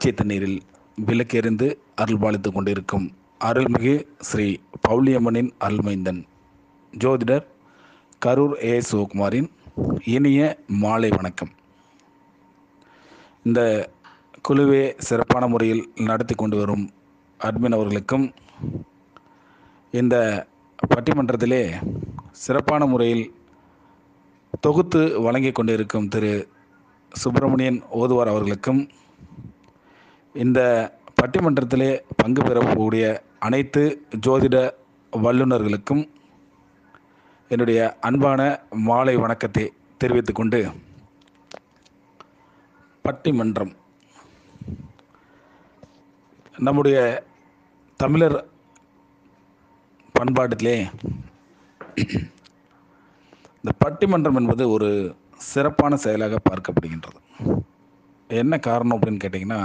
பச்சை தண்ணீரில் விளக்கெறிந்து அருள்பாலித்து கொண்டிருக்கும் அருள்மிகு ஸ்ரீ பவுளியம்மனின் அருள்மைந்தன் ஜோதிடர் கரூர் ஏ சிவகுமாரின் இனிய மாலை வணக்கம் இந்த குழுவே சிறப்பான முறையில் நடத்தி கொண்டு வரும் அட்மின் அவர்களுக்கும் இந்த பட்டிமன்றத்திலே சிறப்பான முறையில் தொகுத்து வழங்கி கொண்டிருக்கும் திரு சுப்பிரமணியன் ஓதுவார் அவர்களுக்கும் இந்த பட்டிமன்றத்திலே பங்கு பெறக்கூடிய அனைத்து ஜோதிட வல்லுநர்களுக்கும் என்னுடைய அன்பான மாலை வணக்கத்தை தெரிவித்துக் கொண்டு பட்டிமன்றம் நம்முடைய தமிழர் பண்பாட்டிலே இந்த பட்டிமன்றம் என்பது ஒரு சிறப்பான செயலாக பார்க்கப்படுகின்றது என்ன காரணம் அப்படின்னு கேட்டிங்கன்னா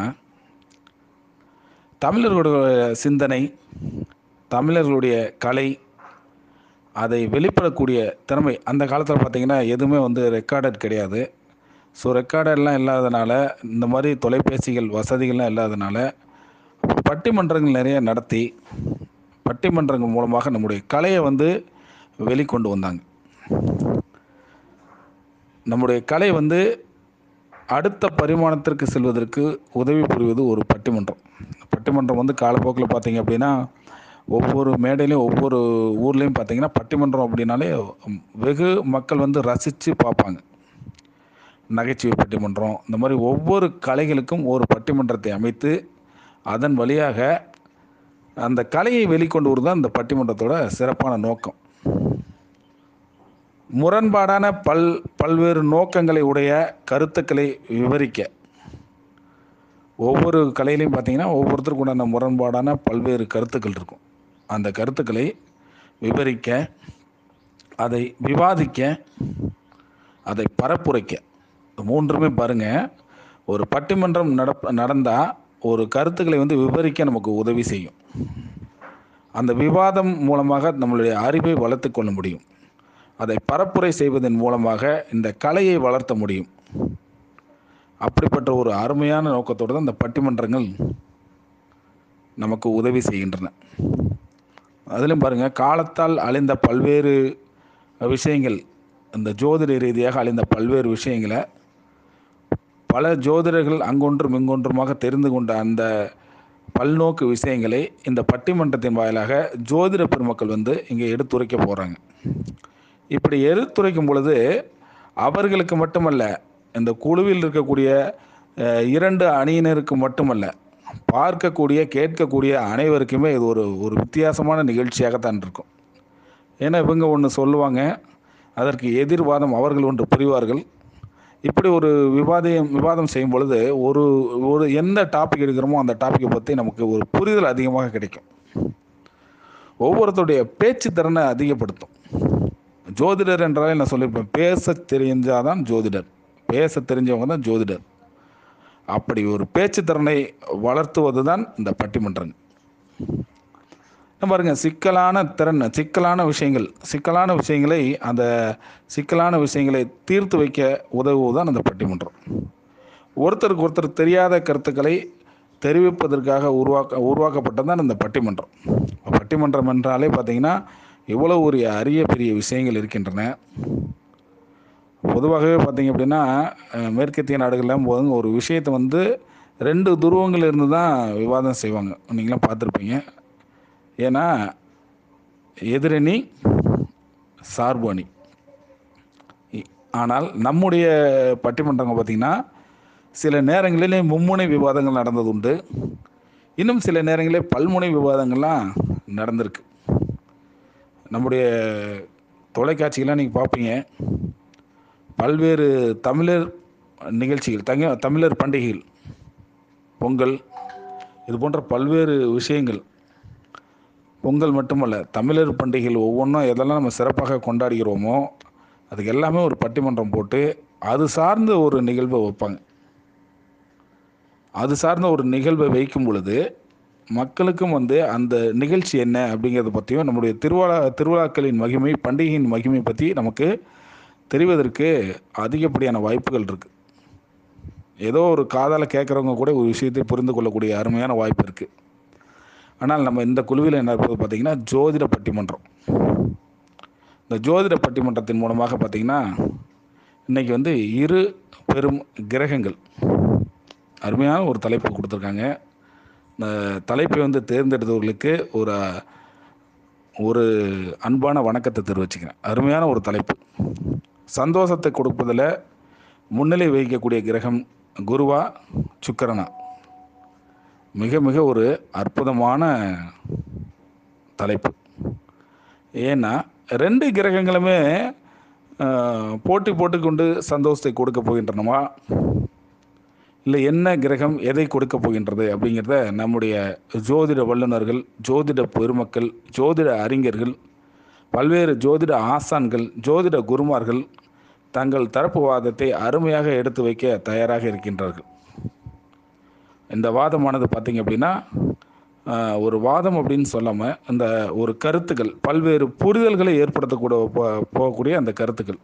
தமிழர்களுடைய சிந்தனை தமிழர்களுடைய கலை அதை வெளிப்படக்கூடிய திறமை அந்த காலத்தில் பார்த்திங்கன்னா எதுவுமே வந்து ரெக்கார்டட் கிடையாது ஸோ ரெக்கார்டெல்லாம் இல்லாதனால இந்த மாதிரி தொலைபேசிகள் வசதிகள்லாம் இல்லாதனால பட்டிமன்றங்கள் நிறைய நடத்தி பட்டிமன்றங்கள் மூலமாக நம்முடைய கலையை வந்து வெளிக்கொண்டு வந்தாங்க நம்முடைய கலை வந்து அடுத்த பரிமாணத்திற்கு செல்வதற்கு உதவி புரிவது ஒரு பட்டிமன்றம் பட்டிமன்றம் வந்து காலப்போக்கில் பார்த்தீங்க அப்படின்னா ஒவ்வொரு மேடையிலையும் ஒவ்வொரு ஊர்லேயும் பார்த்தீங்கன்னா பட்டிமன்றம் அப்படின்னாலே வெகு மக்கள் வந்து ரசித்து பார்ப்பாங்க நகைச்சுவை பட்டிமன்றம் இந்த மாதிரி ஒவ்வொரு கலைகளுக்கும் ஒரு பட்டிமன்றத்தை அமைத்து அதன் வழியாக அந்த கலையை வெளிக்கொண்டு வருவது தான் இந்த பட்டிமன்றத்தோட சிறப்பான நோக்கம் முரண்பாடான பல் பல்வேறு நோக்கங்களை உடைய கருத்துக்களை விவரிக்க ஒவ்வொரு கலையிலையும் பார்த்தீங்கன்னா ஒவ்வொருத்தருக்கு உண்டான முரண்பாடான பல்வேறு கருத்துக்கள் இருக்கும் அந்த கருத்துக்களை விவரிக்க அதை விவாதிக்க அதை பரப்புரைக்க மூன்றுமே பாருங்கள் ஒரு பட்டிமன்றம் நடப் நடந்தால் ஒரு கருத்துக்களை வந்து விவரிக்க நமக்கு உதவி செய்யும் அந்த விவாதம் மூலமாக நம்மளுடைய அறிவை வளர்த்து கொள்ள முடியும் அதை பரப்புரை செய்வதன் மூலமாக இந்த கலையை வளர்த்த முடியும் அப்படிப்பட்ட ஒரு அருமையான நோக்கத்தோடு தான் இந்த பட்டிமன்றங்கள் நமக்கு உதவி செய்கின்றன அதிலும் பாருங்கள் காலத்தால் அழிந்த பல்வேறு விஷயங்கள் இந்த ஜோதிட ரீதியாக அழிந்த பல்வேறு விஷயங்களை பல ஜோதிடர்கள் அங்கொன்றும் இங்கொன்றுமாக தெரிந்து கொண்ட அந்த பல்நோக்கு விஷயங்களை இந்த பட்டிமன்றத்தின் வாயிலாக ஜோதிட பெருமக்கள் வந்து இங்கே எடுத்துரைக்க போகிறாங்க இப்படி எடுத்துரைக்கும் பொழுது அவர்களுக்கு மட்டுமல்ல இந்த குழுவில் இருக்கக்கூடிய இரண்டு அணியினருக்கு மட்டுமல்ல பார்க்கக்கூடிய கேட்கக்கூடிய அனைவருக்குமே இது ஒரு ஒரு வித்தியாசமான நிகழ்ச்சியாகத்தான் இருக்கும் ஏன்னா இவங்க ஒன்று சொல்லுவாங்க அதற்கு எதிர்வாதம் அவர்கள் ஒன்று புரிவார்கள் இப்படி ஒரு விவாதம் விவாதம் செய்யும் பொழுது ஒரு ஒரு எந்த டாபிக் எடுக்கிறோமோ அந்த டாப்பிக்கை பற்றி நமக்கு ஒரு புரிதல் அதிகமாக கிடைக்கும் ஒவ்வொருத்தருடைய பேச்சு திறனை அதிகப்படுத்தும் ஜோதிடர் என்றாலே நான் சொல்லியிருப்பேன் பேச தெரிஞ்சாதான் ஜோதிடர் பேச தெரிஞ்சவங்க தான் ஜோதிடர் அப்படி ஒரு பேச்சு திறனை வளர்த்துவது தான் இந்த பட்டிமன்றங்கள் பாருங்க சிக்கலான திறன் சிக்கலான விஷயங்கள் சிக்கலான விஷயங்களை அந்த சிக்கலான விஷயங்களை தீர்த்து வைக்க உதவுவதுதான் அந்த பட்டிமன்றம் ஒருத்தருக்கு ஒருத்தர் தெரியாத கருத்துக்களை தெரிவிப்பதற்காக உருவாக்க உருவாக்கப்பட்டது தான் இந்த பட்டிமன்றம் பட்டிமன்றம் என்றாலே பார்த்தீங்கன்னா இவ்வளோ ஒரு அரிய பெரிய விஷயங்கள் இருக்கின்றன பொதுவாகவே பார்த்தீங்க அப்படின்னா மேற்கத்திய நாடுகள்லாம் போதுங்க ஒரு விஷயத்தை வந்து ரெண்டு துருவங்கள் இருந்து தான் விவாதம் செய்வாங்க நீங்களாம் பார்த்துருப்பீங்க ஏன்னா எதிரணி சார்பு அணி ஆனால் நம்முடைய பட்டிமன்றங்கள் பார்த்திங்கன்னா சில நேரங்களிலே மும்முனை விவாதங்கள் நடந்தது உண்டு இன்னும் சில நேரங்களிலே பல்முனை விவாதங்கள்லாம் நடந்திருக்கு நம்முடைய தொலைக்காட்சிகள்லாம் நீங்கள் பார்ப்பீங்க பல்வேறு தமிழர் நிகழ்ச்சிகள் தங்க தமிழர் பண்டிகைகள் பொங்கல் இது போன்ற பல்வேறு விஷயங்கள் பொங்கல் மட்டுமல்ல தமிழர் பண்டிகைகள் ஒவ்வொன்றும் எதெல்லாம் நம்ம சிறப்பாக கொண்டாடுகிறோமோ அதுக்கு எல்லாமே ஒரு பட்டிமன்றம் போட்டு அது சார்ந்த ஒரு நிகழ்வை வைப்பாங்க அது சார்ந்த ஒரு நிகழ்வை வைக்கும் பொழுது மக்களுக்கும் வந்து அந்த நிகழ்ச்சி என்ன அப்படிங்கிறத பற்றியும் நம்முடைய திருவிழா திருவிழாக்களின் மகிமை பண்டிகையின் மகிமை பற்றி நமக்கு தெரிவதற்கு அதிகப்படியான வாய்ப்புகள் இருக்குது ஏதோ ஒரு காதால் கேட்குறவங்க கூட ஒரு விஷயத்தை புரிந்து கொள்ளக்கூடிய அருமையான வாய்ப்பு இருக்குது ஆனால் நம்ம இந்த குழுவில் என்ன இருப்பது பார்த்தீங்கன்னா ஜோதிட பட்டிமன்றம் இந்த ஜோதிட பட்டிமன்றத்தின் மூலமாக பார்த்தீங்கன்னா இன்றைக்கி வந்து இரு பெரும் கிரகங்கள் அருமையான ஒரு தலைப்பு கொடுத்துருக்காங்க இந்த தலைப்பை வந்து தேர்ந்தெடுத்தவர்களுக்கு ஒரு ஒரு அன்பான வணக்கத்தை தெரிவிச்சுக்கிறேன் அருமையான ஒரு தலைப்பு சந்தோஷத்தை கொடுப்பதில் முன்னிலை வகிக்கக்கூடிய கிரகம் குருவா சுக்கரனா மிக மிக ஒரு அற்புதமான தலைப்பு ஏன்னா ரெண்டு கிரகங்களுமே ஆஹ், போட்டி போட்டுக்கொண்டு சந்தோஷத்தை கொடுக்க போகின்றனவா இல்லை என்ன கிரகம் எதை கொடுக்க போகின்றது அப்படிங்கிறத நம்முடைய ஜோதிட வல்லுநர்கள் ஜோதிட பெருமக்கள் ஜோதிட அறிஞர்கள் பல்வேறு ஜோதிட ஆசான்கள் ஜோதிட குருமார்கள் தங்கள் தரப்பு வாதத்தை அருமையாக எடுத்து வைக்க தயாராக இருக்கின்றார்கள் இந்த வாதமானது பார்த்தீங்க அப்படின்னா ஆஹ், ஒரு வாதம் அப்படின்னு சொல்லாமல் இந்த ஒரு கருத்துக்கள் பல்வேறு புரிதல்களை ஏற்படுத்தக்கூட போ- போகக்கூடிய அந்த கருத்துக்கள்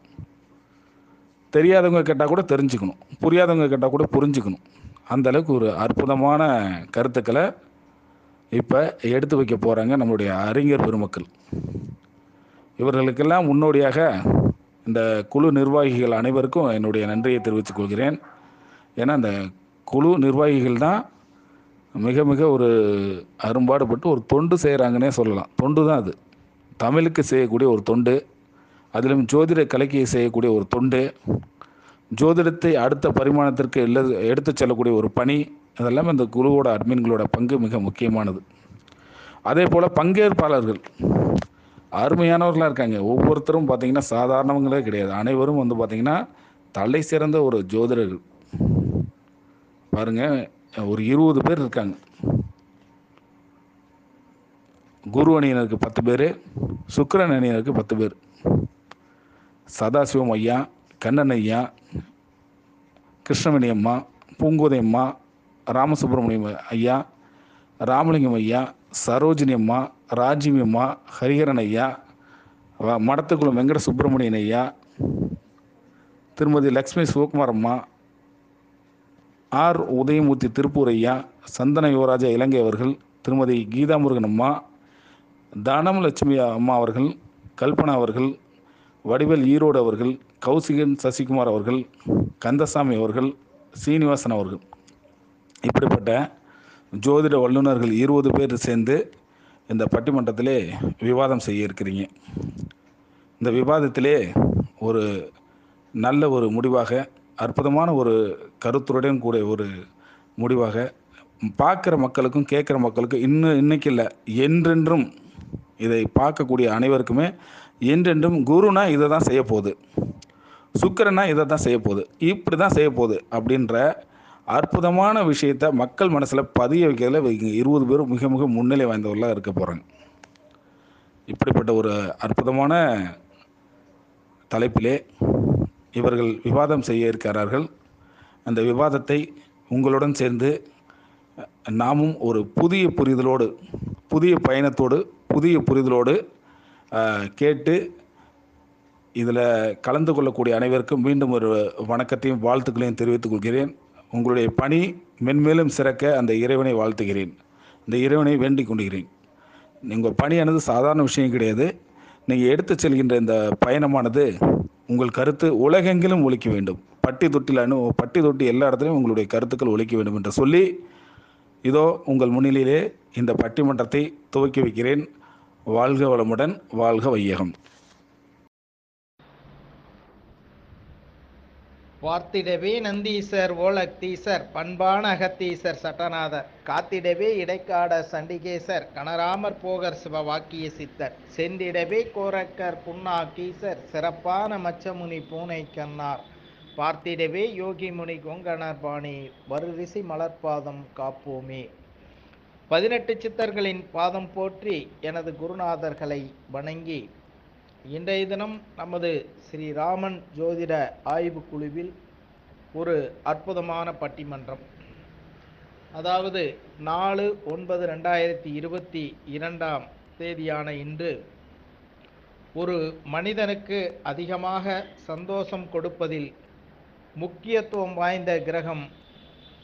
தெரியாதவங்க கேட்டால் கூட தெரிஞ்சுக்கணும் புரியாதவங்க கேட்டால் கூட புரிஞ்சுக்கணும் அந்த அளவுக்கு ஒரு அற்புதமான கருத்துக்களை இப்போ எடுத்து வைக்க போகிறாங்க நம்மளுடைய அறிஞர் பெருமக்கள் இவர்களுக்கெல்லாம் முன்னோடியாக இந்த குழு நிர்வாகிகள் அனைவருக்கும் என்னுடைய நன்றியை தெரிவித்துக் கொள்கிறேன் ஏன்னா இந்த குழு நிர்வாகிகள் தான் மிக மிக ஒரு அரும்பாடுபட்டு ஒரு தொண்டு செய்கிறாங்கன்னே சொல்லலாம் தொண்டு தான் அது தமிழுக்கு செய்யக்கூடிய ஒரு தொண்டு அதிலும் ஜோதிட கலைக்கு செய்யக்கூடிய ஒரு தொண்டு ஜோதிடத்தை அடுத்த பரிமாணத்திற்கு இல்ல எடுத்துச் செல்லக்கூடிய ஒரு பணி அதெல்லாம் இந்த குழுவோட அட்மின்களோட பங்கு மிக முக்கியமானது அதே போல் பங்கேற்பாளர்கள் அருமையானவர்களாக இருக்காங்க ஒவ்வொருத்தரும் பார்த்தீங்கன்னா சாதாரணவங்களே கிடையாது அனைவரும் வந்து பார்த்தீங்கன்னா தலை சிறந்த ஒரு ஜோதிடர்கள் பாருங்க ஒரு இருபது பேர் இருக்காங்க குரு அணியினருக்கு பத்து பேர் சுக்கிரன் அணியினருக்கு பத்து பேர் சதாசிவம் ஐயா கண்ணன் ஐயா கிருஷ்ணமணி அம்மா பூங்கோதை அம்மா ராமசுப்ரமணியம் ஐயா ராமலிங்கம் ஐயா சரோஜினி அம்மா ராஜீவி அம்மா ஹரிஹரன் ஐயா வ- மடத்துக்குளம் வெங்கட சுப்பிரமணியன் ஐயா திருமதி லக்ஷ்மி சிவகுமார் அம்மா ஆர் உதயமூர்த்தி திருப்பூர் ஐயா சந்தன யுவராஜா இலங்கை அவர்கள் திருமதி கீதா முருகன் அம்மா தனலட்சுமி அம்மா அவர்கள் கல்பனா அவர்கள் வடிவேல் ஈரோடு அவர்கள் கௌசிகன் சசிகுமார் அவர்கள் கந்தசாமி அவர்கள் சீனிவாசன் அவர்கள் இப்படிப்பட்ட ஜோதிட வல்லுநர்கள் இருபது பேர் சேர்ந்து இந்த பட்டிமன்றத்திலே விவாதம் செய்ய இருக்கிறீங்க இந்த விவாதத்திலே ஒரு நல்ல ஒரு முடிவாக அற்புதமான ஒரு கருத்துருடன் கூட ஒரு முடிவாக பார்க்குற மக்களுக்கும் கேட்குற மக்களுக்கும் இன்னும் இன்னைக்கு இல்லை என்றென்றும் இதை பார்க்கக்கூடிய அனைவருக்குமே என்றென்றும் குருனா இதை தான் செய்ய போகுது சுக்கிரனா இதை தான் செய்ய போகுது இப்படி தான் செய்ய போகுது அப்படின்ற அற்புதமான விஷயத்தை மக்கள் மனசில் பதிய வைக்கிறதுல இவங்க இருபது பேரும் மிக மிக முன்னிலை வாய்ந்தவர்களாக இருக்க போகிறாங்க இப்படிப்பட்ட ஒரு அற்புதமான தலைப்பிலே இவர்கள் விவாதம் செய்ய இருக்கிறார்கள் அந்த விவாதத்தை உங்களுடன் சேர்ந்து நாமும் ஒரு புதிய புரிதலோடு புதிய பயணத்தோடு புதிய புரிதலோடு அஹ், கேட்டு இதில் கலந்து கொள்ளக்கூடிய அனைவருக்கும் மீண்டும் ஒரு வணக்கத்தையும் வாழ்த்துக்களையும் தெரிவித்துக் கொள்கிறேன் உங்களுடைய பணி மென்மேலும் சிறக்க அந்த இறைவனை வாழ்த்துகிறேன் இந்த இறைவனை வேண்டிக் கொண்டுகிறேன் உங்கள் பணியானது சாதாரண விஷயம் கிடையாது நீங்கள் எடுத்து செல்கின்ற இந்த பயணமானது உங்கள் கருத்து உலகெங்கிலும் ஒலிக்க வேண்டும் பட்டி தொட்டில் அனு பட்டி தொட்டி எல்லா இடத்துலையும் உங்களுடைய கருத்துக்கள் ஒலிக்க வேண்டும் என்று சொல்லி இதோ உங்கள் முன்னிலையிலே இந்த பட்டிமன்றத்தை துவக்கி வைக்கிறேன் வாழ்க வளமுடன் வாழ்க வையகம் பார்த்திடவே நந்தீசர் ஓலக்தீசர் பண்பான அகத்தீசர் சட்டநாதர் காத்திடவே இடைக்காட சண்டிகேசர் கனராமர் போகர் சிவவாக்கிய சித்தர் சென்றிடவே கோரக்கர் புன்னாக்கீசர் சிறப்பான மச்சமுனி பூனை கண்ணார் பார்த்திடவே யோகி முனி கொங்கணர் பாணி வருரிசி மலர்பாதம் காப்போமே பதினெட்டு சித்தர்களின் பாதம் போற்றி எனது குருநாதர்களை வணங்கி இன்றைய தினம் நமது ஸ்ரீராமன் ஜோதிட ஆய்வுக் குழுவில் ஒரு அற்புதமான பட்டிமன்றம் அதாவது நாலு ஒன்பது ரெண்டாயிரத்தி இருபத்தி இரண்டாம் தேதியான இன்று ஒரு மனிதனுக்கு அதிகமாக சந்தோஷம் கொடுப்பதில் முக்கியத்துவம் வாய்ந்த கிரகம்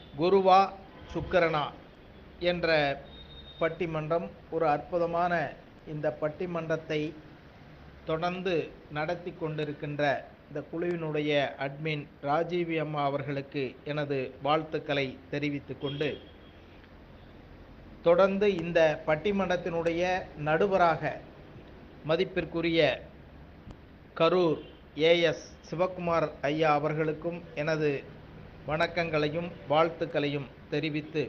குருவா சுக்கிரனா என்ற பட்டிமன்றம் ஒரு அற்புதமான இந்த பட்டிமன்றத்தை தொடர்ந்து நடத்தி கொண்டிருக்கின்ற இந்த குழுவினுடைய அட்மின் ராஜீவி அம்மா அவர்களுக்கு எனது வாழ்த்துக்களை தெரிவித்துக் கொண்டு தொடர்ந்து இந்த பட்டிமன்றத்தினுடைய நடுவராக மதிப்பிற்குரிய கரூர் ஏஎஸ் சிவக்குமார் ஐயா அவர்களுக்கும் எனது வணக்கங்களையும் வாழ்த்துக்களையும் தெரிவித்து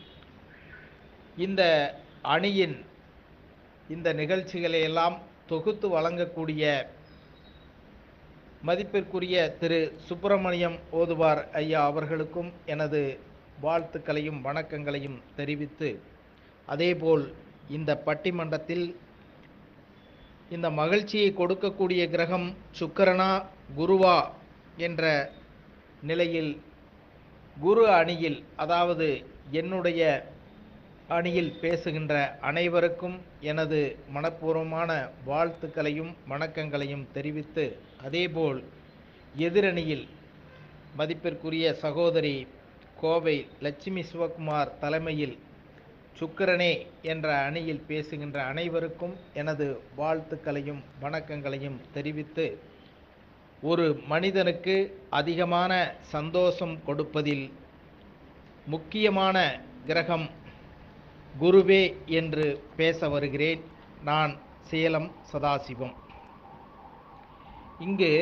இந்த அணியின் இந்த நிகழ்ச்சிகளை எல்லாம் தொகுத்து வழங்கக்கூடிய மதிப்பிற்குரிய திரு சுப்பிரமணியம் ஓதுவார் ஐயா அவர்களுக்கும் எனது வாழ்த்துக்களையும் வணக்கங்களையும் தெரிவித்து அதேபோல் இந்த பட்டிமன்றத்தில் இந்த மகிழ்ச்சியை கொடுக்கக்கூடிய கிரகம் சுக்கிரனா குருவா என்ற நிலையில் குரு அணியில் அதாவது என்னுடைய அணியில் பேசுகின்ற அனைவருக்கும் எனது மனப்பூர்வமான வாழ்த்துக்களையும் வணக்கங்களையும் தெரிவித்து அதேபோல் எதிரணியில் மதிப்பிற்குரிய சகோதரி கோவை லட்சுமி சிவகுமார் தலைமையில் சுக்கிரனே என்ற அணியில் பேசுகின்ற அனைவருக்கும் எனது வாழ்த்துக்களையும் வணக்கங்களையும் தெரிவித்து ஒரு மனிதனுக்கு அதிகமான சந்தோஷம் கொடுப்பதில் முக்கியமான கிரகம் குருவே என்று பேச வருகிறேன் நான் சேலம் சதாசிவம் இங்கு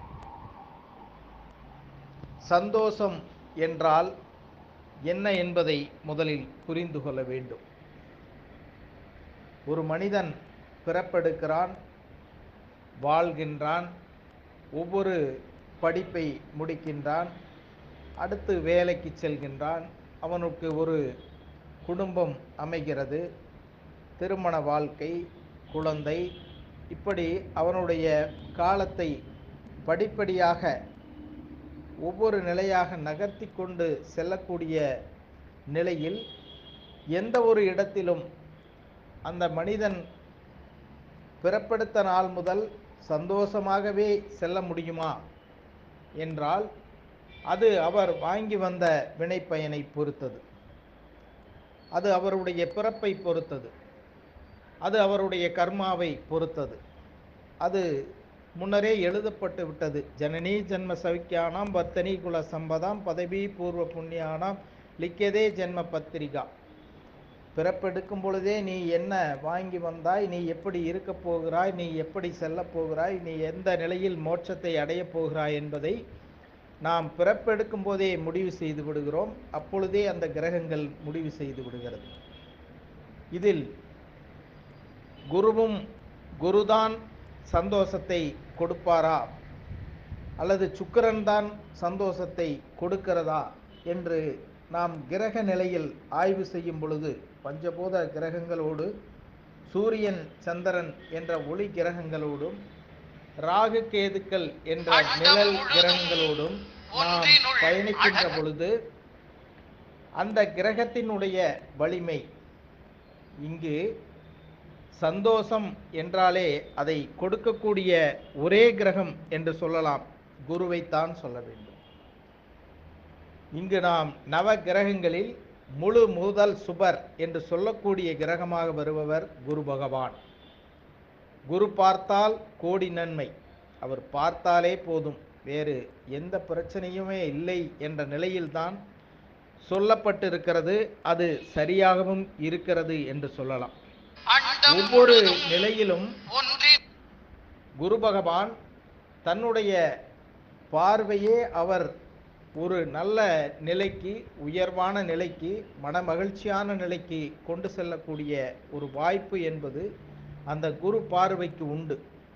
சந்தோஷம் என்றால் என்ன என்பதை முதலில் புரிந்து கொள்ள வேண்டும் ஒரு மனிதன் பிறப்பெடுக்கிறான் வாழ்கின்றான் ஒவ்வொரு படிப்பை முடிக்கின்றான் அடுத்து வேலைக்கு செல்கின்றான் அவனுக்கு ஒரு குடும்பம் அமைகிறது திருமண வாழ்க்கை குழந்தை இப்படி அவனுடைய காலத்தை படிப்படியாக ஒவ்வொரு நிலையாக நகர்த்தி கொண்டு செல்லக்கூடிய நிலையில் எந்த ஒரு இடத்திலும் அந்த மனிதன் பிறப்பெடுத்த நாள் முதல் சந்தோஷமாகவே செல்ல முடியுமா என்றால் அது அவர் வாங்கி வந்த வினைப்பயனை பொறுத்தது அது அவருடைய பிறப்பை பொறுத்தது அது அவருடைய கர்மாவை பொறுத்தது அது முன்னரே எழுதப்பட்டு விட்டது ஜனனி ஜென்ம சவிக்கியானாம் வர்த்தனி குல சம்பதாம் பதவி பூர்வ புண்ணியானாம் லிக்கதே ஜென்ம பத்திரிகா பிறப்பெடுக்கும் பொழுதே நீ என்ன வாங்கி வந்தாய் நீ எப்படி இருக்கப் போகிறாய் நீ எப்படி செல்லப் போகிறாய் நீ எந்த நிலையில் மோட்சத்தை அடையப் போகிறாய் என்பதை நாம் பிறப்பெடுக்கும் போதே முடிவு செய்து விடுகிறோம் அப்பொழுதே அந்த கிரகங்கள் முடிவு செய்து விடுகிறது இதில் குருவும் குருதான் சந்தோஷத்தை கொடுப்பாரா அல்லது சுக்கிரன் தான் சந்தோஷத்தை கொடுக்கிறதா என்று நாம் கிரக நிலையில் ஆய்வு செய்யும் பொழுது பஞ்சபூத கிரகங்களோடு சூரியன் சந்திரன் என்ற ஒளி கிரகங்களோடும் ராகு கேதுக்கள் என்ற நிழல் கிரகங்களோடும் நாம் பயணிக்கின்ற பொழுது அந்த கிரகத்தினுடைய வலிமை இங்கு சந்தோஷம் என்றாலே அதை கொடுக்கக்கூடிய ஒரே கிரகம் என்று சொல்லலாம் குருவைத்தான் சொல்ல வேண்டும் இங்கு நாம் நவ கிரகங்களில் முழு முதல் சுபர் என்று சொல்லக்கூடிய கிரகமாக வருபவர் குரு பகவான் குரு பார்த்தால் கோடி நன்மை அவர் பார்த்தாலே போதும் வேறு எந்த பிரச்சனையுமே இல்லை என்ற நிலையில்தான் சொல்லப்பட்டிருக்கிறது அது சரியாகவும் இருக்கிறது என்று சொல்லலாம் ஒவ்வொரு நிலையிலும் குரு பகவான் தன்னுடைய பார்வையே அவர் ஒரு நல்ல நிலைக்கு உயர்வான நிலைக்கு மனமகிழ்ச்சியான நிலைக்கு கொண்டு செல்லக்கூடிய ஒரு வாய்ப்பு என்பது அந்த குரு பார்வைக்கு உண்டு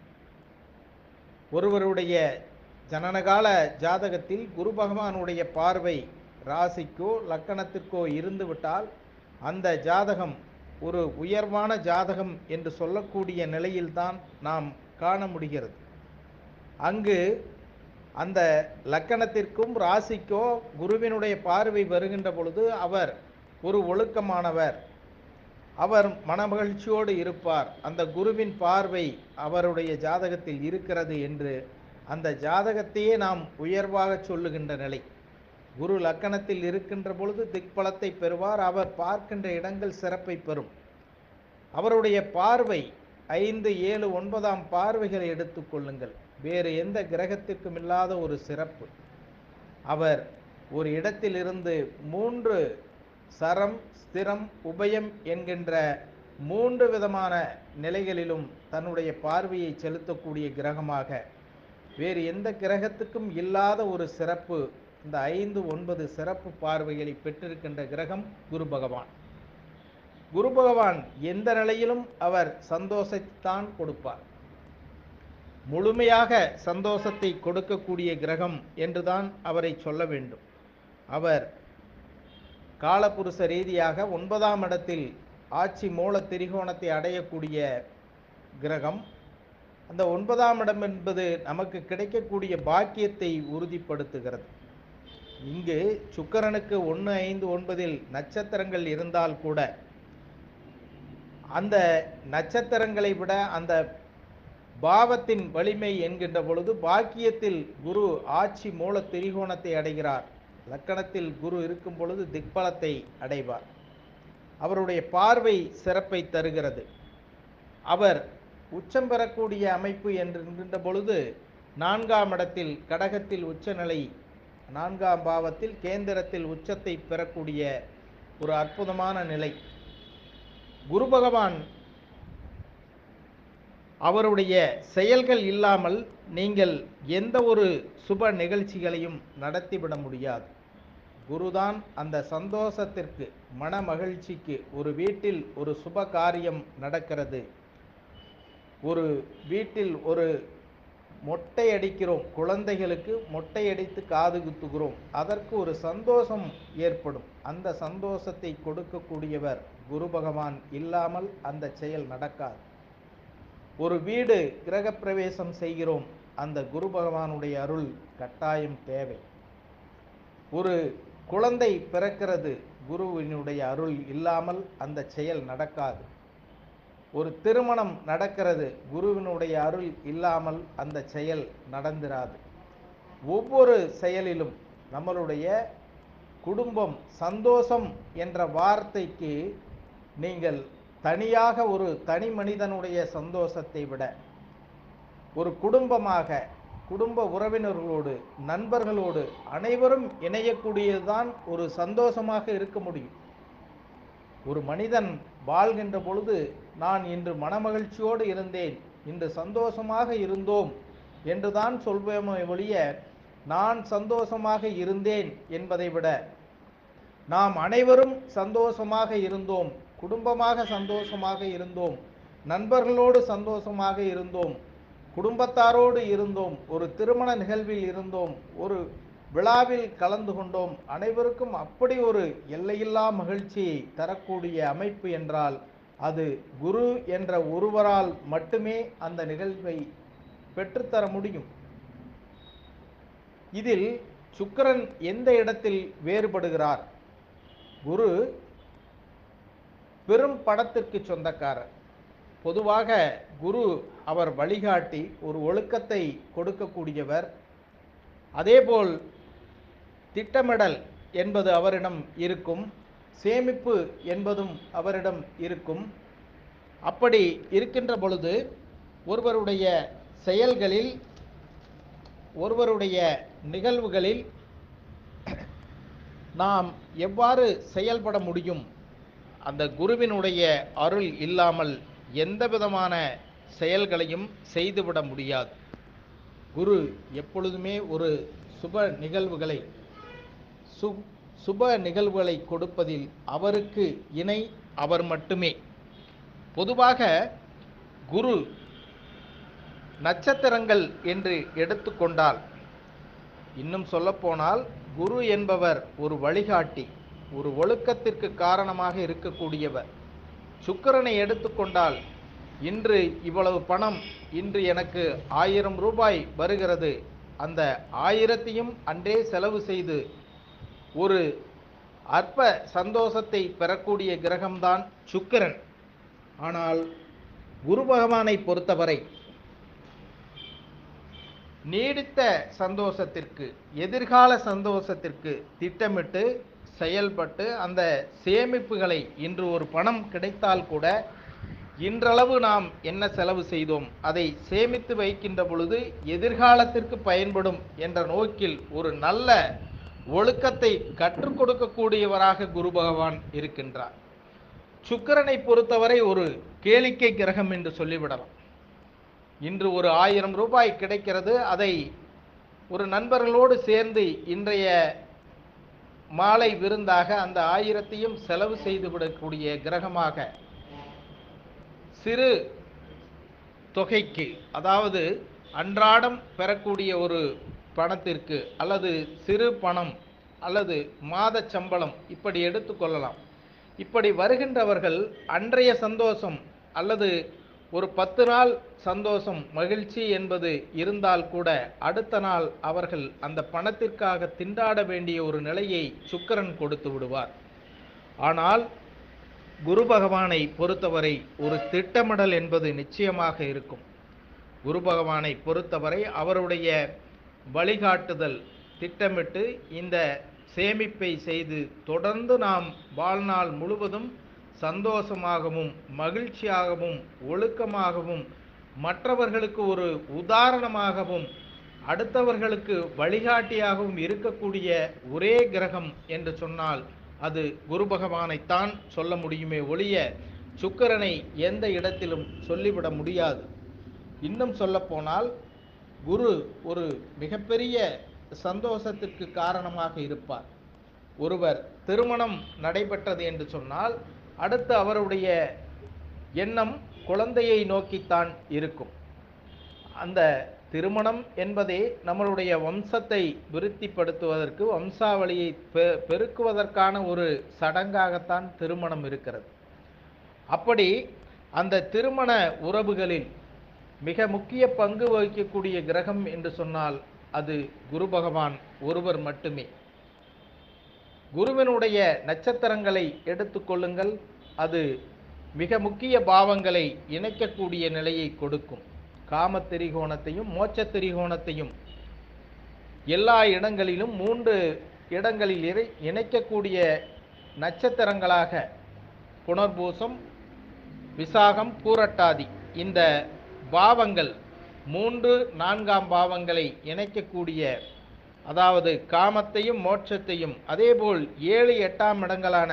ஒருவருடைய ஜனனகால ஜாதகத்தில் குரு பகவானுடைய பார்வை ராசிக்கோ லக்கணத்திற்கோ இருந்துவிட்டால் அந்த ஜாதகம் ஒரு உயர்வான ஜாதகம் என்று சொல்லக்கூடிய நிலையில்தான் நாம் காண முடிகிறது அங்கு அந்த லக்கணத்திற்கும் ராசிக்கோ குருவினுடைய பார்வை வருகின்ற பொழுது அவர் ஒரு ஒழுக்கமானவர் அவர் மனமகிழ்ச்சியோடு இருப்பார் அந்த குருவின் பார்வை அவருடைய ஜாதகத்தில் இருக்கிறது என்று அந்த ஜாதகத்தையே நாம் உயர்வாக சொல்லுகின்ற நிலை குரு லக்கணத்தில் இருக்கின்ற பொழுது திக்பலத்தை பெறுவார் அவர் பார்க்கின்ற இடங்கள் சிறப்பை பெறும் அவருடைய பார்வை ஐந்து ஏழு ஒன்பதாம் பார்வைகளை எடுத்துக்கொள்ளுங்கள் வேறு எந்த கிரகத்திற்கும் இல்லாத ஒரு சிறப்பு அவர் ஒரு இடத்திலிருந்து மூன்று சரம் ஸ்திரம் உபயம் என்கின்ற மூன்று விதமான நிலைகளிலும் தன்னுடைய பார்வையை செலுத்தக்கூடிய கிரகமாக வேறு எந்த கிரகத்துக்கும் இல்லாத ஒரு சிறப்பு இந்த ஐந்து ஒன்பது சிறப்பு பார்வைகளை பெற்றிருக்கின்ற கிரகம் குரு பகவான் குரு பகவான் எந்த நிலையிலும் அவர் சந்தோஷத்தான் கொடுப்பார் முழுமையாக சந்தோஷத்தை கொடுக்கக்கூடிய கிரகம் என்றுதான் அவரை சொல்ல வேண்டும் அவர் காலபுருஷ ரீதியாக ஒன்பதாம் இடத்தில் ஆட்சி மூல திரிகோணத்தை அடையக்கூடிய கிரகம் அந்த ஒன்பதாம் இடம் என்பது நமக்கு கிடைக்கக்கூடிய பாக்கியத்தை உறுதிப்படுத்துகிறது இங்கு சுக்கிரனுக்கு ஒன்று ஐந்து ஒன்பதில் நட்சத்திரங்கள் இருந்தால் கூட அந்த நட்சத்திரங்களை விட அந்த பாவத்தின் வலிமை என்கின்ற பொழுது பாக்கியத்தில் குரு ஆட்சி மூல திரிகோணத்தை அடைகிறார் லக்கணத்தில் குரு இருக்கும் பொழுது திக்பலத்தை அடைவார் அவருடைய பார்வை சிறப்பை தருகிறது அவர் உச்சம் பெறக்கூடிய அமைப்பு என்கின்ற பொழுது நான்காம் இடத்தில் கடகத்தில் உச்சநிலை நான்காம் பாவத்தில் கேந்திரத்தில் உச்சத்தை பெறக்கூடிய ஒரு அற்புதமான நிலை குரு பகவான் அவருடைய செயல்கள் இல்லாமல் நீங்கள் எந்த ஒரு சுப நிகழ்ச்சிகளையும் நடத்திவிட முடியாது குருதான் அந்த சந்தோஷத்திற்கு மன மகிழ்ச்சிக்கு ஒரு வீட்டில் ஒரு சுப காரியம் நடக்கிறது ஒரு வீட்டில் ஒரு மொட்டை அடிக்கிறோம் குழந்தைகளுக்கு மொட்டை அடித்து காது குத்துகிறோம் அதற்கு ஒரு சந்தோஷம் ஏற்படும் அந்த சந்தோஷத்தை கொடுக்கக்கூடியவர் குரு பகவான் இல்லாமல் அந்த செயல் நடக்காது ஒரு வீடு கிரகப்பிரவேசம் செய்கிறோம் அந்த குரு பகவானுடைய அருள் கட்டாயம் தேவை ஒரு குழந்தை பிறக்கிறது குருவினுடைய அருள் இல்லாமல் அந்த செயல் நடக்காது ஒரு திருமணம் நடக்கிறது குருவினுடைய அருள் இல்லாமல் அந்த செயல் நடந்திராது ஒவ்வொரு செயலிலும் நம்மளுடைய குடும்பம் சந்தோஷம் என்ற வார்த்தைக்கு நீங்கள் தனியாக ஒரு தனி மனிதனுடைய சந்தோஷத்தை விட ஒரு குடும்பமாக குடும்ப உறவினர்களோடு நண்பர்களோடு அனைவரும் இணையக்கூடியதுதான் ஒரு சந்தோஷமாக இருக்க முடியும் ஒரு மனிதன் வாழ்கின்ற பொழுது நான் இன்று மனமகிழ்ச்சியோடு இருந்தேன் இன்று சந்தோஷமாக இருந்தோம் என்றுதான் சொல்வேமே ஒழிய நான் சந்தோஷமாக இருந்தேன் என்பதை விட நாம் அனைவரும் சந்தோஷமாக இருந்தோம் குடும்பமாக சந்தோஷமாக இருந்தோம் நண்பர்களோடு சந்தோஷமாக இருந்தோம் குடும்பத்தாரோடு இருந்தோம் ஒரு திருமண நிகழ்வில் இருந்தோம் ஒரு விழாவில் கலந்து கொண்டோம் அனைவருக்கும் அப்படி ஒரு எல்லையில்லா மகிழ்ச்சியை தரக்கூடிய அமைப்பு என்றால் அது குரு என்ற ஒருவரால் மட்டுமே அந்த நிகழ்வை பெற்றுத்தர முடியும் இதில் சுக்கிரன் எந்த இடத்தில் வேறுபடுகிறார் குரு பெரும் படத்திற்கு சொந்தக்காரர் பொதுவாக குரு அவர் வழிகாட்டி ஒரு ஒழுக்கத்தை கொடுக்கக்கூடியவர் அதேபோல் திட்டமிடல் என்பது அவரிடம் இருக்கும் சேமிப்பு என்பதும் அவரிடம் இருக்கும் அப்படி இருக்கின்ற பொழுது ஒருவருடைய செயல்களில் ஒருவருடைய நிகழ்வுகளில் நாம் எவ்வாறு செயல்பட முடியும் அந்த குருவினுடைய அருள் இல்லாமல் எந்த விதமான செயல்களையும் செய்துவிட முடியாது குரு எப்பொழுதுமே ஒரு சுப நிகழ்வுகளை சு சுப நிகழ்வுகளை கொடுப்பதில் அவருக்கு இணை அவர் மட்டுமே பொதுவாக குரு நட்சத்திரங்கள் என்று எடுத்துக்கொண்டால் இன்னும் சொல்லப்போனால் குரு என்பவர் ஒரு வழிகாட்டி ஒரு ஒழுக்கத்திற்கு காரணமாக இருக்கக்கூடியவர் சுக்கிரனை எடுத்துக்கொண்டால் இன்று இவ்வளவு பணம் இன்று எனக்கு ஆயிரம் ரூபாய் வருகிறது அந்த ஆயிரத்தையும் அன்றே செலவு செய்து ஒரு அற்ப சந்தோஷத்தை பெறக்கூடிய கிரகம்தான் சுக்கிரன் ஆனால் குரு பகவானை பொறுத்தவரை நீடித்த சந்தோஷத்திற்கு எதிர்கால சந்தோஷத்திற்கு திட்டமிட்டு செயல்பட்டு அந்த சேமிப்புகளை இன்று ஒரு பணம் கிடைத்தால் கூட இன்றளவு நாம் என்ன செலவு செய்தோம் அதை சேமித்து வைக்கின்ற பொழுது எதிர்காலத்திற்கு பயன்படும் என்ற நோக்கில் ஒரு நல்ல ஒழுக்கத்தை கற்றுக் கொடுக்கக்கூடியவராக குரு பகவான் இருக்கின்றார் சுக்கிரனை பொறுத்தவரை ஒரு கேளிக்கை கிரகம் என்று சொல்லிவிடலாம் இன்று ஒரு ஆயிரம் ரூபாய் கிடைக்கிறது அதை ஒரு நண்பர்களோடு சேர்ந்து இன்றைய மாலை விருந்தாக அந்த ஆயிரத்தையும் செலவு செய்து விடக்கூடிய கிரகமாக சிறு தொகைக்கு அதாவது அன்றாடம் பெறக்கூடிய ஒரு பணத்திற்கு அல்லது சிறு பணம் அல்லது மாத சம்பளம் இப்படி எடுத்துக்கொள்ளலாம் இப்படி வருகின்றவர்கள் அன்றைய சந்தோஷம் அல்லது ஒரு பத்து நாள் சந்தோஷம் மகிழ்ச்சி என்பது இருந்தால் கூட அடுத்த நாள் அவர்கள் அந்த பணத்திற்காக திண்டாட வேண்டிய ஒரு நிலையை சுக்கிரன் கொடுத்து விடுவார் ஆனால் குரு பகவானை பொறுத்தவரை ஒரு திட்டமிடல் என்பது நிச்சயமாக இருக்கும் குரு பகவானை பொறுத்தவரை அவருடைய வழிகாட்டுதல் திட்டமிட்டு இந்த சேமிப்பை செய்து தொடர்ந்து நாம் வாழ்நாள் முழுவதும் சந்தோஷமாகவும் மகிழ்ச்சியாகவும் ஒழுக்கமாகவும் மற்றவர்களுக்கு ஒரு உதாரணமாகவும் அடுத்தவர்களுக்கு வழிகாட்டியாகவும் இருக்கக்கூடிய ஒரே கிரகம் என்று சொன்னால் அது குரு பகவானைத்தான் சொல்ல முடியுமே ஒழிய சுக்கிரனை எந்த இடத்திலும் சொல்லிவிட முடியாது இன்னும் சொல்லப்போனால் குரு ஒரு மிகப்பெரிய சந்தோஷத்திற்கு காரணமாக இருப்பார் ஒருவர் திருமணம் நடைபெற்றது என்று சொன்னால் அடுத்து அவருடைய எண்ணம் குழந்தையை நோக்கித்தான் இருக்கும் அந்த திருமணம் என்பதே நம்மளுடைய வம்சத்தை விருத்திப்படுத்துவதற்கு வம்சாவளியை பெ பெருக்குவதற்கான ஒரு சடங்காகத்தான் திருமணம் இருக்கிறது அப்படி அந்த திருமண உறவுகளில் மிக முக்கிய பங்கு வகிக்கக்கூடிய கிரகம் என்று சொன்னால் அது குரு பகவான் ஒருவர் மட்டுமே குருவினுடைய நட்சத்திரங்களை எடுத்துக்கொள்ளுங்கள் அது மிக முக்கிய பாவங்களை இணைக்கக்கூடிய நிலையை கொடுக்கும் காம திரிகோணத்தையும் மோட்ச திரிகோணத்தையும் எல்லா இடங்களிலும் மூன்று இடங்களில் இறை இணைக்கக்கூடிய நட்சத்திரங்களாக புனர்பூசம் விசாகம் பூரட்டாதி இந்த பாவங்கள் மூன்று நான்காம் பாவங்களை இணைக்கக்கூடிய அதாவது காமத்தையும் மோட்சத்தையும் அதேபோல் ஏழு எட்டாம் இடங்களான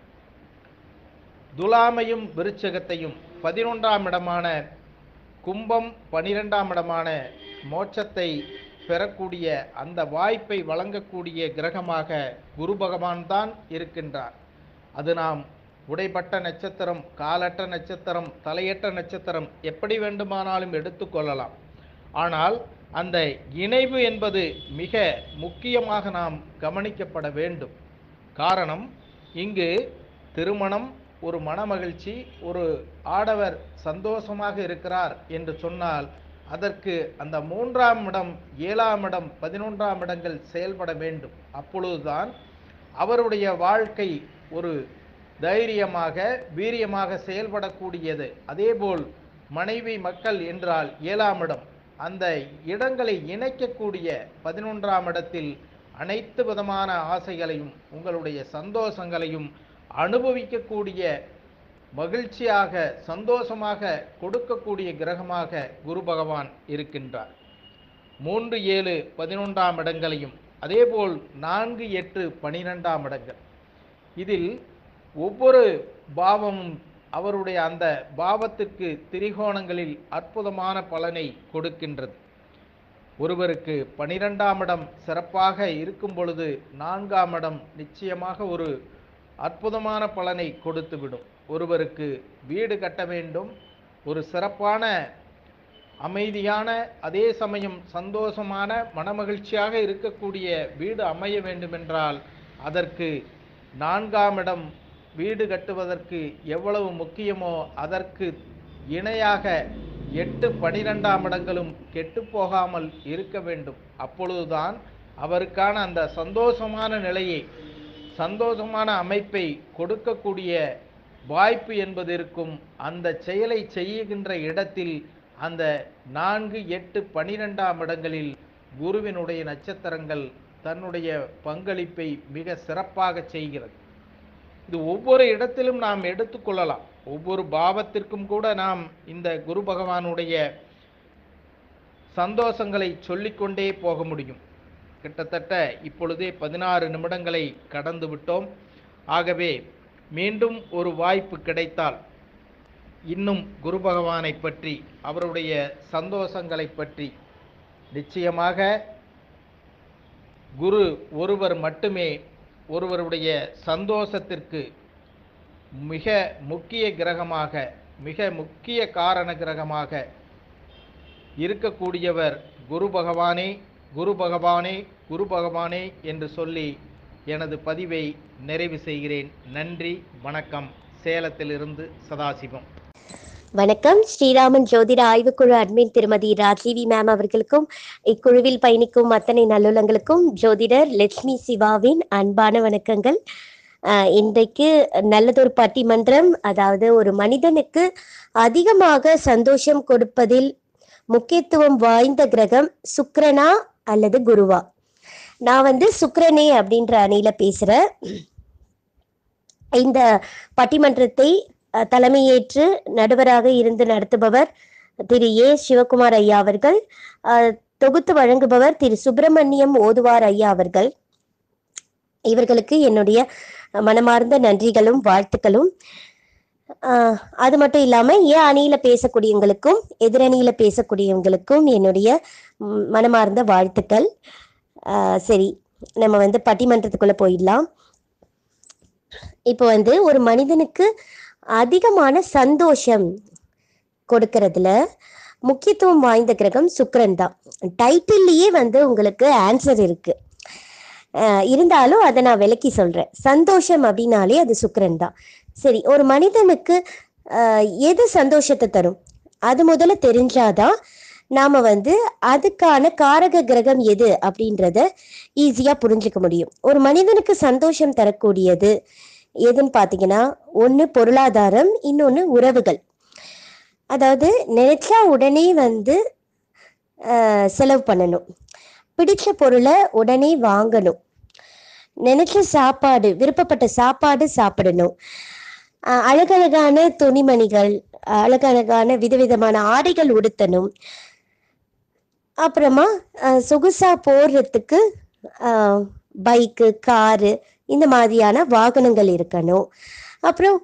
துலாமையும் விருச்சகத்தையும் பதினொன்றாம் இடமான கும்பம் பனிரெண்டாம் இடமான மோட்சத்தை பெறக்கூடிய அந்த வாய்ப்பை வழங்கக்கூடிய கிரகமாக குரு பகவான் தான் இருக்கின்றார் அது நாம் உடைப்பட்ட நட்சத்திரம் காலற்ற நட்சத்திரம் தலையற்ற நட்சத்திரம் எப்படி வேண்டுமானாலும் எடுத்துக்கொள்ளலாம் ஆனால் அந்த இணைவு என்பது மிக முக்கியமாக நாம் கவனிக்கப்பட வேண்டும் காரணம் இங்கு திருமணம் ஒரு மனமகிழ்ச்சி ஒரு ஆடவர் சந்தோஷமாக இருக்கிறார் என்று சொன்னால் அதற்கு அந்த மூன்றாம் இடம் ஏழாம் இடம் பதினொன்றாம் இடங்கள் செயல்பட வேண்டும் அப்பொழுதுதான் அவருடைய வாழ்க்கை ஒரு தைரியமாக வீரியமாக செயல்படக்கூடியது அதேபோல் மனைவி மக்கள் என்றால் ஏழாம் இடம் அந்த இடங்களை இணைக்கக்கூடிய பதினொன்றாம் இடத்தில் அனைத்து விதமான ஆசைகளையும் உங்களுடைய சந்தோஷங்களையும் அனுபவிக்கக்கூடிய மகிழ்ச்சியாக சந்தோஷமாக கொடுக்கக்கூடிய கிரகமாக குரு பகவான் இருக்கின்றார் மூன்று ஏழு பதினொன்றாம் இடங்களையும் அதேபோல் நான்கு எட்டு பனிரெண்டாம் இடங்கள் இதில் ஒவ்வொரு பாவமும் அவருடைய அந்த பாவத்திற்கு திரிகோணங்களில் அற்புதமான பலனை கொடுக்கின்றது ஒருவருக்கு பனிரெண்டாம் இடம் சிறப்பாக இருக்கும் பொழுது நான்காம் இடம் நிச்சயமாக ஒரு அற்புதமான பலனை கொடுத்துவிடும் ஒருவருக்கு வீடு கட்ட வேண்டும் ஒரு சிறப்பான அமைதியான அதே சமயம் சந்தோஷமான மனமகிழ்ச்சியாக இருக்கக்கூடிய வீடு அமைய வேண்டுமென்றால் அதற்கு நான்காம் இடம் வீடு கட்டுவதற்கு எவ்வளவு முக்கியமோ அதற்கு இணையாக எட்டு பனிரெண்டாம் இடங்களும் கெட்டுப் போகாமல் இருக்க வேண்டும் அப்பொழுதுதான் அவருக்கான அந்த சந்தோஷமான நிலையை சந்தோஷமான அமைப்பை கொடுக்கக்கூடிய வாய்ப்பு என்பது இருக்கும் அந்த செயலை செய்கின்ற இடத்தில் அந்த நான்கு எட்டு பனிரெண்டாம் இடங்களில் குருவினுடைய நட்சத்திரங்கள் தன்னுடைய பங்களிப்பை மிக சிறப்பாக செய்கிறது இது ஒவ்வொரு இடத்திலும் நாம் எடுத்துக்கொள்ளலாம் ஒவ்வொரு பாவத்திற்கும் கூட நாம் இந்த குரு பகவானுடைய சந்தோஷங்களை சொல்லிக்கொண்டே போக முடியும் கிட்டத்தட்ட இப்பொழுதே பதினாறு நிமிடங்களை கடந்து விட்டோம் ஆகவே மீண்டும் ஒரு வாய்ப்பு கிடைத்தால் இன்னும் குரு பகவானை பற்றி அவருடைய சந்தோஷங்களை பற்றி நிச்சயமாக குரு ஒருவர் மட்டுமே ஒருவருடைய சந்தோஷத்திற்கு மிக முக்கிய கிரகமாக மிக முக்கிய காரண கிரகமாக இருக்கக்கூடியவர் குரு பகவானே குரு பகவானே குரு பகவானே என்று சொல்லி எனது பதிவை நிறைவு செய்கிறேன் நன்றி வணக்கம் சேலத்திலிருந்து சதாசிவம் வணக்கம் ஸ்ரீராமன் ஜோதிட ஆய்வுக்குழு அட்மின் திருமதி ராஜீவி மேம் அவர்களுக்கும் இக்குழுவில் பயணிக்கும் அத்தனை நல்லுள்ளங்களுக்கும் ஜோதிடர் லட்சுமி சிவாவின் அன்பான வணக்கங்கள் ஆஹ் இன்றைக்கு நல்லதொரு பட்டிமன்றம் அதாவது ஒரு மனிதனுக்கு அதிகமாக சந்தோஷம் கொடுப்பதில் முக்கியத்துவம் வாய்ந்த கிரகம் சுக்கிரனா அல்லது குருவா நான் வந்து சுக்கிரனே அப்படின்ற அணியில பேசுறேன் இந்த பட்டிமன்றத்தை அஹ், தலைமையேற்று நடுவராக இருந்து நடத்துபவர் திரு ஏ சிவகுமார் ஐயா அவர்கள் அஹ், தொகுத்து வழங்குபவர் திரு சுப்பிரமணியம் ஓதுவார் ஐயா அவர்கள் இவர்களுக்கு என்னுடைய மனமார்ந்த நன்றிகளும் வாழ்த்துக்களும் ஆஹ், அது மட்டும் இல்லாம ஏன் அணியில பேசக்கூடியவங்களுக்கும் எதிரணியில பேசக்கூடியவங்களுக்கும் என்னுடைய ம், மனமார்ந்த வாழ்த்துக்கள் ஆஹ், சரி நம்ம வந்து பட்டிமன்றத்துக்குள்ள போயிடலாம் இப்போ வந்து ஒரு மனிதனுக்கு அதிகமான சந்தோஷம் கொடுக்கறதுல முக்கியத்துவம் வாய்ந்த கிரகம் சுக்கிரன் தான் டைட்டில்லையே வந்து உங்களுக்கு ஆன்சர் இருக்கு அஹ் இருந்தாலும் அதை நான் விளக்கி சொல்றேன் சந்தோஷம் அப்படின்னாலே அது சுக்கிரன் தான் சரி ஒரு மனிதனுக்கு அஹ், எது சந்தோஷத்தை தரும் அது முதல்ல தெரிஞ்சாதான் நாம வந்து அதுக்கான காரக கிரகம் எது அப்படின்றத ஈஸியா புரிஞ்சுக்க முடியும் ஒரு மனிதனுக்கு சந்தோஷம் தரக்கூடியது எதுன்னு பார்த்தீங்கன்னா ஒன்று பொருளாதாரம் இன்னொன்று உறவுகள் அதாவது நினைச்சா உடனே வந்து ஆஹ், செலவு பண்ணணும் பிடிச்ச பொருளை உடனே வாங்கணும் நினைச்ச சாப்பாடு விருப்பப்பட்ட சாப்பாடு சாப்பிடணும் ஆஹ், அழகழகான துணிமணிகள் அழகழகான விதவிதமான ஆடைகள் உடுத்தணும் அப்புறமா ஆஹ், சொகுசா போடுறதுக்கு பைக்கு காரு இந்த மாதிரியான வாகனங்கள் இருக்கணும் அப்புறம்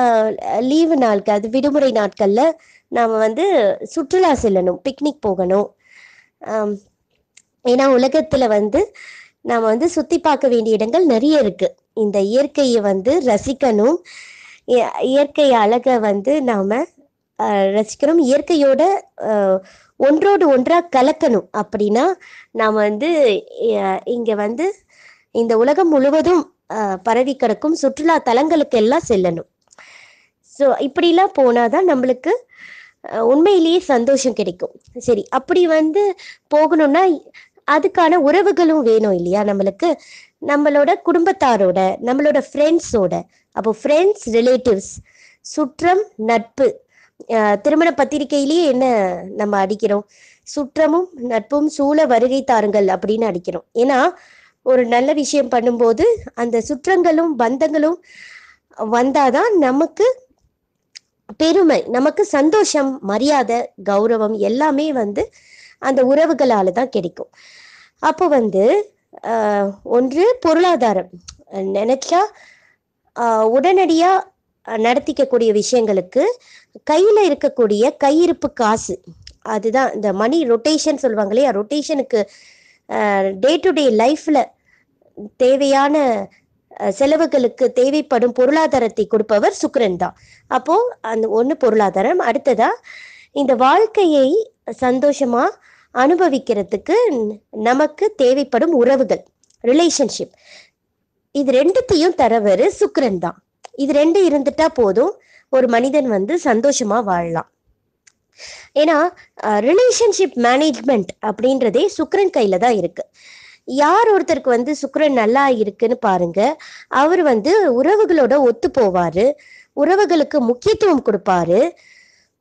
லீவு நாட்கள் அது விடுமுறை நாட்கள்ல நாம வந்து சுற்றுலா செல்லணும் பிக்னிக் போகணும் ஆம், ஏன்னா உலகத்துல வந்து நாம வந்து சுத்தி பார்க்க வேண்டிய இடங்கள் நிறைய இருக்கு இந்த இயற்கையை வந்து ரசிக்கணும் இய- இயற்கை அழகை வந்து நாம ஆஹ், ரசிக்கணும் இயற்கையோட ஆஹ், ஒன்றோடு ஒன்றா கலக்கணும் அப்படின்னா நாம வந்து அஹ், இங்க வந்து இந்த உலகம் முழுவதும் ஆஹ், பரவி கிடக்கும் சுற்றுலா தலங்களுக்கு எல்லாம் செல்லணும் ஸோ இப்படிலாம் போனாதான் நம்மளுக்கு அஹ், உண்மையிலேயே சந்தோஷம் கிடைக்கும் சரி அப்படி வந்து போகணும்னா அதுக்கான உறவுகளும் வேணும் இல்லையா நம்மளுக்கு நம்மளோட குடும்பத்தாரோட நம்மளோட ஃப்ரெண்ட்ஸோட அப்போ ஃப்ரெண்ட்ஸ் ரிலேட்டிவ்ஸ் சுற்றம் நட்பு அஹ், திருமண பத்திரிக்கையிலேயே என்ன நம்ம அடிக்கிறோம் சுற்றமும் நட்பும் சூழ வருகை தாருங்கள் அப்படின்னு அடிக்கிறோம் ஏன்னா ஒரு நல்ல விஷயம் பண்ணும்போது அந்த சுற்றங்களும் பந்தங்களும் வந்தாதான் நமக்கு பெருமை நமக்கு சந்தோஷம் மரியாதை கௌரவம் எல்லாமே வந்து அந்த உறவுகளால தான் கிடைக்கும் அப்போ வந்து ஆஹ், ஒன்று பொருளாதாரம் நினைச்சா ஆஹ், உடனடியா நடத்திக்கக்கூடிய விஷயங்களுக்கு கையில இருக்கக்கூடிய கையிருப்பு காசு அதுதான் இந்த மணி ரொட்டேஷன் சொல்லுவாங்க இல்லையா ரொட்டேஷனுக்கு டே டு டே லைஃப்ல தேவையான அஹ், செலவுகளுக்கு தேவைப்படும் பொருளாதாரத்தை கொடுப்பவர் சுக்கிரன் தான் அப்போ அந்த ஒன்று பொருளாதாரம் அடுத்ததா இந்த வாழ்க்கையை சந்தோஷமா அனுபவிக்கிறதுக்கு ந- நமக்கு தேவைப்படும் உறவுகள் ரிலேஷன்ஷிப் இது ரெண்டுத்தையும் தரவர் சுக்கிரன் தான் இது ரெண்டு இருந்துட்டா போதும் ஒரு மனிதன் வந்து சந்தோஷமா வாழலாம் ஏன்னா ரிலேஷன்ஷிப் மேனேஜ்மெண்ட் அப்படின்றதே சுக்கிரன் கையில தான் இருக்கு யார் ஒருத்தருக்கு வந்து சுக்கிரன் நல்லா இருக்குன்னு பாருங்க அவர் வந்து உறவுகளோட ஒத்து போவாரு உறவுகளுக்கு முக்கியத்துவம் கொடுப்பாரு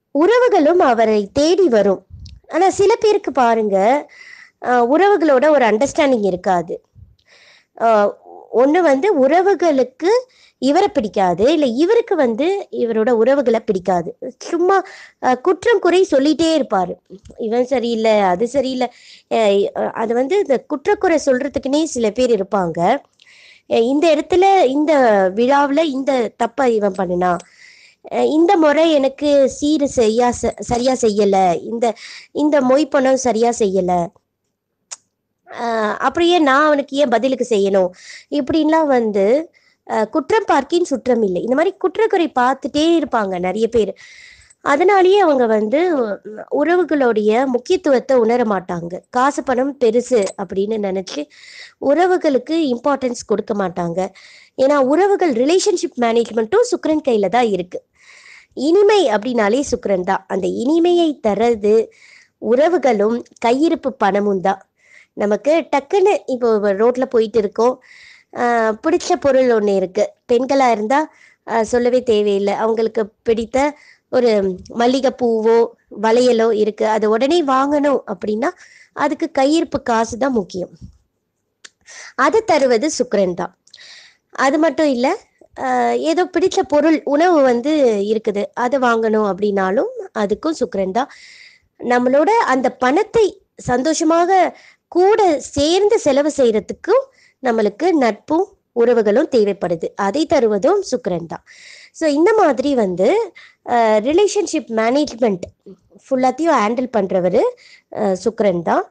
உறவுகளும் அவரை தேடி வரும் ஆனா சில பேருக்கு பாருங்க ஆஹ் உறவுகளோட ஒரு அண்டர்ஸ்டாண்டிங் இருக்காது ஒன்று வந்து உறவுகளுக்கு இவரை பிடிக்காது இல்லை இவருக்கு வந்து இவரோட உறவுகளை பிடிக்காது சும்மா ஆஹ் குற்றம் குறை சொல்லிட்டே இருப்பாரு இவன் சரியில்லை அது சரியில்லை ஆஹ் அது வந்து இந்த குற்றக்குறை சொல்றதுக்குன்னே சில பேர் இருப்பாங்க அஹ் இந்த இடத்துல இந்த விழாவில் இந்த தப்பை இவன் பண்ணினா அஹ் இந்த முறை எனக்கு சீர் செய்யா ச- சரியா செய்யல இந்த இந்த மொய் பணம் சரியா செய்யல அஹ் அப்படியே நான் அவனுக்கு ஏன் பதிலுக்கு செய்யணும் இப்படின்லாம் வந்து அஹ் குற்றம் பார்க்கின் சுற்றம் இல்லை இந்த மாதிரி குற்றக்குறை பார்த்துட்டே இருப்பாங்க நிறைய பேர் அதனாலேயே அவங்க வந்து உறவுகளுடைய முக்கியத்துவத்தை உணர மாட்டாங்க காசு பணம் பெருசு அப்படின்னு நினைச்சு உறவுகளுக்கு இம்பார்ட்டன்ஸ் கொடுக்க மாட்டாங்க ஏன்னா உறவுகள் ரிலேஷன்ஷிப் மேனேஜ்மெண்ட்டும் சுக்கிரன் கையில தான் இருக்கு இனிமை அப்படின்னாலே சுக்கிரன் தான் அந்த இனிமையை தர்றது உறவுகளும் கையிருப்பு பணமும் தான் நமக்கு டக்குன்னு இப்போ ரோட்ல போயிட்டு இருக்கோம் ஆஹ் பிடிச்ச பொருள் ஒன்று இருக்கு பெண்களா இருந்தா ஆஹ் சொல்லவே தேவையில்லை அவங்களுக்கு பிடித்த ஒரு மல்லிகைப்பூவோ வளையலோ இருக்கு அது உடனே வாங்கணும் அப்படின்னா அதுக்கு கையிருப்பு காசு தான் முக்கியம் அது தருவது சுக்கிரன் தான் அது மட்டும் இல்லை ஏதோ பிடிச்ச பொருள் உணவு வந்து இருக்குது அதை வாங்கணும் அப்படின்னாலும் அதுக்கும் சுக்கிரன் தான் நம்மளோட அந்த பணத்தை சந்தோஷமாக கூட சேர்ந்து செலவு செய்யறதுக்கும் நம்மளுக்கு நட்பும் உறவுகளும் தேவைப்படுது அதை தருவதும் சுக்கிரன் தான் ஸோ இந்த மாதிரி வந்து ரிலேஷன்ஷிப் மேனேஜ்மெண்ட் ஃபுல்லாத்தையும் ஹேண்டில் பண்ணுறவர் சுக்கிரன் தான்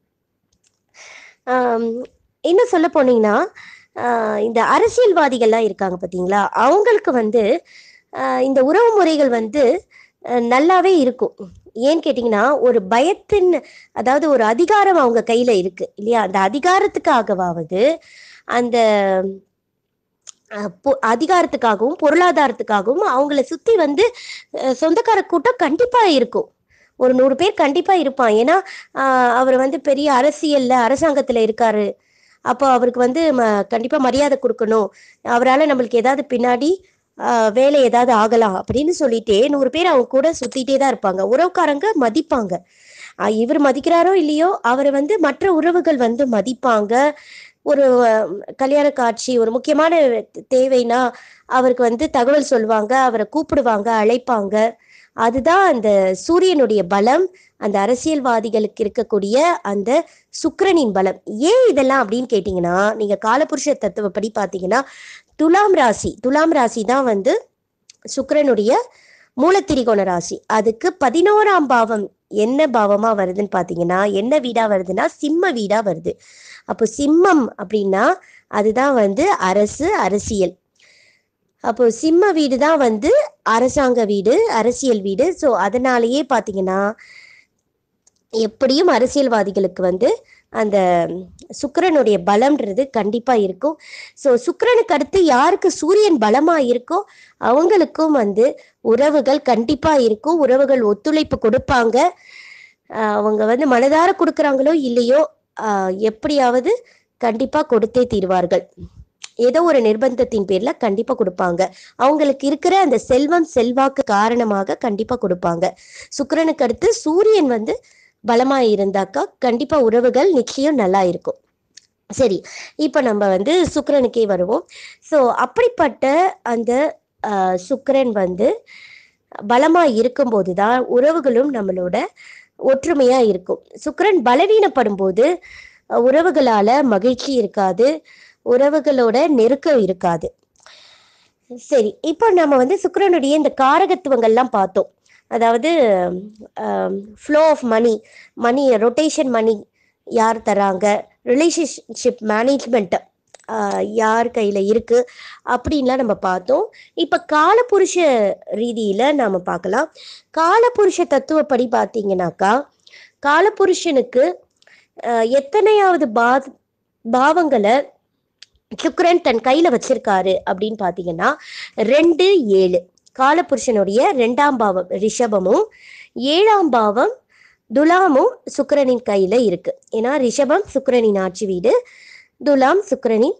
ஆம், இன்னும் சொல்ல போனீங்கன்னா ஆஹ் இந்த அரசியல்வாதிகள்லாம் இருக்காங்க பார்த்தீங்களா அவங்களுக்கு வந்து ஆஹ் இந்த உறவு முறைகள் வந்து அஹ் நல்லாவே இருக்கும் ஏன்னு கேட்டிங்கன்னா ஒரு பயத்தின் அதாவது ஒரு அதிகாரம் அவங்க கையில இருக்கு இல்லையா அந்த அதிகாரத்துக்காகவாவது அந்த அஹ், பொ- அதிகாரத்துக்காகவும் பொருளாதாரத்துக்காகவும் அவங்கள சுத்தி வந்து அஹ், சொந்தக்கார கூட்டம் கண்டிப்பா இருக்கும் ஒரு நூறு பேர் கண்டிப்பா இருப்பான் ஏன்னா ஆஹ், அவர் வந்து பெரிய அரசியல்ல அரசாங்கத்துல இருக்காரு அப்போ அவருக்கு வந்து ம- கண்டிப்பா மரியாதை கொடுக்கணும் அவரால் நம்மளுக்கு ஏதாவது பின்னாடி ஆஹ், வேலை ஏதாவது ஆகலாம் அப்படின்னு சொல்லிட்டே நூறு பேர் அவங்க கூட சுத்திட்டே தான் இருப்பாங்க உறவுக்காரங்க மதிப்பாங்க ஆஹ், இவர் மதிக்கிறாரோ இல்லையோ அவரை வந்து மற்ற உறவுகள் வந்து மதிப்பாங்க ஒரு அஹ், கல்யாண காட்சி ஒரு முக்கியமான தேவைனா அவருக்கு வந்து தகவல் சொல்லுவாங்க அவரை கூப்பிடுவாங்க அழைப்பாங்க அதுதான் அந்த சூரியனுடைய பலம் அந்த அரசியல்வாதிகளுக்கு இருக்கக்கூடிய அந்த சுக்கிரனின் பலம் ஏன் இதெல்லாம் அப்படின்னு கேட்டிங்கன்னா நீங்க காலபுருஷ தத்துவப்படி பார்த்தீங்கன்னா துலாம் ராசி துலாம் ராசி தான் வந்து சுக்கிரனுடைய மூலத்திரிகோண ராசி அதுக்கு பதினோராம் பாவம் என்ன பாவமா வருதுன்னு பார்த்தீங்கன்னா என்ன வீடா வருதுன்னா சிம்ம வீடா வருது அப்போ சிம்மம் அப்படின்னா அதுதான் வந்து அரசு அரசியல் அப்போ சிம்ம வீடு தான் வந்து அரசாங்க வீடு அரசியல் வீடு ஸோ அதனாலேயே பார்த்தீங்கன்னா எப்படியும் அரசியல்வாதிகளுக்கு வந்து அந்த சுக்கிரனுடைய பலம்ன்றது கண்டிப்பா இருக்கும் ஸோ சுக்கிரனுக்கு அடுத்து யாருக்கு சூரியன் பலமா இருக்கோ அவங்களுக்கும் வந்து உறவுகள் கண்டிப்பா இருக்கும் உறவுகள் ஒத்துழைப்பு கொடுப்பாங்க ஆஹ் அவங்க வந்து மனதார கொடுக்குறாங்களோ இல்லையோ ஆஹ் எப்படியாவது கண்டிப்பா கொடுத்தே தீர்வார்கள் ஏதோ ஒரு நிர்பந்தத்தின் பேர்ல கண்டிப்பா கொடுப்பாங்க அவங்களுக்கு இருக்கிற அந்த செல்வம் செல்வாக்கு காரணமாக கண்டிப்பா கொடுப்பாங்க சுக்கிரனுக்கு அடுத்து சூரியன் வந்து பலமா இருந்தாக்கா கண்டிப்பா உறவுகள் நிச்சயம் நல்லா இருக்கும் சரி இப்போ நம்ம வந்து சுக்கிரனுக்கே வருவோம் ஸோ அப்படிப்பட்ட அந்த ஆஹ், சுக்கிரன் வந்து பலமா இருக்கும்போது தான் உறவுகளும் நம்மளோட ஒற்றுமையா இருக்கும் சுக்கிரன் பலவீனப்படும் போது அஹ், உறவுகளால மகிழ்ச்சி இருக்காது உறவுகளோட நெருக்கம் இருக்காது சரி இப்போ நம்ம வந்து சுக்கிரனுடைய இந்த காரகத்துவங்கள்லாம் பார்த்தோம் அதாவது flow of money money rotation money யார் தராங்க ரிலேஷன்ஷிப் மேனேஜ்மெண்ட் யார் கையில் இருக்கு அப்படின்லாம் நம்ம பார்த்தோம் இப்போ காலபுருஷ ரீதியில் நாம் பார்க்கலாம் காலபுருஷ தத்துவப்படி பார்த்தீங்கன்னாக்கா காலபுருஷனுக்கு ஆஹ், எத்தனையாவது பா பாவங்களை சுக்கிரன் தன் கையில வச்சிருக்காரு அப்படின்னு பாத்தீங்கன்னா ரெண்டு ஏழு காலபுருஷனுடைய ரெண்டாம் பாவம் ரிஷபமும் ஏழாம் பாவம் துலாமும் சுக்கிரனின் கையில இருக்கு ஏன்னா ரிஷபம் சுக்கிரனின் ஆட்சி வீடு துலாம் சுக்கிரனின்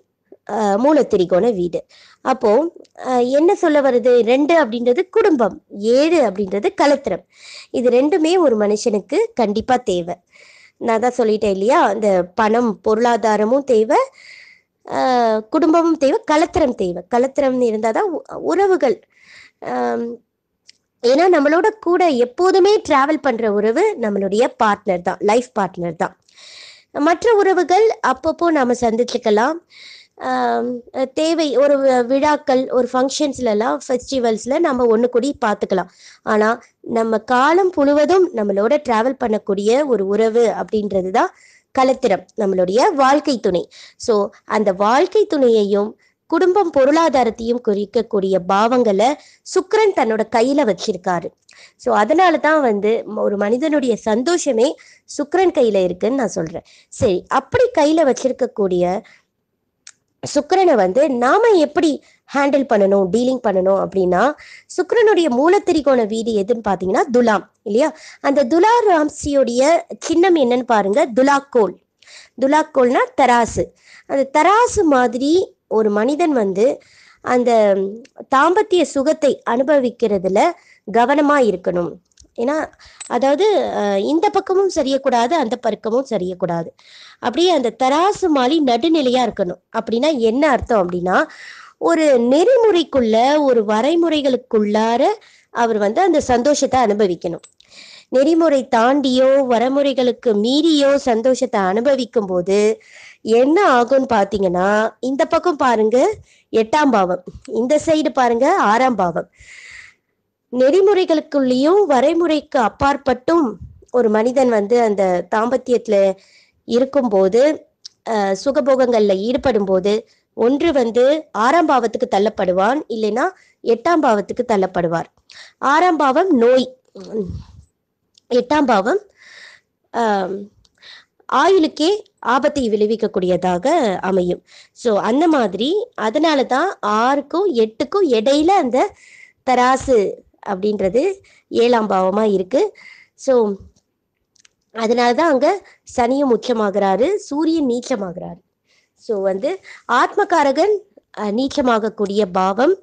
அஹ், மூலத்திரிகோண வீடு அப்போ அஹ், என்ன சொல்ல வருது ரெண்டு அப்படின்றது குடும்பம் ஏழு அப்படின்றது கலத்திரம் இது ரெண்டுமே ஒரு மனுஷனுக்கு கண்டிப்பா தேவை நான் தான் சொல்லிட்டேன் இல்லையா இந்த பணம் பொருளாதாரமும் தேவை ஆஹ் குடும்பமும் தேவை கலத்திரம் தேவை கலத்திரம் இருந்தால் தான் உ- உறவுகள் ஆம், ஏன்னா நம்மளோட கூட எப்போதுமே டிராவல் பண்ற உறவு நம்மளுடைய பார்ட்னர் தான் லைஃப் பார்ட்னர் தான் மற்ற உறவுகள் அப்பப்போ நாம சந்திச்சுக்கலாம் ஆம், தேவை ஒரு வி- விழாக்கள் ஒரு ஃபங்க்ஷன்ஸ்லலாம் ஃபெஸ்டிவல்ஸில் நம்ம ஒன்று கூடி பார்த்துக்கலாம் ஆனால் நம்ம காலம் முழுவதும் நம்மளோட டிராவல் பண்ணக்கூடிய ஒரு உறவு அப்படின்றது தான் கலத்திரம் நம்மளுடைய வாழ்க்கை துணை ஸோ அந்த வாழ்க்கை துணையையும் குடும்பம் பொருளாதாரத்தையும் குறிக்கக்கூடிய பாவங்களை சுக்கிரன் தன்னோட கையில வச்சிருக்காரு ஸோ அதனால தான் வந்து ம- ஒரு மனிதனுடைய சந்தோஷமே சுக்கிரன் கையில இருக்குன்னு நான் சொல்றேன் சரி அப்படி கையில வச்சிருக்கக்கூடிய சுக்கிரனை வந்து நாம எப்படி ஹேண்டில் பண்ணணும் டீலிங் பண்ணணும் அப்படின்னா சுக்கிரனுடைய மூலத்திரிகோண வீடு எதுன்னு பார்த்தீங்கன்னா துலாம் இல்லையா அந்த துலா ராம்சியோடைய சின்னம் என்னன்னு பாருங்க துலாக்கோல் துலாக்கோல்னா தராசு அந்த தராசு மாதிரி ஒரு மனிதன் வந்து அந்த தாம்பத்திய சுகத்தை அனுபவிக்கிறதுல கவனமா இருக்கணும் ஏன்னா அதாவது அஹ், இந்த பக்கமும் சரியக்கூடாது அந்த பக்கமும் சரியக்கூடாது அப்படியே அந்த தராசு மாலி நடுநிலையா இருக்கணும் அப்படின்னா என்ன அர்த்தம் அப்படின்னா ஒரு நெறிமுறைக்குள்ள ஒரு வரைமுறைகளுக்குள்ளார அவர் வந்து அந்த சந்தோஷத்தை அனுபவிக்கணும் நெறிமுறை தாண்டியோ வரமுறைகளுக்கு மீறியோ சந்தோஷத்தை அனுபவிக்கும் போது என்ன ஆகும்னு பாத்தீங்கன்னா இந்த பக்கம் பாருங்க எட்டாம் பாவம் இந்த சைடு பாருங்க ஆறாம் பாவம் நெறிமுறைகளுக்குள்ளேயும் வரைமுறைக்கு அப்பாற்பட்டும் ஒரு மனிதன் வந்து அந்த தாம்பத்தியத்துல இருக்கும்போது அஹ், சுகபோகங்கள்ல ஈடுபடும் போது ஒன்று வந்து ஆறாம் பாவத்துக்கு தள்ளப்படுவான் இல்லைன்னா எட்டாம் பாவத்துக்கு தள்ளப்படுவார் ஆறாம் பாவம் நோய் உம், எட்டாம் பாவம் ஆம், ஆயுளுக்கே ஆபத்தை விளைவிக்கக்கூடியதாக அமையும் ஸோ அந்த மாதிரி அதனால தான் ஆறுக்கும் எட்டுக்கும் இடையில அந்த தராசு அப்படின்றது ஏழாம் பாவமா இருக்கு ஸோ அதனால தான் அங்க சனியும் உச்சமாகிறாரு சூரியன் நீச்சமாகிறாரு ஸோ வந்து ஆத்மகாரகன் அஹ், நீச்சமாகக்கூடிய பாவம்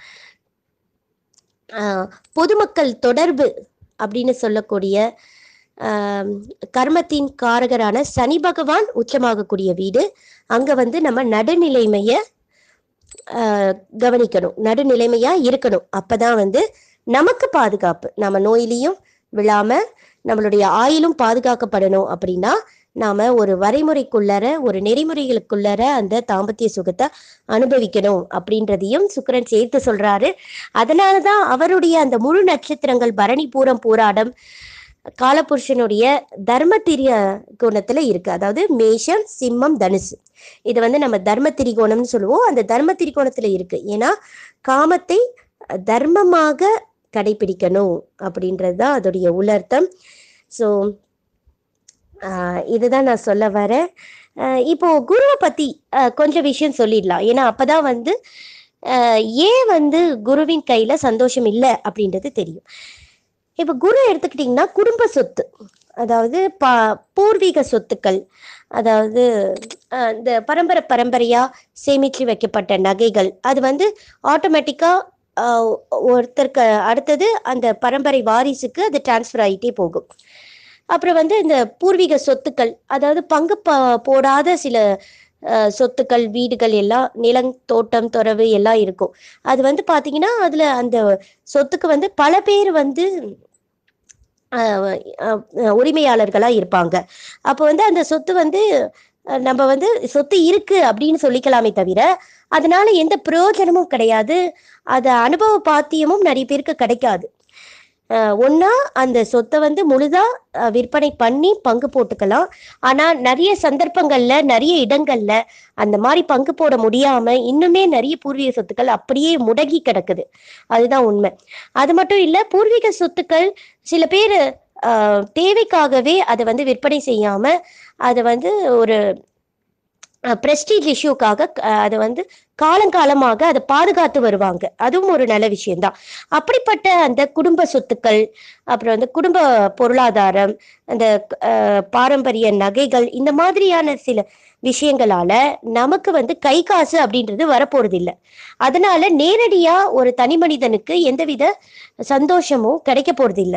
அஹ், பொதுமக்கள் தொடர்பு அப்படின்னு சொல்லக்கூடிய ஆம், கர்மத்தின் காரகரான சனி பகவான் உச்சமாகக்கூடிய வீடு அங்க வந்து நம்ம நடுநிலைமைய ஆஹ், கவனிக்கணும் நடுநிலைமையா இருக்கணும் அப்பதான் வந்து நமக்கு பாதுகாப்பு நம்ம நோயிலையும் விழாம நம்மளுடைய ஆயிலும் பாதுகாக்கப்படணும் அப்படின்னா நாம ஒரு வரைமுறைக்குள்ளர ஒரு நெறிமுறைகளுக்குள்ளர அந்த தாம்பத்திய சுகத்தை அனுபவிக்கணும் அப்படின்றதையும் சுக்கிரன் சேர்த்து சொல்றாரு அதனாலதான் அவருடைய அந்த முழு நட்சத்திரங்கள் பரணி பூரம் பூராடம் காலபுருஷனுடைய தர்ம திரிய கோணத்துல இருக்கு அதாவது மேஷம் சிம்மம் தனுசு இது வந்து நம்ம தர்ம திரிகோணம்னு சொல்லுவோம் அந்த தர்ம திரிகோணத்துல இருக்கு ஏன்னா காமத்தை தர்மமாக கடைபிடிக்கணும் அப்படின்றது தான் அதோடைய உள்ளர்த்தம் ஸோ இதுதான் நான் சொல்ல வரேன் ஆஹ் இப்போ குருவை பத்தி ஆஹ் கொஞ்சம் விஷயம் சொல்லிடலாம் ஏன்னா அப்பதான் வந்து ஆஹ் ஏன் வந்து குருவின் கையில சந்தோஷம் இல்லை அப்படின்றது தெரியும் இப்போ குரு எடுத்துக்கிட்டிங்கன்னா குடும்ப சொத்து அதாவது பா பூர்வீக சொத்துக்கள் அதாவது ஆஹ் இந்த பரம்பரை பரம்பரையா சேமிச்சு வைக்கப்பட்ட நகைகள் அது வந்து ஆட்டோமேட்டிக்கா ஒருத்தருக்கு அடுத்தது அந்த பரம்பரை வாரிசுக்கு அது டிரான்ஸ்ஃபர் ஆகிட்டே போகும் அப்புறம் வந்து இந்த பூர்வீக சொத்துக்கள் அதாவது பங்கு ப- போடாத சில அஹ், சொத்துக்கள் வீடுகள் எல்லாம் நிலம் தோட்டம் துறவு எல்லாம் இருக்கும் அது வந்து பாத்தீங்கன்னா அதுல அந்த சொத்துக்கு வந்து பல பேர் வந்து அஹ், அஹ், உரிமையாளர்களா இருப்பாங்க அப்போ வந்து அந்த சொத்து வந்து அஹ், நம்ம வந்து சொத்து இருக்கு அப்படின்னு சொல்லிக்கலாமே தவிர அதனால எந்த பிரயோஜனமும் கிடையாது அது அனுபவ பாத்தியமும் நிறைய பேருக்கு கிடைக்காது அஹ், ஒண்ணா அந்த சொத்தை வந்து முழுதா அஹ், விற்பனை பண்ணி பங்கு போட்டுக்கலாம் ஆனா நிறைய சந்தர்ப்பங்கள்ல நிறைய இடங்கள்ல அந்த மாதிரி பங்கு போட முடியாம இன்னுமே நிறைய பூர்வீக சொத்துக்கள் அப்படியே முடங்கி கிடக்குது அதுதான் உண்மை அது மட்டும் இல்ல பூர்வீக சொத்துக்கள் சில பேர் தேவைக்காகவே அதை வந்து விற்பனை செய்யாம அதை வந்து ஒரு பிரஸ்டீஜ் இஷ்யூக்காக அதை வந்து காலங்காலமாக அதை பாதுகாத்து வருவாங்க அதுவும் ஒரு நல்ல விஷயம்தான் அப்படிப்பட்ட அந்த குடும்ப சொத்துக்கள் அப்புறம் வந்து குடும்ப பொருளாதாரம் அந்த அஹ், பாரம்பரிய நகைகள் இந்த மாதிரியான சில விஷயங்களால நமக்கு வந்து கை காசு அப்படின்றது வரப்போறது இல்லை அதனால நேரடியா ஒரு தனி மனிதனுக்கு எந்தவித சந்தோஷமும் கிடைக்க போறது இல்லை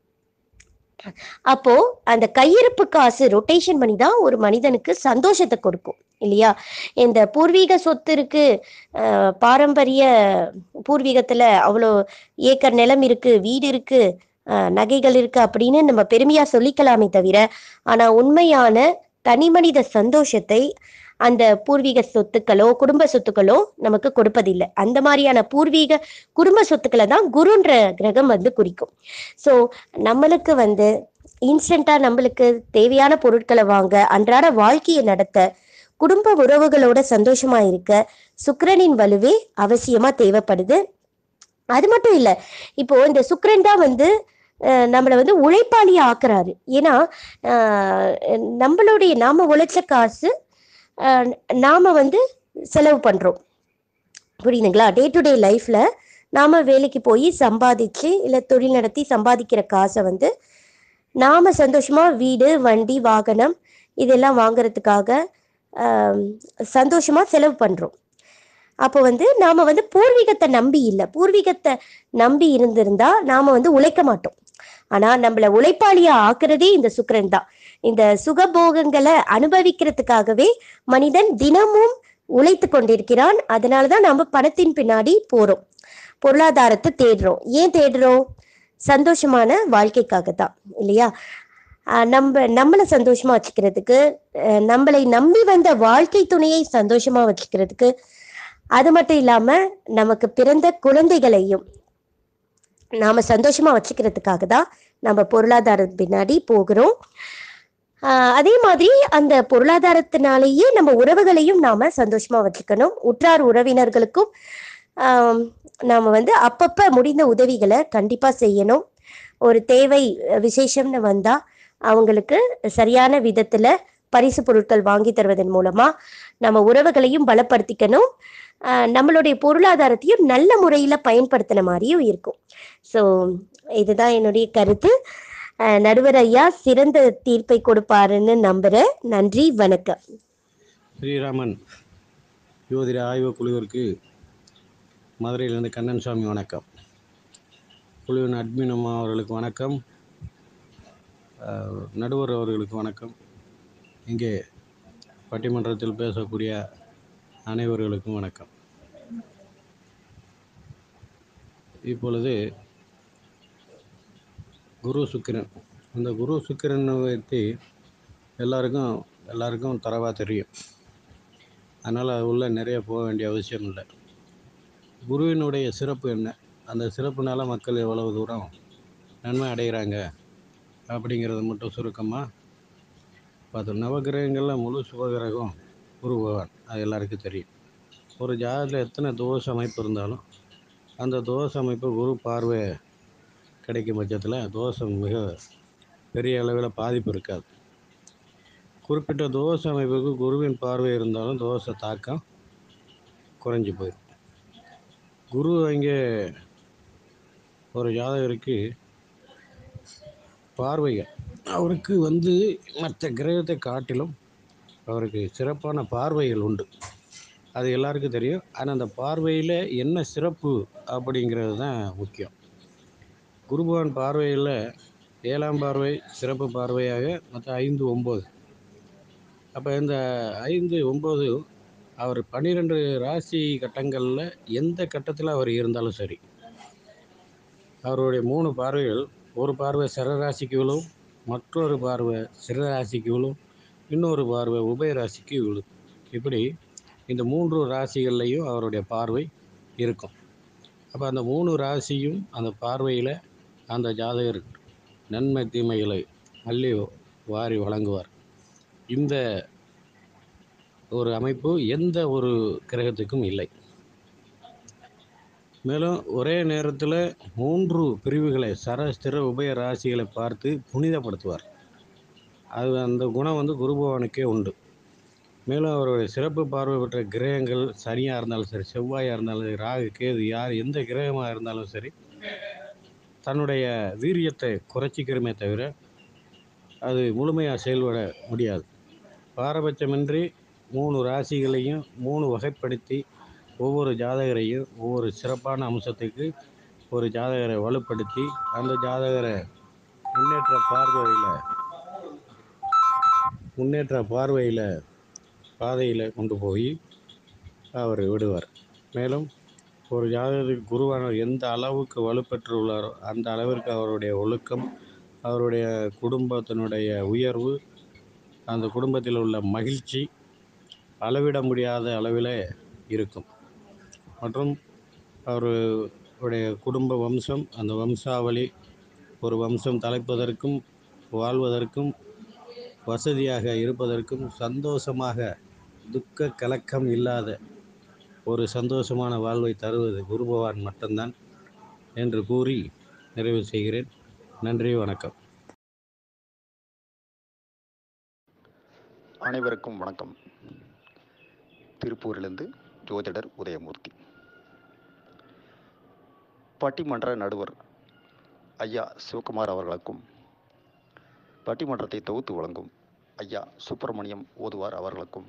அப்போ அந்த கையிருப்பு காசு ரொட்டேஷன் பண்ணி தான் ஒரு மனிதனுக்கு சந்தோஷத்தை கொடுக்கும் இல்லையா இந்த பூர்வீக சொத்து இருக்கு அஹ், பாரம்பரிய பூர்வீகத்துல அவ்வளோ ஏக்கர் நிலம் இருக்கு வீடு இருக்கு அஹ், நகைகள் இருக்கு அப்படின்னு நம்ம பெருமையா சொல்லிக்கலாமே தவிர ஆனா உண்மையான தனி மனித சந்தோஷத்தை அந்த பூர்வீக சொத்துக்களோ குடும்ப சொத்துக்களோ நமக்கு கொடுப்பதில்லை அந்த மாதிரியான பூர்வீக குடும்ப சொத்துக்களை தான் குருன்ற கிரகம் வந்து குறிக்கும் ஸோ நம்மளுக்கு வந்து இன்ஸ்டண்டா நம்மளுக்கு தேவையான பொருட்களை வாங்க அன்றாட வாழ்க்கையை நடத்த குடும்ப உறவுகளோட சந்தோஷமா இருக்க சுக்கிரனின் வலுவே அவசியமா தேவைப்படுது அது மட்டும் இல்ல இப்போ இந்த சுக்கிரன் தான் வந்து அஹ், நம்மளை வந்து உழைப்பாளியா ஆக்குறாரு ஏன்னா அஹ், நம்மளுடைய நாம உழைச்ச காசு அஹ், நாம வந்து செலவு பண்றோம் புரியுதுங்களா டே டு டே லைஃப்ல நாம வேலைக்கு போய் சம்பாதிச்சு இல்ல தொழில் நடத்தி சம்பாதிக்கிற காசை வந்து நாம சந்தோஷமா வீடு வண்டி வாகனம் இதெல்லாம் வாங்குறதுக்காக ஆம், சந்தோஷமா செலவு பண்றோம் அப்போ வந்து நாம வந்து பூர்வீகத்தை நம்பி இல்லை பூர்வீகத்தை நம்பி இருந்திருந்தா நாம வந்து உழைக்க மாட்டோம் ஆனா நம்மள உழைப்பாளியா ஆக்குறதே இந்த சுக்கிரன் தான் இந்த சுகபோகங்களை அனுபவிக்கிறதுக்காகவே மனிதன் தினமும் உழைத்து கொண்டிருக்கிறான் அதனாலதான் நம்ம பணத்தின் பின்னாடி போறோம் பொருளாதாரத்தை தேடுறோம் ஏன் தேடுறோம் சந்தோஷமான வாழ்க்கைக்காக தான் இல்லையா ஆஹ் நம்ம நம்மளை சந்தோஷமா வச்சுக்கிறதுக்கு அஹ் நம்மளை நம்பி வந்த வாழ்க்கை துணையை சந்தோஷமா வச்சுக்கிறதுக்கு அது மட்டும் இல்லாம நமக்கு பிறந்த குழந்தைகளையும் நாம சந்தோஷமா வச்சுக்கிறதுக்காக தான் நம்ம பொருளாதாரம் பின்னாடி போகிறோம் ஆஹ் அதே மாதிரி அந்த பொருளாதாரத்தினாலேயே நம்ம உறவுகளையும் நாம சந்தோஷமா வச்சுக்கணும் உற்றார் உறவினர்களுக்கும் ஆம், நாம வந்து அப்பப்ப முடிந்த உதவிகளை கண்டிப்பா செய்யணும் ஒரு தேவை அஹ், விசேஷம்னு வந்தா அவங்களுக்கு சரியான விதத்துல பரிசு பொருட்கள் வாங்கி தருவதன் மூலமா நம்ம உறவுகளையும் பலப்படுத்திக்கணும் ஆஹ், நம்மளுடைய பொருளாதாரத்தையும் நல்ல முறையில பயன்படுத்தின மாதிரியும் இருக்கும் ஸோ இதுதான் என்னுடைய கருத்து ஆஹ், நடுவர் ஐயா சிறந்த தீர்ப்பை கொடுப்பாருன்னு நம்புறேன் நன்றி வணக்கம் ஸ்ரீராமன் யோதிட ஆய்வு குழுவிற்கு மதுரையிலிருந்து கண்ணன் சுவாமி வணக்கம் குழுவின் அட்மின் அம்மா அவர்களுக்கு வணக்கம் அஹ், நடுவர் அவர்களுக்கு வணக்கம் இங்கே பட்டிமன்றத்தில் பேசக்கூடிய அனைவர்களுக்கும் வணக்கம் இப்பொழுது குரு சுக்கிரன் இந்த குரு சுக்கிரனை வைத்து எல்லாருக்கும் எல்லாருக்கும் தரவாக தெரியும் அதனால் அது உள்ள நிறைய போக வேண்டிய அவசியம் இல்லை குருவினுடைய சிறப்பு என்ன அந்த சிறப்புனால மக்கள் எவ்வளவு தூரம் நன்மை அடைகிறாங்க அப்படிங்கிறத மட்டும் சுருக்கமாக பார்த்தோம் நவகிரகங்களில் முழு சுபகிரகம் குரு பகவான் அது எல்லாருக்கும் தெரியும் ஒரு ஜாதகத்தில் எத்தனை தோஷ அமைப்பு இருந்தாலும் அந்த தோஷ அமைப்பு குரு பார்வை கிடைக்கும் பட்சத்தில் தோஷம் மிக பெரிய அளவில் பாதிப்பு இருக்காது குறிப்பிட்ட தோஷ அமைப்புக்கு குருவின் பார்வை இருந்தாலும் தோஷ தாக்கம் குறைஞ்சி போயிடும் குரு அங்கே ஒரு ஜாதகருக்கு பார்வைகள் அவருக்கு வந்து மற்ற கிரகத்தை காட்டிலும் அவருக்கு சிறப்பான பார்வைகள் உண்டு அது எல்லாருக்கும் தெரியும் ஆனால் அந்த பார்வையில் என்ன சிறப்பு அப்படிங்கிறது தான் முக்கியம் குரு பகவான் பார்வையில் ஏழாம் பார்வை சிறப்பு பார்வையாக மற்ற ஐந்து ஒம்பது அப்போ இந்த ஐந்து ஒம்பது அவர் பன்னிரெண்டு ராசி கட்டங்களில் எந்த கட்டத்தில் அவர் இருந்தாலும் சரி அவருடைய மூணு பார்வைகள் ஒரு பார்வை சரராசிக்கு விழும் மற்றொரு பார்வை சிறராசிக்கு விழும் இன்னொரு பார்வை உபயராசிக்கு விழும் இப்படி இந்த மூன்று ராசிகள்லையும் அவருடைய பார்வை இருக்கும் அப்போ அந்த மூணு ராசியும் அந்த பார்வையில் அந்த ஜாதகர் நன்மை தீமைகளை அள்ளி வாரி வழங்குவார் இந்த ஒரு அமைப்பு எந்த ஒரு கிரகத்துக்கும் இல்லை மேலும் ஒரே நேரத்தில் மூன்று பிரிவுகளை சர ஸ்திர உபய ராசிகளை பார்த்து புனிதப்படுத்துவார் அது அந்த குணம் வந்து குரு பகவானுக்கே உண்டு மேலும் அவருடைய சிறப்பு பார்வை பெற்ற கிரகங்கள் சனியாக இருந்தாலும் சரி செவ்வாயாக இருந்தாலும் சரி ராகு கேது யார் எந்த கிரகமாக இருந்தாலும் சரி தன்னுடைய வீரியத்தை குறைச்சிக்கிறமே தவிர அது முழுமையாக செயல்பட முடியாது பாரபட்சமின்றி மூணு ராசிகளையும் மூணு வகைப்படுத்தி ஒவ்வொரு ஜாதகரையும் ஒவ்வொரு சிறப்பான அம்சத்துக்கு ஒரு ஜாதகரை வலுப்படுத்தி அந்த ஜாதகரை முன்னேற்ற பார்வையில் முன்னேற்ற பார்வையில் பாதையில் கொண்டு போய் அவர் விடுவார் மேலும் ஒரு ஜாதகத்துக்கு குருவானவர் எந்த அளவுக்கு வலுப்பெற்றுள்ளாரோ அந்த அளவிற்கு அவருடைய ஒழுக்கம் அவருடைய குடும்பத்தினுடைய உயர்வு அந்த குடும்பத்தில் உள்ள மகிழ்ச்சி அளவிட முடியாத அளவில் இருக்கும் மற்றும் அவருடைய குடும்ப வம்சம் அந்த வம்சாவளி ஒரு வம்சம் தலைப்பதற்கும் வாழ்வதற்கும் வசதியாக இருப்பதற்கும் சந்தோஷமாக துக்க கலக்கம் இல்லாத ஒரு சந்தோஷமான வாழ்வை தருவது குரு பகவான் மட்டும்தான் என்று கூறி நிறைவு செய்கிறேன் நன்றி வணக்கம் அனைவருக்கும் வணக்கம் திருப்பூரிலிருந்து ஜோதிடர் உதயமூர்த்தி பட்டிமன்ற நடுவர் ஐயா சிவகுமார் அவர்களுக்கும் பட்டிமன்றத்தை தொகுத்து வழங்கும் ஐயா சுப்பிரமணியம் ஓதுவார் அவர்களுக்கும்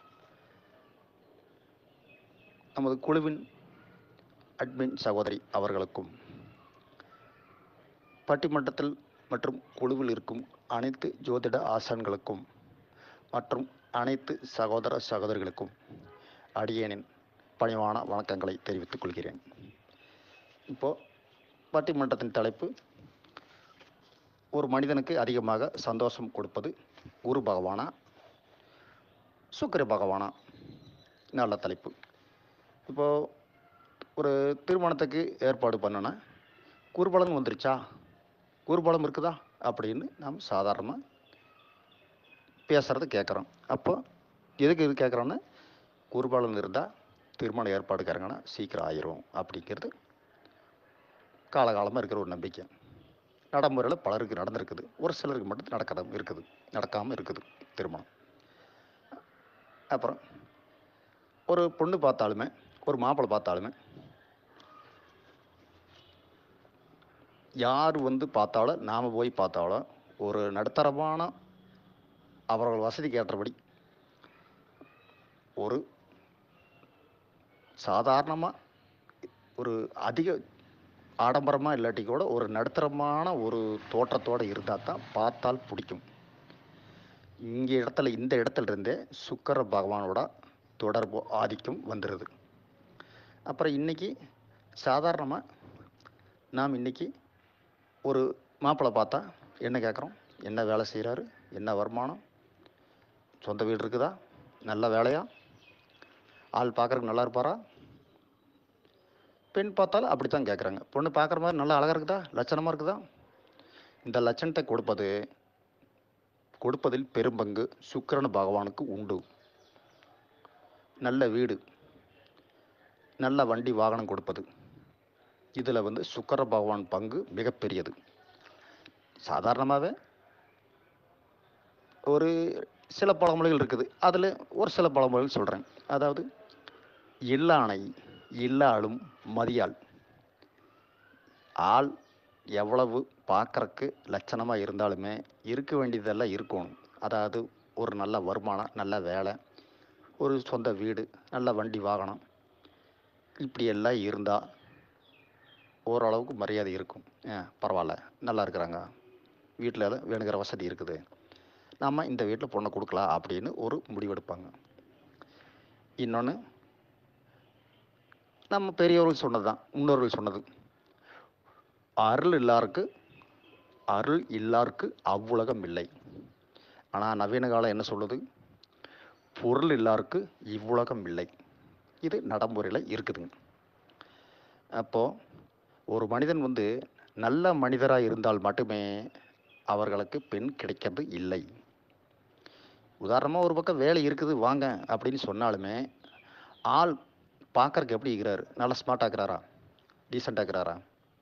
நமது குழுவின் அட்மின் சகோதரி அவர்களுக்கும் பட்டிமன்றத்தில் மற்றும் குழுவில் இருக்கும் அனைத்து ஜோதிட ஆசான்களுக்கும் மற்றும் அனைத்து சகோதர சகோதரிகளுக்கும் அடியேனின் பணிவான வணக்கங்களை தெரிவித்துக் கொள்கிறேன் இப்போ பட்டிமன்றத்தின் தலைப்பு ஒரு மனிதனுக்கு அதிகமாக சந்தோஷம் கொடுப்பது குரு பகவானா சுக்கிர பகவானா நல்ல தலைப்பு இப்போ ஒரு திருமணத்துக்கு ஏற்பாடு பண்ணனா குருபலன் வந்துருச்சா குருபலம் இருக்குதா அப்படின்னு நாம் சாதாரணமாக பேசுகிறது கேட்குறோம் அப்போ எதுக்கு இது கேட்குறோன்னா குருபலன் இருந்தால் திருமண ஏற்பாடுக்காரங்கன்னா சீக்கிரம் ஆயிரும் அப்படிங்கிறது காலகாலமாக இருக்கிற ஒரு நம்பிக்கை நடைமுறையில் பலருக்கு நடந்திருக்குது ஒரு சிலருக்கு மட்டும் நடக்காம இருக்குது நடக்காமல் இருக்குது திருமணம் அப்புறம் ஒரு பொண்ணு பார்த்தாலுமே ஒரு மாப்பிள்ளை பார்த்தாலுமே யார் வந்து பார்த்தாலும் நாம் போய் பார்த்தாலும் ஒரு நடுத்தரமான அவர்கள் வசதிக்கு ஏற்றபடி ஒரு சாதாரணமாக ஒரு அதிக ஆடம்பரமாக இல்லாட்டி கூட ஒரு நடுத்தரமான ஒரு தோற்றத்தோடு இருந்தால் தான் பார்த்தால் பிடிக்கும் இங்கே இடத்துல இந்த இடத்துல இருந்தே சுக்கர பகவானோட தொடர்பு ஆதிக்கம் வந்துடுது அப்புறம் இன்றைக்கி சாதாரணமாக நாம் இன்றைக்கி ஒரு மாப்பிள்ளை பார்த்தா என்ன கேட்குறோம் என்ன வேலை செய்கிறாரு என்ன வருமானம் சொந்த வீடு இருக்குதா நல்ல வேலையா ஆள் பார்க்குறதுக்கு நல்லா இருப்பாரா பெண் பார்த்தாலும் அப்படி தான் கேட்குறாங்க பொண்ணு பார்க்குற மாதிரி நல்லா அழகாக இருக்குதா லட்சணமாக இருக்குதா இந்த லட்சணத்தை கொடுப்பது கொடுப்பதில் பெரும்பங்கு சுக்கிரன் பகவானுக்கு உண்டு நல்ல வீடு நல்ல வண்டி வாகனம் கொடுப்பது இதில் வந்து சுக்கிர பகவான் பங்கு மிகப்பெரியது சாதாரணமாகவே ஒரு சில பழமொழிகள் இருக்குது அதில் ஒரு சில பழமொழிகள் சொல்கிறேன் அதாவது இல்லானை இல்லாளும் மதியாள் ஆள் எவ்வளவு பார்க்கறக்கு லட்சணமாக இருந்தாலுமே இருக்க வேண்டியதெல்லாம் இருக்கணும் அதாவது ஒரு நல்ல வருமானம் நல்ல வேலை ஒரு சொந்த வீடு நல்ல வண்டி வாகனம் இப்படியெல்லாம் இருந்தால் ஓரளவுக்கு மரியாதை இருக்கும் ஆ பரவாயில்ல நல்லா இருக்கிறாங்க வீட்டில் வேணுங்கிற வசதி இருக்குது நம்ம இந்த வீட்டில் பொண்ணை கொடுக்கலாம் அப்படின்னு ஒரு முடிவெடுப்பாங்க இன்னொன்று நம்ம பெரியவர்கள் சொன்னது தான் முன்னோர்கள் சொன்னது அருள் இல்லாருக்கு அருள் இல்லாருக்கு அவ்வுலகம் இல்லை ஆனால் நவீன காலம் என்ன சொல்லுது பொருள் இல்லாருக்கு இவ்வுலகம் இல்லை இது நடைமுறையில் இருக்குதுங்க அப்போது ஒரு மனிதன் வந்து நல்ல மனிதராக இருந்தால் மட்டுமே அவர்களுக்கு பெண் கிடைக்கிறது இல்லை உதாரணமாக ஒரு பக்கம் வேலை இருக்குது வாங்க அப்படின்னு சொன்னாலுமே ஆள் பார்க்கறக்கு எப்படி இருக்கிறாரு நல்லா ஸ்மார்ட்டாக இருக்கிறாரா டீசெண்டாக இருக்கிறாரா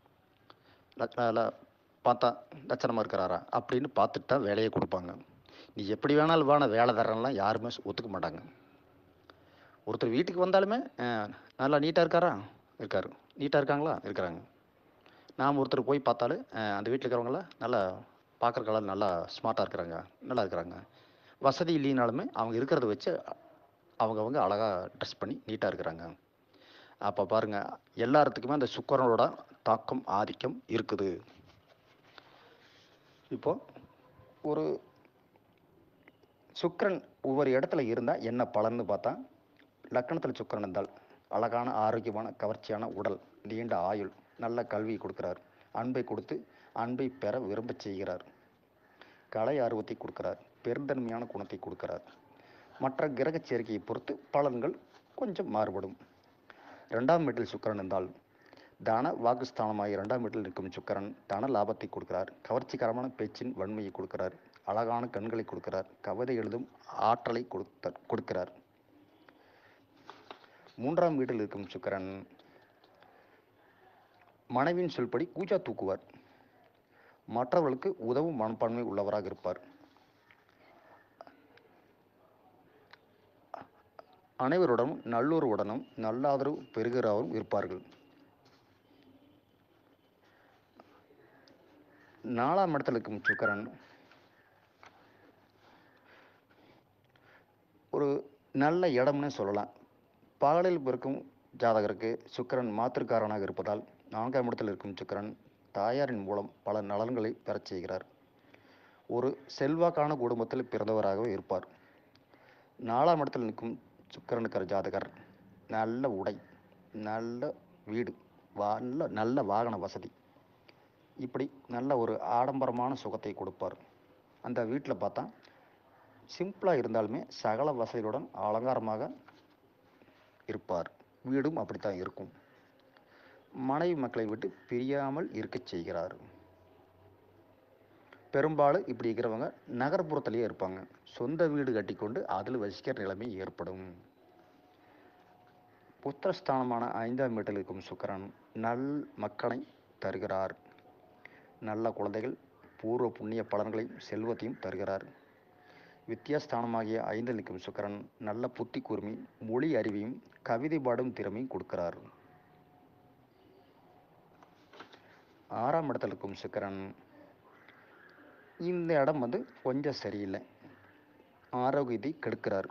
நல்லா பார்த்தா லட்சணமாக இருக்கிறாரா அப்படின்னு பார்த்துட்டு தான் வேலையை கொடுப்பாங்க நீ எப்படி வேணாலும் வேணா வேலை தரேன்லாம் யாருமே ஒத்துக்க மாட்டாங்க ஒருத்தர் வீட்டுக்கு வந்தாலுமே அஹ், நல்லா நீட்டாக இருக்காரா இருக்காரு நீட்டாக இருக்காங்களா இருக்கிறாங்க நாம் ஒருத்தர் போய் பார்த்தாலும் அஹ், அந்த வீட்டில் இருக்கிறவங்களாம் நல்லா பார்க்குறக்கெல்லாம் நல்லா ஸ்மார்ட்டாக இருக்கிறாங்க நல்லா இருக்கிறாங்க வசதி இல்லைனாலுமே அவங்க இருக்கிறத வச்சு அவங்கவங்க அழகாக ட்ரெஸ் பண்ணி நீட்டாக இருக்கிறாங்க அப்போ பாருங்கள் எல்லாத்துக்குமே அந்த சுக்கரனோட தாக்கம் ஆதிக்கம் இருக்குது இப்போ ஒரு சுக்கிரன் ஒவ்வொரு இடத்துல இருந்தால் என்ன பலன்னு பார்த்தா லக்கணத்தில் சுக்கிரன் இருந்தால் அழகான ஆரோக்கியமான கவர்ச்சியான உடல் நீண்ட ஆயுள் நல்ல கல்வி கொடுக்கிறார் அன்பை கொடுத்து அன்பை பெற விரும்பச் செய்கிறார் கலை ஆர்வத்தை கொடுக்கிறார் பெருந்தன்மையான குணத்தை கொடுக்கிறார் மற்ற கிரக சேர்க்கையை பொறுத்து பலன்கள் கொஞ்சம் மாறுபடும் ரெண்டாம் வீட்டில் சுக்கிரன் இருந்தால் தன வாக்குஸ்தானமாகி இரண்டாம் வீட்டில் நிற்கும் சுக்கிரன் தன லாபத்தை கொடுக்கிறார் கவர்ச்சிகரமான பேச்சின் வன்மையை கொடுக்கிறார் அழகான கண்களை கொடுக்கிறார் கவிதை எழுதும் ஆற்றலை கொடுத்த கொடுக்கிறார் மூன்றாம் வீட்டில் இருக்கும் சுக்கிரன் மனைவியின் சொல்படி கூஜா தூக்குவார் மற்றவர்களுக்கு உதவும் மனப்பான்மை உள்ளவராக இருப்பார் அனைவருடனும் நல்லுறவுடனும் நல்லாதரவு பெறுகிறவரும் இருப்பார்கள் நாலாம் இடத்துல இருக்கும் சுக்கரன் ஒரு நல்ல இடம்னு சொல்லலாம் பகலில் பிறக்கும் ஜாதகருக்கு சுக்கிரன் மாத்திருக்காரனாக இருப்பதால் நான்காம் இடத்தில் இருக்கும் சுக்கிரன் தாயாரின் மூலம் பல நலன்களை பெறச் செய்கிறார் ஒரு செல்வாக்கான குடும்பத்தில் பிறந்தவராகவே இருப்பார் நாலாம் இடத்தில் நிற்கும் சுக்கிரனுக்கிற ஜாதகர் நல்ல உடை நல்ல வீடு வா நல்ல நல்ல வாகன வசதி இப்படி நல்ல ஒரு ஆடம்பரமான சுகத்தை கொடுப்பார் அந்த வீட்டில் பார்த்தா சிம்பிளாக இருந்தாலுமே சகல வசதியுடன் அலங்காரமாக இருப்பார் வீடும் அப்படித்தான் இருக்கும் மனைவி மக்களை விட்டு பிரியாமல் இருக்கச் செய்கிறார் பெரும்பாலும் இப்படி இருக்கிறவங்க நகர்ப்புறத்திலேயே இருப்பாங்க சொந்த வீடு கட்டிக்கொண்டு அதில் வசிக்கிற நிலைமை ஏற்படும் புத்திரஸ்தானமான ஐந்தாம் வீட்டில் இருக்கும் சுக்கிரன் நல் மக்களை தருகிறார் நல்ல குழந்தைகள் பூர்வ புண்ணிய பலன்களையும் செல்வத்தையும் தருகிறார் வித்தியாஸ்தானமாகிய ஐந்தில் நிற்கும் சுக்கிரன் நல்ல புத்தி கூர்மை மொழி அறிவையும் கவிதை பாடும் திறமையும் கொடுக்கிறார் ஆறாம் இடத்தில் இருக்கும் சுக்கிரன் இந்த இடம் வந்து கொஞ்சம் சரியில்லை ஆரோக்கியத்தை கெடுக்கிறார்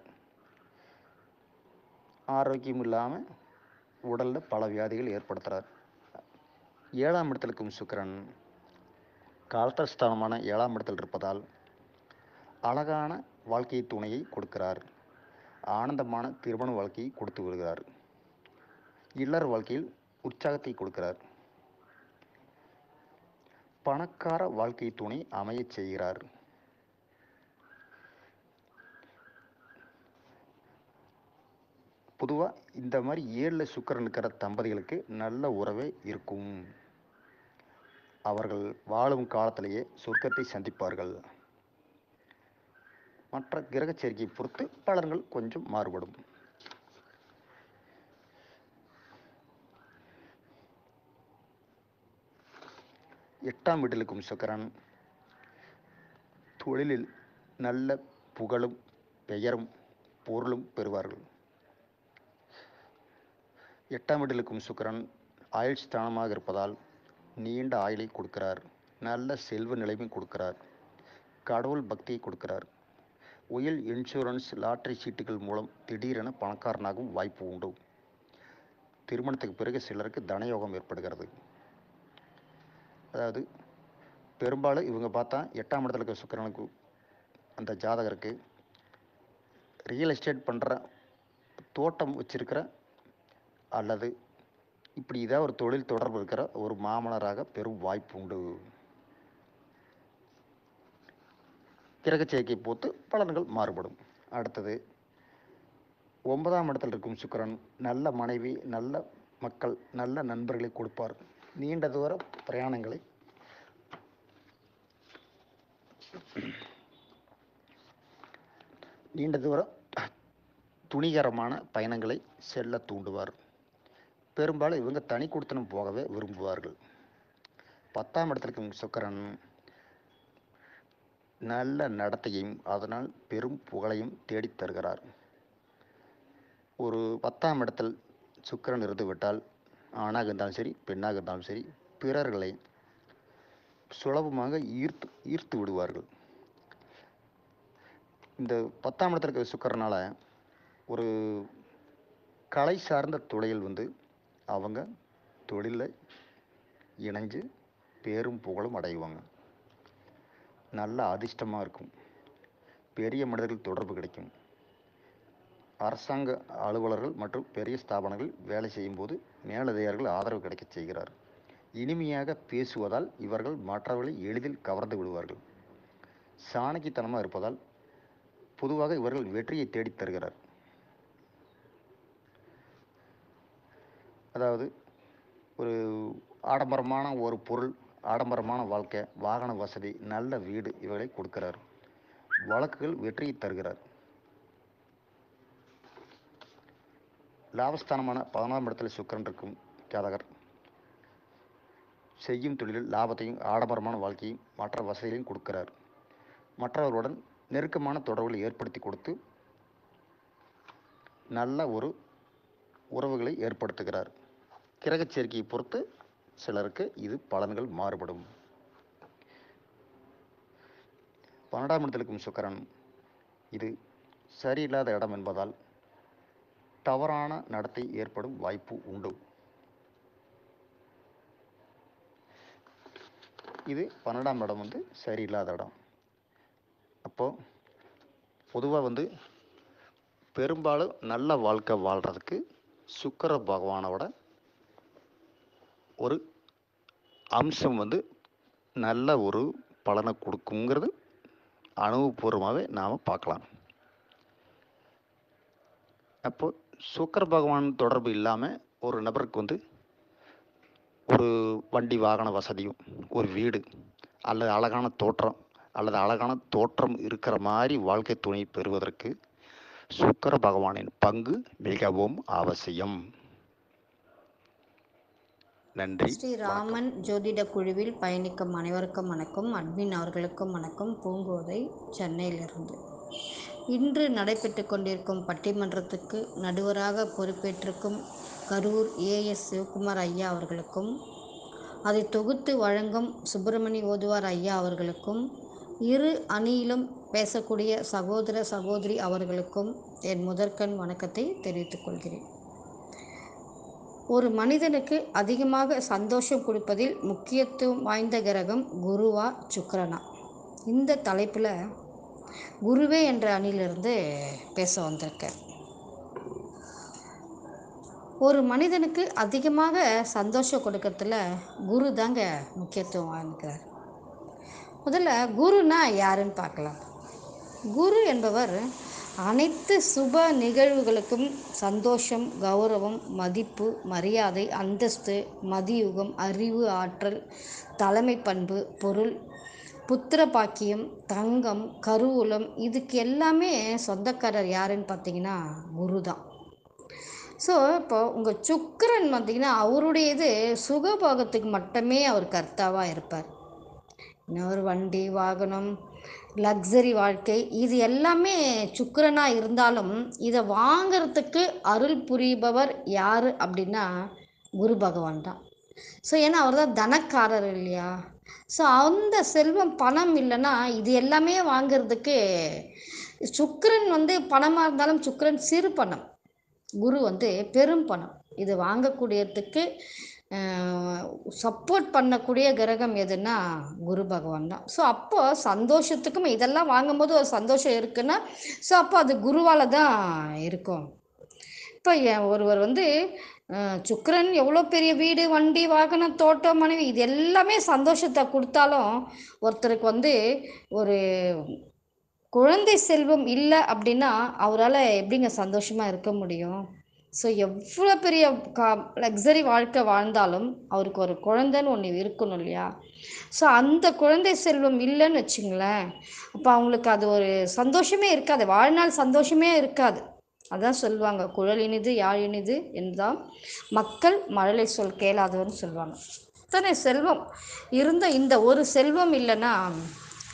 ஆரோக்கியம் இல்லாமல் உடலில் பல வியாதிகள் ஏற்படுத்துகிறார் ஏழாம் இடத்தில் இருக்கும் சுக்கிரன் காலத்தஸ்தானமான ஏழாம் இடத்தில் இருப்பதால் அழகான வாழ்க்கை துணையை கொடுக்கிறார் ஆனந்தமான திருமண வாழ்க்கையை கொடுத்து விடுகிறார் இல்லற வாழ்க்கையில் உற்சாகத்தை கொடுக்கிறார் பணக்கார வாழ்க்கை துணை அமையச் செய்கிறார் பொதுவாக இந்த மாதிரி ஏழில் சுக்கரன் இருக்கிற தம்பதிகளுக்கு நல்ல உறவே இருக்கும் அவர்கள் வாழும் காலத்திலேயே சொர்க்கத்தை சந்திப்பார்கள் மற்ற கிரக சேர்க்கையை பொறுத்து பலன்கள் கொஞ்சம் மாறுபடும் எட்டாம் வீட்டில் இருக்கும் சுக்கரன் தொழிலில் நல்ல புகழும் பெயரும் பொருளும் பெறுவார்கள் எட்டாம் வீட்டில் இருக்கும் சுக்கிரன் ஆயுள் ஸ்தானமாக இருப்பதால் நீண்ட ஆயுளை கொடுக்கிறார் நல்ல செல்வ நிலைமை கொடுக்கிறார் கடவுள் பக்தியை கொடுக்கிறார் உயில் இன்சூரன்ஸ் லாட்டரி சீட்டுகள் மூலம் திடீரென பணக்காரனாகவும் வாய்ப்பு உண்டு திருமணத்துக்கு பிறகு சிலருக்கு தனயோகம் ஏற்படுகிறது அதாவது பெரும்பாலும் இவங்க பார்த்தா எட்டாம் இடத்துல இருக்க சுக்கிரனுக்கு அந்த ஜாதகருக்கு ரியல் எஸ்டேட் பண்ணுற தோட்டம் வச்சிருக்கிற அல்லது இப்படி ஏதாவது ஒரு தொழில் தொடர்பு இருக்கிற ஒரு மாமனராக பெரும் வாய்ப்பு உண்டு கிரக சேர்க்கை பொறுத்து பலன்கள் மாறுபடும் அடுத்தது ஒன்பதாம் இடத்தில் இருக்கும் சுக்கிரன் நல்ல மனைவி நல்ல மக்கள் நல்ல நண்பர்களை கொடுப்பார் நீண்ட தூர பிரயாணங்களை நீண்ட தூரம் துணிகரமான பயணங்களை செல்ல தூண்டுவார் பெரும்பாலும் இவங்க தனி கொடுத்தனம் போகவே விரும்புவார்கள் பத்தாம் இடத்துல இருக்கும் சுக்கிரன் நல்ல நடத்தையையும் அதனால் பெரும் புகழையும் தேடித் தருகிறார் ஒரு பத்தாம் இடத்தில் சுக்கிரன் இருந்து விட்டால் ஆணாக இருந்தாலும் சரி பெண்ணாக இருந்தாலும் சரி பிறர்களை சுலபமாக ஈர்த்து ஈர்த்து விடுவார்கள் இந்த பத்தாம் இடத்துல இருக்கிற சுக்கரனால ஒரு கலை சார்ந்த துறையில் வந்து அவங்க தொழிலில் இணைஞ்சு பேரும் புகழும் அடைவாங்க நல்ல அதிர்ஷ்டமாக இருக்கும் பெரிய மனிதர்கள் தொடர்பு கிடைக்கும் அரசாங்க அலுவலர்கள் மற்றும் பெரிய ஸ்தாபனங்கள் வேலை செய்யும்போது மேலதிகாரிகள் ஆதரவு கிடைக்கச் செய்கிறார் இனிமையாக பேசுவதால் இவர்கள் மற்றவர்களை எளிதில் கவர்ந்து விடுவார்கள் சாணக்கித்தனமாக இருப்பதால் பொதுவாக இவர்கள் வெற்றியை தேடித் தருகிறார் அதாவது ஒரு ஆடம்பரமான ஒரு பொருள் ஆடம்பரமான வாழ்க்கை வாகன வசதி நல்ல வீடு இவைகளை கொடுக்கிறார் வழக்குகள் வெற்றியை தருகிறார் லாபஸ்தானமான பதினொன்றாம் இடத்தில் சுக்கிரன் இருக்கும் ஜாதகர் செய்யும் தொழிலில் லாபத்தையும் ஆடம்பரமான வாழ்க்கையும் மற்ற வசதிகளையும் கொடுக்கிறார் மற்றவர்களுடன் நெருக்கமான தொடர்புகளை ஏற்படுத்தி கொடுத்து நல்ல ஒரு உறவுகளை ஏற்படுத்துகிறார் கிரகச் சேர்க்கையை பொறுத்து சிலருக்கு இது பலன்கள் மாறுபடும் பன்னெண்டாம் இடத்தில் இருக்கும் சுக்கரன் இது சரியில்லாத இடம் என்பதால் தவறான நடத்தை ஏற்படும் வாய்ப்பு உண்டு இது பன்னெண்டாம் இடம் வந்து சரியில்லாத இடம் அப்போது பொதுவாக வந்து பெரும்பாலும் நல்ல வாழ்க்கை வாழ்கிறதுக்கு சுக்கிர பகவானோட ஒரு அம்சம் வந்து நல்ல ஒரு பலனை கொடுக்குங்கிறது அனுபவபூர்வமாகவே நாம் பார்க்கலாம் அப்போ சுக்கிர பகவான் தொடர்பு இல்லாமல் ஒரு நபருக்கு வந்து ஒரு வண்டி வாகன வசதியும் ஒரு வீடு அல்லது அழகான தோற்றம் அல்லது அழகான தோற்றம் இருக்கிற மாதிரி வாழ்க்கை துணை பெறுவதற்கு சுக்கிர பகவானின் பங்கு மிகவும் அவசியம் நன்றி ஸ்ரீ ராமன் ஜோதிட குழுவில் பயணிக்கும் அனைவருக்கும் வணக்கம் அட்மின் அவர்களுக்கும் வணக்கம் பூங்கோதை சென்னையிலிருந்து இன்று நடைபெற்று கொண்டிருக்கும் பட்டிமன்றத்துக்கு நடுவராக பொறுப்பேற்றிருக்கும் கரூர் ஏஎஸ் சிவகுமார் ஐயா அவர்களுக்கும் அதை தொகுத்து வழங்கும் சுப்பிரமணி ஓதுவார் ஐயா அவர்களுக்கும் இரு அணியிலும் பேசக்கூடிய சகோதர சகோதரி அவர்களுக்கும் என் முதற்கண் வணக்கத்தை தெரிவித்துக் கொள்கிறேன் ஒரு மனிதனுக்கு அதிகமாக சந்தோஷம் கொடுப்பதில் முக்கியத்துவம் வாய்ந்த கிரகம் குருவா சுக்கிரனா இந்த தலைப்பில் குருவே என்ற அணியிலிருந்து பேச வந்திருக்கேன் ஒரு மனிதனுக்கு அதிகமாக சந்தோஷம் கொடுக்கறதுல குரு தாங்க முக்கியத்துவம் வாங்கிக்கிறார் முதல்ல குருனா யாருன்னு பார்க்கலாம் குரு என்பவர் அனைத்து சுப நிகழ்வுகளுக்கும் சந்தோஷம் கௌரவம் மதிப்பு மரியாதை அந்தஸ்து மதியுகம் அறிவு ஆற்றல் தலைமை பண்பு பொருள் புத்திர பாக்கியம் தங்கம் கருவூலம் இதுக்கு எல்லாமே சொந்தக்காரர் யாருன்னு பார்த்தீங்கன்னா குரு தான் ஸோ இப்போ உங்கள் சுக்கிரன் பார்த்தீங்கன்னா அவருடைய இது சுகபோகத்துக்கு மட்டுமே அவர் கர்த்தாவாக இருப்பார் இன்னொரு வண்டி வாகனம் லக்ஸரி வாழ்க்கை இது எல்லாமே சுக்கிரனாக இருந்தாலும் இதை வாங்கிறதுக்கு அருள் புரிபவர் யார் அப்படின்னா குரு பகவான் தான் ஸோ ஏன்னா அவர் தான் தனக்காரர் இல்லையா ஸோ அந்த செல்வம் பணம் இல்லைன்னா இது எல்லாமே வாங்கிறதுக்கு சுக்கிரன் வந்து பணமாக இருந்தாலும் சுக்கிரன் சிறு பணம் குரு வந்து பெரும் பணம் இது வாங்கக்கூடியதுக்கு சப்போர்ட் பண்ணக்கூடிய கிரகம் எதுன்னா குரு பகவான் தான் ஸோ அப்போ சந்தோஷத்துக்கும் இதெல்லாம் வாங்கும்போது ஒரு சந்தோஷம் இருக்குன்னா ஸோ அப்போ அது குருவால் தான் இருக்கும் இப்போ எ- ஒருவர் வந்து அஹ், சுக்கிரன் எவ்வளோ பெரிய வீடு வண்டி வாகனம் தோட்டம் மனைவி இது எல்லாமே சந்தோஷத்தை கொடுத்தாலும் ஒருத்தருக்கு வந்து ஒரு குழந்தை செல்வம் இல்லை அப்படின்னா அவரால் எப்படிங்க சந்தோஷமாக இருக்க முடியும் ஸோ எவ்வளோ பெரிய கா லக்ஸரி வாழ்க்கை வாழ்ந்தாலும் அவருக்கு ஒரு குழந்தைன்னு ஒன்று இருக்கணும் இல்லையா ஸோ அந்த குழந்தை செல்வம் இல்லைன்னு வச்சுங்களேன் அப்போ அவங்களுக்கு அது ஒரு சந்தோஷமே இருக்காது வாழ்நாள் சந்தோஷமே இருக்காது அதான் சொல்லுவாங்க குழல் இனிது யாழ் இனிது என்றால் மக்கள் மழலை சொல் கேளாதவர்னு சொல்லுவாங்க இத்தனை செல்வம் இருந்த இந்த ஒரு செல்வம் இல்லைன்னா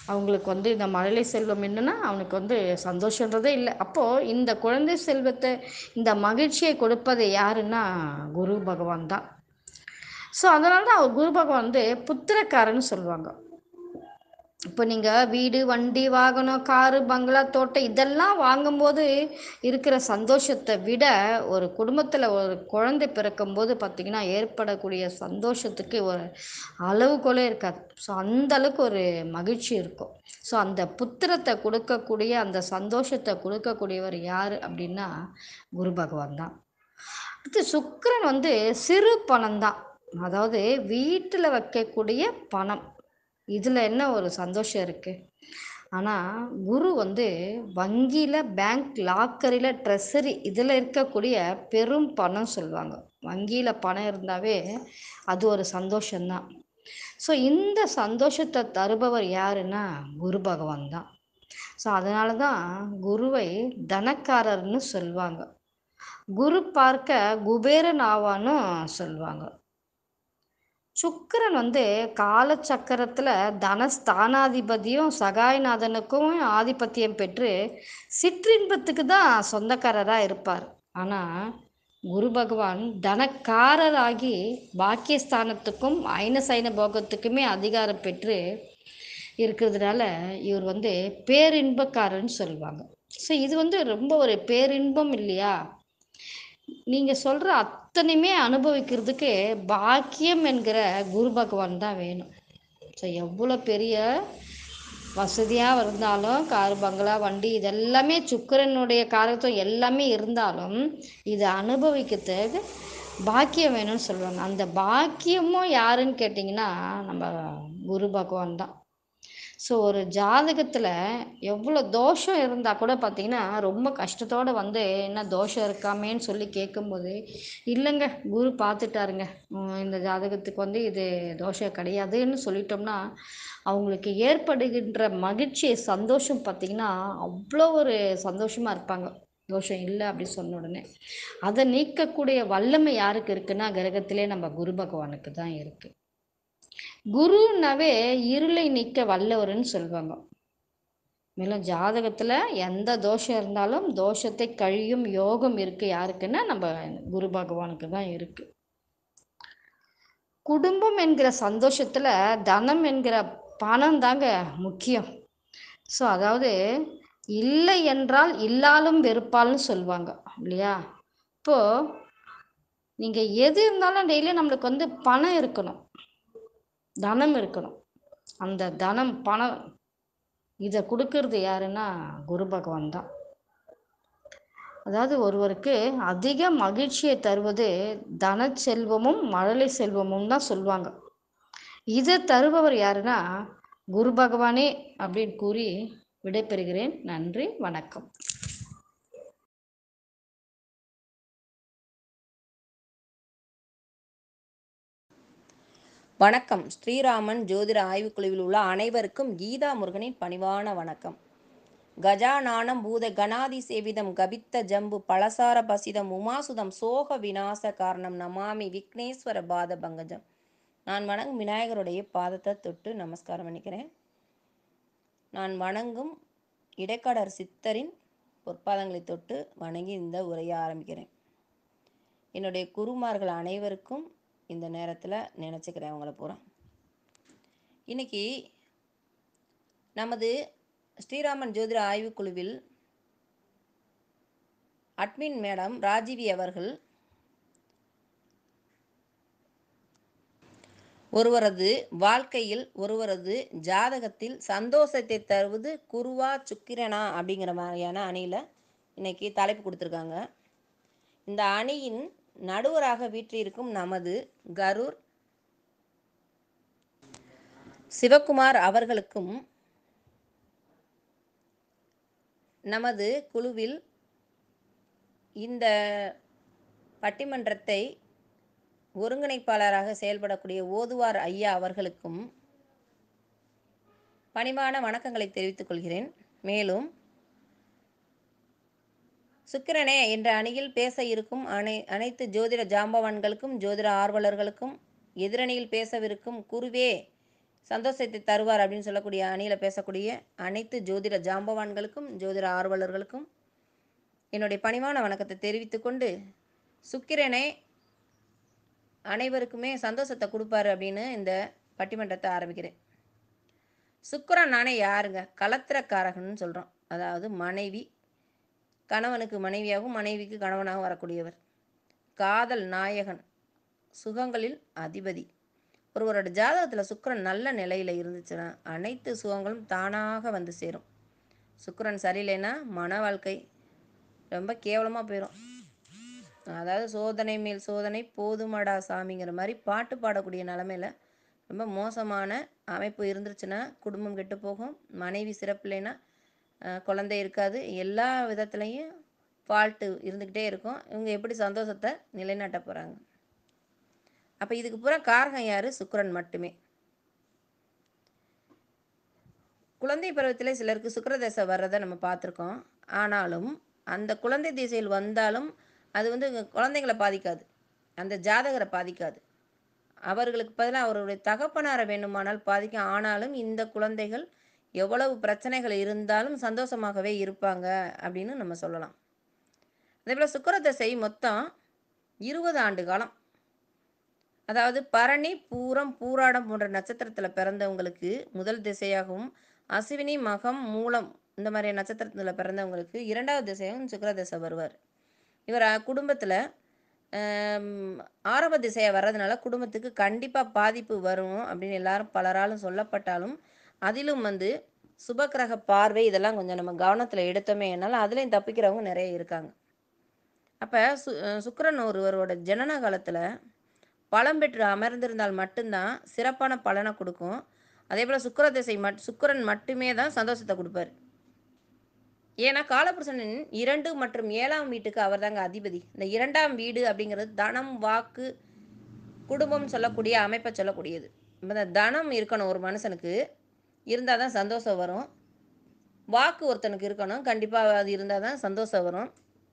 அவங்களுக்கு வந்து இந்த மழலை செல்வம் என்னன்னா அவனுக்கு வந்து சந்தோஷன்றதே இல்லை அப்போது இந்த குழந்தை செல்வத்தை இந்த மகிழ்ச்சியை கொடுப்பது யாருன்னா குரு பகவான் தான் ஸோ அதனால தான் அவர் குரு பகவான் வந்து புத்திரக்காரன்னு சொல்லுவாங்க இப்போ நீங்கள் வீடு வண்டி வாகனம் காரு பங்களா தோட்டம் இதெல்லாம் வாங்கும்போது இருக்கிற சந்தோஷத்தை விட ஒரு குடும்பத்தில் ஒரு குழந்தை பிறக்கும்போது பார்த்திங்கன்னா ஏற்படக்கூடிய சந்தோஷத்துக்கு ஒரு அளவுகோலே இருக்காது ஸோ அந்த அளவுக்கு ஒரு மகிழ்ச்சி இருக்கும் ஸோ அந்த புத்திரத்தை கொடுக்கக்கூடிய அந்த சந்தோஷத்தை கொடுக்கக்கூடியவர் யார் அப்படின்னா குரு பகவான் தான் அடுத்து சுக்கிரன் வந்து சிறு பணம் தான் அதாவது வீட்டில் வைக்கக்கூடிய பணம் இதில் என்ன ஒரு சந்தோஷம் இருக்குது ஆனால் குரு வந்து வங்கியில் பேங்க் லாக்கரில் ட்ரெஸரி இதில் இருக்கக்கூடிய பெரும் பணம் சொல்லுவாங்க வங்கியில் பணம் இருந்தாவே அது ஒரு சந்தோஷம்தான் ஸோ இந்த சந்தோஷத்தை தருபவர் யாருன்னா குரு பகவான் தான் ஸோ அதனால தான் குருவை தனக்காரர்னு சொல்லுவாங்க குரு பார்க்க குபேரன் ஆவான்னு சொல்லுவாங்க சுக்கிரன் வந்து காலச்சக்கரத்தில் தனஸ்தானாதிபதியும் சகாயநாதனுக்கும் ஆதிபத்தியம் பெற்று சிற்றின்பத்துக்கு தான் சொந்தக்காரராக இருப்பார் ஆனால் குரு பகவான் தனக்காரராகி பாக்கியஸ்தானத்துக்கும் ஐனசைன போகத்துக்குமே அதிகாரம் பெற்று இருக்கிறதுனால இவர் வந்து பேரின்பக்காரன்னு சொல்லுவாங்க ஸோ இது வந்து ரொம்ப ஒரு பேரின்பம் இல்லையா நீங்கள் சொல்கிற அத்தனையுமே அனுபவிக்கிறதுக்கு பாக்கியம் என்கிற குரு பகவான் தான் வேணும் ஸோ எவ்வளோ பெரிய வசதியாக இருந்தாலும் கார் பங்களா வண்டி இதெல்லாமே சுக்கிரனுடைய காரத்துவம் எல்லாமே இருந்தாலும் இதை அனுபவிக்கிறதுக்கு பாக்கியம் வேணும்னு சொல்லுவாங்க அந்த பாக்கியமும் யாருன்னு கேட்டிங்கன்னா நம்ம குரு பகவான் தான் ஸோ ஒரு ஜாதகத்தில் எவ்வளோ தோஷம் இருந்தால் கூட பார்த்தீங்கன்னா ரொம்ப கஷ்டத்தோடு வந்து என்ன தோஷம் இருக்காமேன்னு சொல்லி கேட்கும்போது இல்லைங்க குரு பார்த்துட்டாருங்க உம், இந்த ஜாதகத்துக்கு வந்து இது தோஷம் கிடையாதுன்னு சொல்லிட்டோம்னா அவங்களுக்கு ஏற்படுகின்ற மகிழ்ச்சி சந்தோஷம் பார்த்திங்கன்னா அவ்வளோ ஒரு சந்தோஷமாக இருப்பாங்க தோஷம் இல்லை அப்படி சொன்ன உடனே அதை நீக்கக்கூடிய வல்லமை யாருக்கு இருக்குன்னா கிரகத்திலே நம்ம குரு பகவானுக்கு தான் இருக்குது குருனாவே இருளை நீக்க வல்லவர்னு சொல்லுவாங்க மேலும் ஜாதகத்தில் எந்த தோஷம் இருந்தாலும் தோஷத்தை கழியும் யோகம் இருக்கு யாருக்குன்னா நம்ம குரு பகவானுக்கு தான் இருக்கு குடும்பம் என்கிற சந்தோஷத்தில் தனம் என்கிற பணம் தாங்க முக்கியம் ஸோ அதாவது இல்லை என்றால் இல்லாலும் வெறுப்பால்னு சொல்லுவாங்க இல்லையா இப்போ நீங்கள் எது இருந்தாலும் டெய்லி நம்மளுக்கு வந்து பணம் இருக்கணும் தனம் இருக்கணும் அந்த தனம் பணம் இதை கொடுக்கறது யாருன்னா குரு பகவான் தான் அதாவது ஒருவருக்கு அதிக மகிழ்ச்சியை தருவது தன செல்வமும் மழலை செல்வமும் தான் சொல்லுவாங்க இதை தருபவர் யாருன்னா குரு பகவானே அப்படின்னு கூறி விடைபெறுகிறேன் நன்றி வணக்கம் வணக்கம் ஸ்ரீராமன் ஜோதிட ஆய்வுக்குழுவில் உள்ள அனைவருக்கும் கீதா முருகனின் பணிவான வணக்கம் கஜானானம் பூத கணாதி சேவிதம் கபித்த ஜம்பு பலசார பசிதம் உமாசுதம் சோக விநாச காரணம் நமாமி விக்னேஸ்வர பாத பங்கஜம் நான் வணங்கும் விநாயகருடைய பாதத்தை தொட்டு நமஸ்காரம் பண்ணிக்கிறேன் நான் வணங்கும் இடைக்காடர் சித்தரின் பொற்பாதங்களை தொட்டு வணங்கி இந்த உரையை ஆரம்பிக்கிறேன் என்னுடைய குருமார்கள் அனைவருக்கும் இந்த நேரத்தில் நினச்சிக்கிறேன் அவங்கள பூரா இன்னைக்கு நமது ஸ்ரீராமன் ஜோதிட ஆய்வுக்குழுவில் அட்மின் மேடம் ராஜீவி அவர்கள் ஒருவரது வாழ்க்கையில் ஒருவரது ஜாதகத்தில் சந்தோஷத்தை தருவது குருவா சுக்கிரனா அப்படிங்கிற மாதிரியான அணியில் இன்னைக்கு தலைப்பு கொடுத்துருக்காங்க இந்த அணியின் நடுவராக வீற்றிருக்கும் நமது கரூர் சிவகுமார் அவர்களுக்கும் நமது குழுவில் இந்த பட்டிமன்றத்தை ஒருங்கிணைப்பாளராக செயல்படக்கூடிய ஓதுவார் ஐயா அவர்களுக்கும் பணிவான வணக்கங்களை தெரிவித்துக் கொள்கிறேன் மேலும் சுக்கிரனே என்ற அணியில் பேச இருக்கும் அனை அனைத்து ஜோதிட ஜாம்பவான்களுக்கும் ஜோதிட ஆர்வலர்களுக்கும் எதிரணியில் பேசவிருக்கும் குருவே சந்தோஷத்தை தருவார் அப்படின்னு சொல்லக்கூடிய அணியில் பேசக்கூடிய அனைத்து ஜோதிட ஜாம்பவான்களுக்கும் ஜோதிட ஆர்வலர்களுக்கும் என்னுடைய பணிவான வணக்கத்தை தெரிவித்துக்கொண்டு சுக்கிரனே அனைவருக்குமே சந்தோஷத்தை கொடுப்பாரு அப்படின்னு இந்த பட்டிமன்றத்தை ஆரம்பிக்கிறேன் சுக்கிரன் நானே யாருங்க கலத்திரக்காரகன்னு சொல்கிறோம் அதாவது மனைவி கணவனுக்கு மனைவியாகவும் மனைவிக்கு கணவனாகவும் வரக்கூடியவர் காதல் நாயகன் சுகங்களில் அதிபதி ஒருவரோட ஜாதகத்தில் சுக்கிரன் நல்ல நிலையில் இருந்துச்சுன்னா அனைத்து சுகங்களும் தானாக வந்து சேரும் சுக்கிரன் சரியில்லைன்னா மன வாழ்க்கை ரொம்ப கேவலமாக போயிடும் அதாவது சோதனை மேல் சோதனை போதுமடா சாமிங்கிற மாதிரி பாட்டு பாடக்கூடிய நிலமையில ரொம்ப மோசமான அமைப்பு இருந்துருச்சுன்னா குடும்பம் கெட்டு போகும் மனைவி சிறப்பில்லைன்னா அஹ், குழந்தை இருக்காது எல்லா விதத்துலேயும் ஃபால்ட்டு இருந்துக்கிட்டே இருக்கும் இவங்க எப்படி சந்தோஷத்தை நிலைநாட்ட போகிறாங்க அப்போ இதுக்கு பூரா காரகம் யார் சுக்கிரன் மட்டுமே குழந்தை பருவத்தில் சிலருக்கு சுக்கிர தசை வர்றதை நம்ம பார்த்துருக்கோம் ஆனாலும் அந்த குழந்தை திசையில் வந்தாலும் அது வந்து குழந்தைங்களை பாதிக்காது அந்த ஜாதகரை பாதிக்காது அவர்களுக்கு பதிலாக அவருடைய தகப்பனாரை வேண்டுமானால் பாதிக்கும் ஆனாலும் இந்த குழந்தைகள் எவ்வளவு பிரச்சனைகள் இருந்தாலும் சந்தோஷமாகவே இருப்பாங்க அப்படின்னு நம்ம சொல்லலாம் அதே போல் சுக்கிர தசை மொத்தம் இருபது ஆண்டு காலம் அதாவது பரணி பூரம் பூராடம் போன்ற நட்சத்திரத்தில் பிறந்தவங்களுக்கு முதல் திசையாகவும் அஸ்வினி மகம் மூலம் இந்த மாதிரி நட்சத்திரத்தில் பிறந்தவங்களுக்கு இரண்டாவது திசையாகவும் சுக்கிர திசை வருவார் இவர் குடும்பத்தில் ஆரம்ப திசையாக வர்றதுனால குடும்பத்துக்கு கண்டிப்பாக பாதிப்பு வரும் அப்படின்னு எல்லாரும் பலராலும் சொல்லப்பட்டாலும் அதிலும் வந்து சுபக்கிரக பார்வை இதெல்லாம் கொஞ்சம் நம்ம கவனத்தில் எடுத்தோமே என்னால் அதுலேயும் தப்பிக்கிறவங்க நிறைய இருக்காங்க அப்போ சு சுக்கிரன் ஒருவரோட ஜனன காலத்தில் பலம் பெற்று அமர்ந்திருந்தால் மட்டும்தான் சிறப்பான பலனை கொடுக்கும் அதே போல் சுக்கிர திசை மட் சுக்கிரன் மட்டுமே தான் சந்தோஷத்தை கொடுப்பார் ஏன்னா காலபுருஷனின் இரண்டு மற்றும் ஏழாம் வீட்டுக்கு அவர் தாங்க அதிபதி இந்த இரண்டாம் வீடு அப்படிங்கிறது தனம் வாக்கு குடும்பம் சொல்லக்கூடிய அமைப்பை சொல்லக்கூடியது இப்ப இந்த தனம் இருக்கணும் ஒரு மனுஷனுக்கு இருந்தால் தான் சந்தோஷம் வரும் வாக்கு ஒருத்தனுக்கு இருக்கணும் கண்டிப்பாக அது இருந்தால் தான் சந்தோஷம் வரும்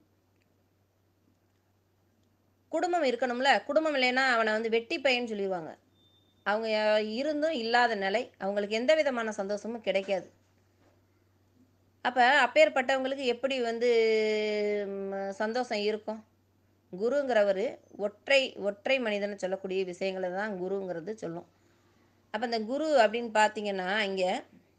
குடும்பம் இருக்கணும்ல குடும்பம் இல்லைன்னா அவனை வந்து வெட்டி பையன்னு சொல்லிடுவாங்க அவங்க இருந்தும் இல்லாத நிலை அவங்களுக்கு எந்த விதமான சந்தோஷமும் கிடைக்காது அப்போ அப்பேற்பட்டவங்களுக்கு எப்படி வந்து ம், சந்தோஷம் இருக்கும் குருங்கிறவர் ஒற்றை ஒற்றை மனிதனை சொல்லக்கூடிய விஷயங்களை தான் குருங்கிறது சொல்லும் அப்போ இந்த குரு அப்படின்னு பார்த்தீங்கன்னா இங்கே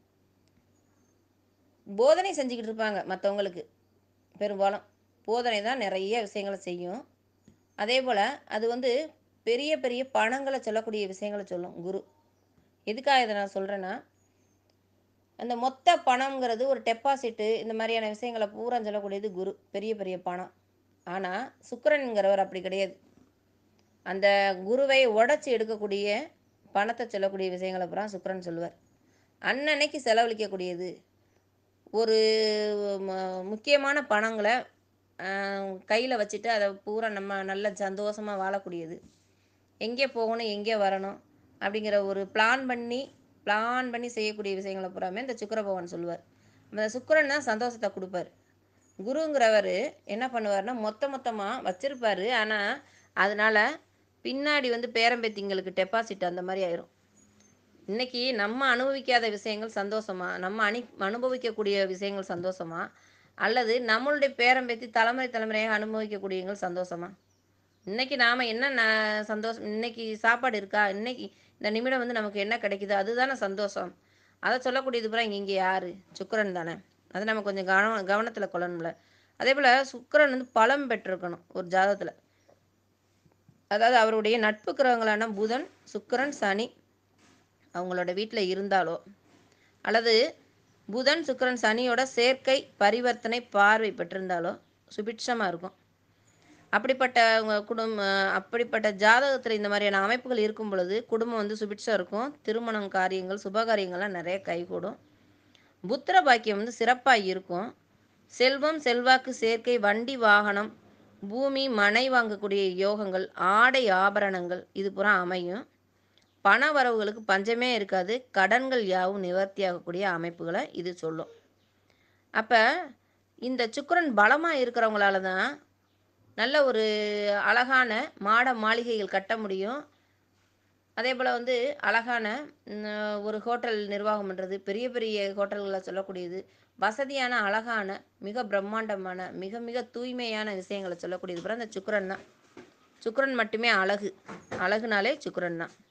போதனை செஞ்சுக்கிட்டு இருப்பாங்க மற்றவங்களுக்கு பெரும்பாலும் போதனை தான் நிறைய விஷயங்களை செய்யும் அதே போல் அது வந்து பெரிய பெரிய பணங்களை சொல்லக்கூடிய விஷயங்களை சொல்லும் குரு எதுக்காக இதை நான் சொல்கிறேன்னா அந்த மொத்த பணம்ங்கிறது ஒரு டெபாசிட்டு இந்த மாதிரியான விஷயங்களை பூரா சொல்லக்கூடியது குரு பெரிய பெரிய பணம் ஆனால் சுக்கிரன்கிறவர் அப்படி கிடையாது அந்த குருவை உடச்சி எடுக்கக்கூடிய பணத்தை சொல்லக்கூடிய விஷயங்களை பூரா சுக்கிரன் சொல்லுவார் அன்னன்னைக்கு செலவழிக்கக்கூடியது ஒரு ம- முக்கியமான பணங்களை கையில் வச்சுட்டு அதை பூரா நம்ம நல்ல சந்தோஷமாக வாழக்கூடியது எங்கே போகணும் எங்கே வரணும் அப்படிங்கிற ஒரு பிளான் பண்ணி பிளான் பண்ணி செய்யக்கூடிய விஷயங்களை பூராமே இந்த சுக்கிர பகவான் சொல்லுவார் அந்த சுக்கிரன் தான் சந்தோஷத்தை கொடுப்பார் குருங்கிறவர் என்ன பண்ணுவார்னா மொத்த மொத்தமாக வச்சிருப்பாரு ஆனால் அதனால பின்னாடி வந்து பேரம்பேத்திங்களுக்கு டெபாசிட் அந்த மாதிரி ஆயிரும் இன்னைக்கு நம்ம அனுபவிக்காத விஷயங்கள் சந்தோஷமா நம்ம அனி அனுபவிக்கக்கூடிய விஷயங்கள் சந்தோஷமா அல்லது நம்மளுடைய பேரம்பேத்தி தலைமுறை தலைமுறையாக அனுபவிக்கக்கூடியவங்கள் சந்தோஷமா இன்னைக்கு நாம் என்ன ந- சந்தோஷம் இன்னைக்கு சாப்பாடு இருக்கா இன்னைக்கு இந்த நிமிடம் வந்து நமக்கு என்ன கிடைக்குது அதுதானே சந்தோஷம் அதை சொல்லக்கூடியது பூரா இங்கே இங்கே யார் சுக்கிரன் தானே அதை நம்ம கொஞ்சம் கவனம் கவனத்தில் கொள்ளணும்ல அதே போல் சுக்கிரன் வந்து பலம் பெற்றிருக்கணும் ஒரு ஜாதகத்தில் அதாவது அவருடைய நட்பு கிரகங்களான புதன் சுக்கிரன் சனி அவங்களோட வீட்டில் இருந்தாலோ அல்லது புதன் சுக்கிரன் சனியோட சேர்க்கை பரிவர்த்தனை பார்வை பெற்றிருந்தாலோ சுபிட்சமாக இருக்கும் அப்படிப்பட்ட உங்க குடும்ப அப்படிப்பட்ட ஜாதகத்தில் இந்த மாதிரியான அமைப்புகள் இருக்கும் பொழுது குடும்பம் வந்து சுபிட்சம் இருக்கும் திருமணம் காரியங்கள் சுபகாரியங்கள்லாம் நிறைய கைகூடும் புத்திர பாக்கியம் வந்து சிறப்பாக இருக்கும் செல்வம் செல்வாக்கு சேர்க்கை வண்டி வாகனம் பூமி மனை வாங்கக்கூடிய யோகங்கள் ஆடை ஆபரணங்கள் இது புறா அமையும் பண வரவுகளுக்கு பஞ்சமே இருக்காது கடன்கள் யாவும் நிவர்த்தியாகக்கூடிய அமைப்புகளை இது சொல்லும் அப்போ இந்த சுக்கிரன் பலமாக இருக்கிறவங்களால தான் நல்ல ஒரு அழகான மாட மாளிகைகள் கட்ட முடியும் அதே போல் வந்து அழகான ம், ஒரு ஹோட்டல் நிர்வாகம் பண்ணுறது பெரிய பெரிய ஹோட்டல்களில் சொல்லக்கூடியது வசதியான அழகான மிக பிரம்மாண்டமான மிக மிக தூய்மையான விஷயங்களை சொல்லக்கூடியது பூரா அந்த சுக்கிரன் தான் சுக்கிரன் மட்டுமே அழகு அழகுனாலே சுக்கிரன் தான்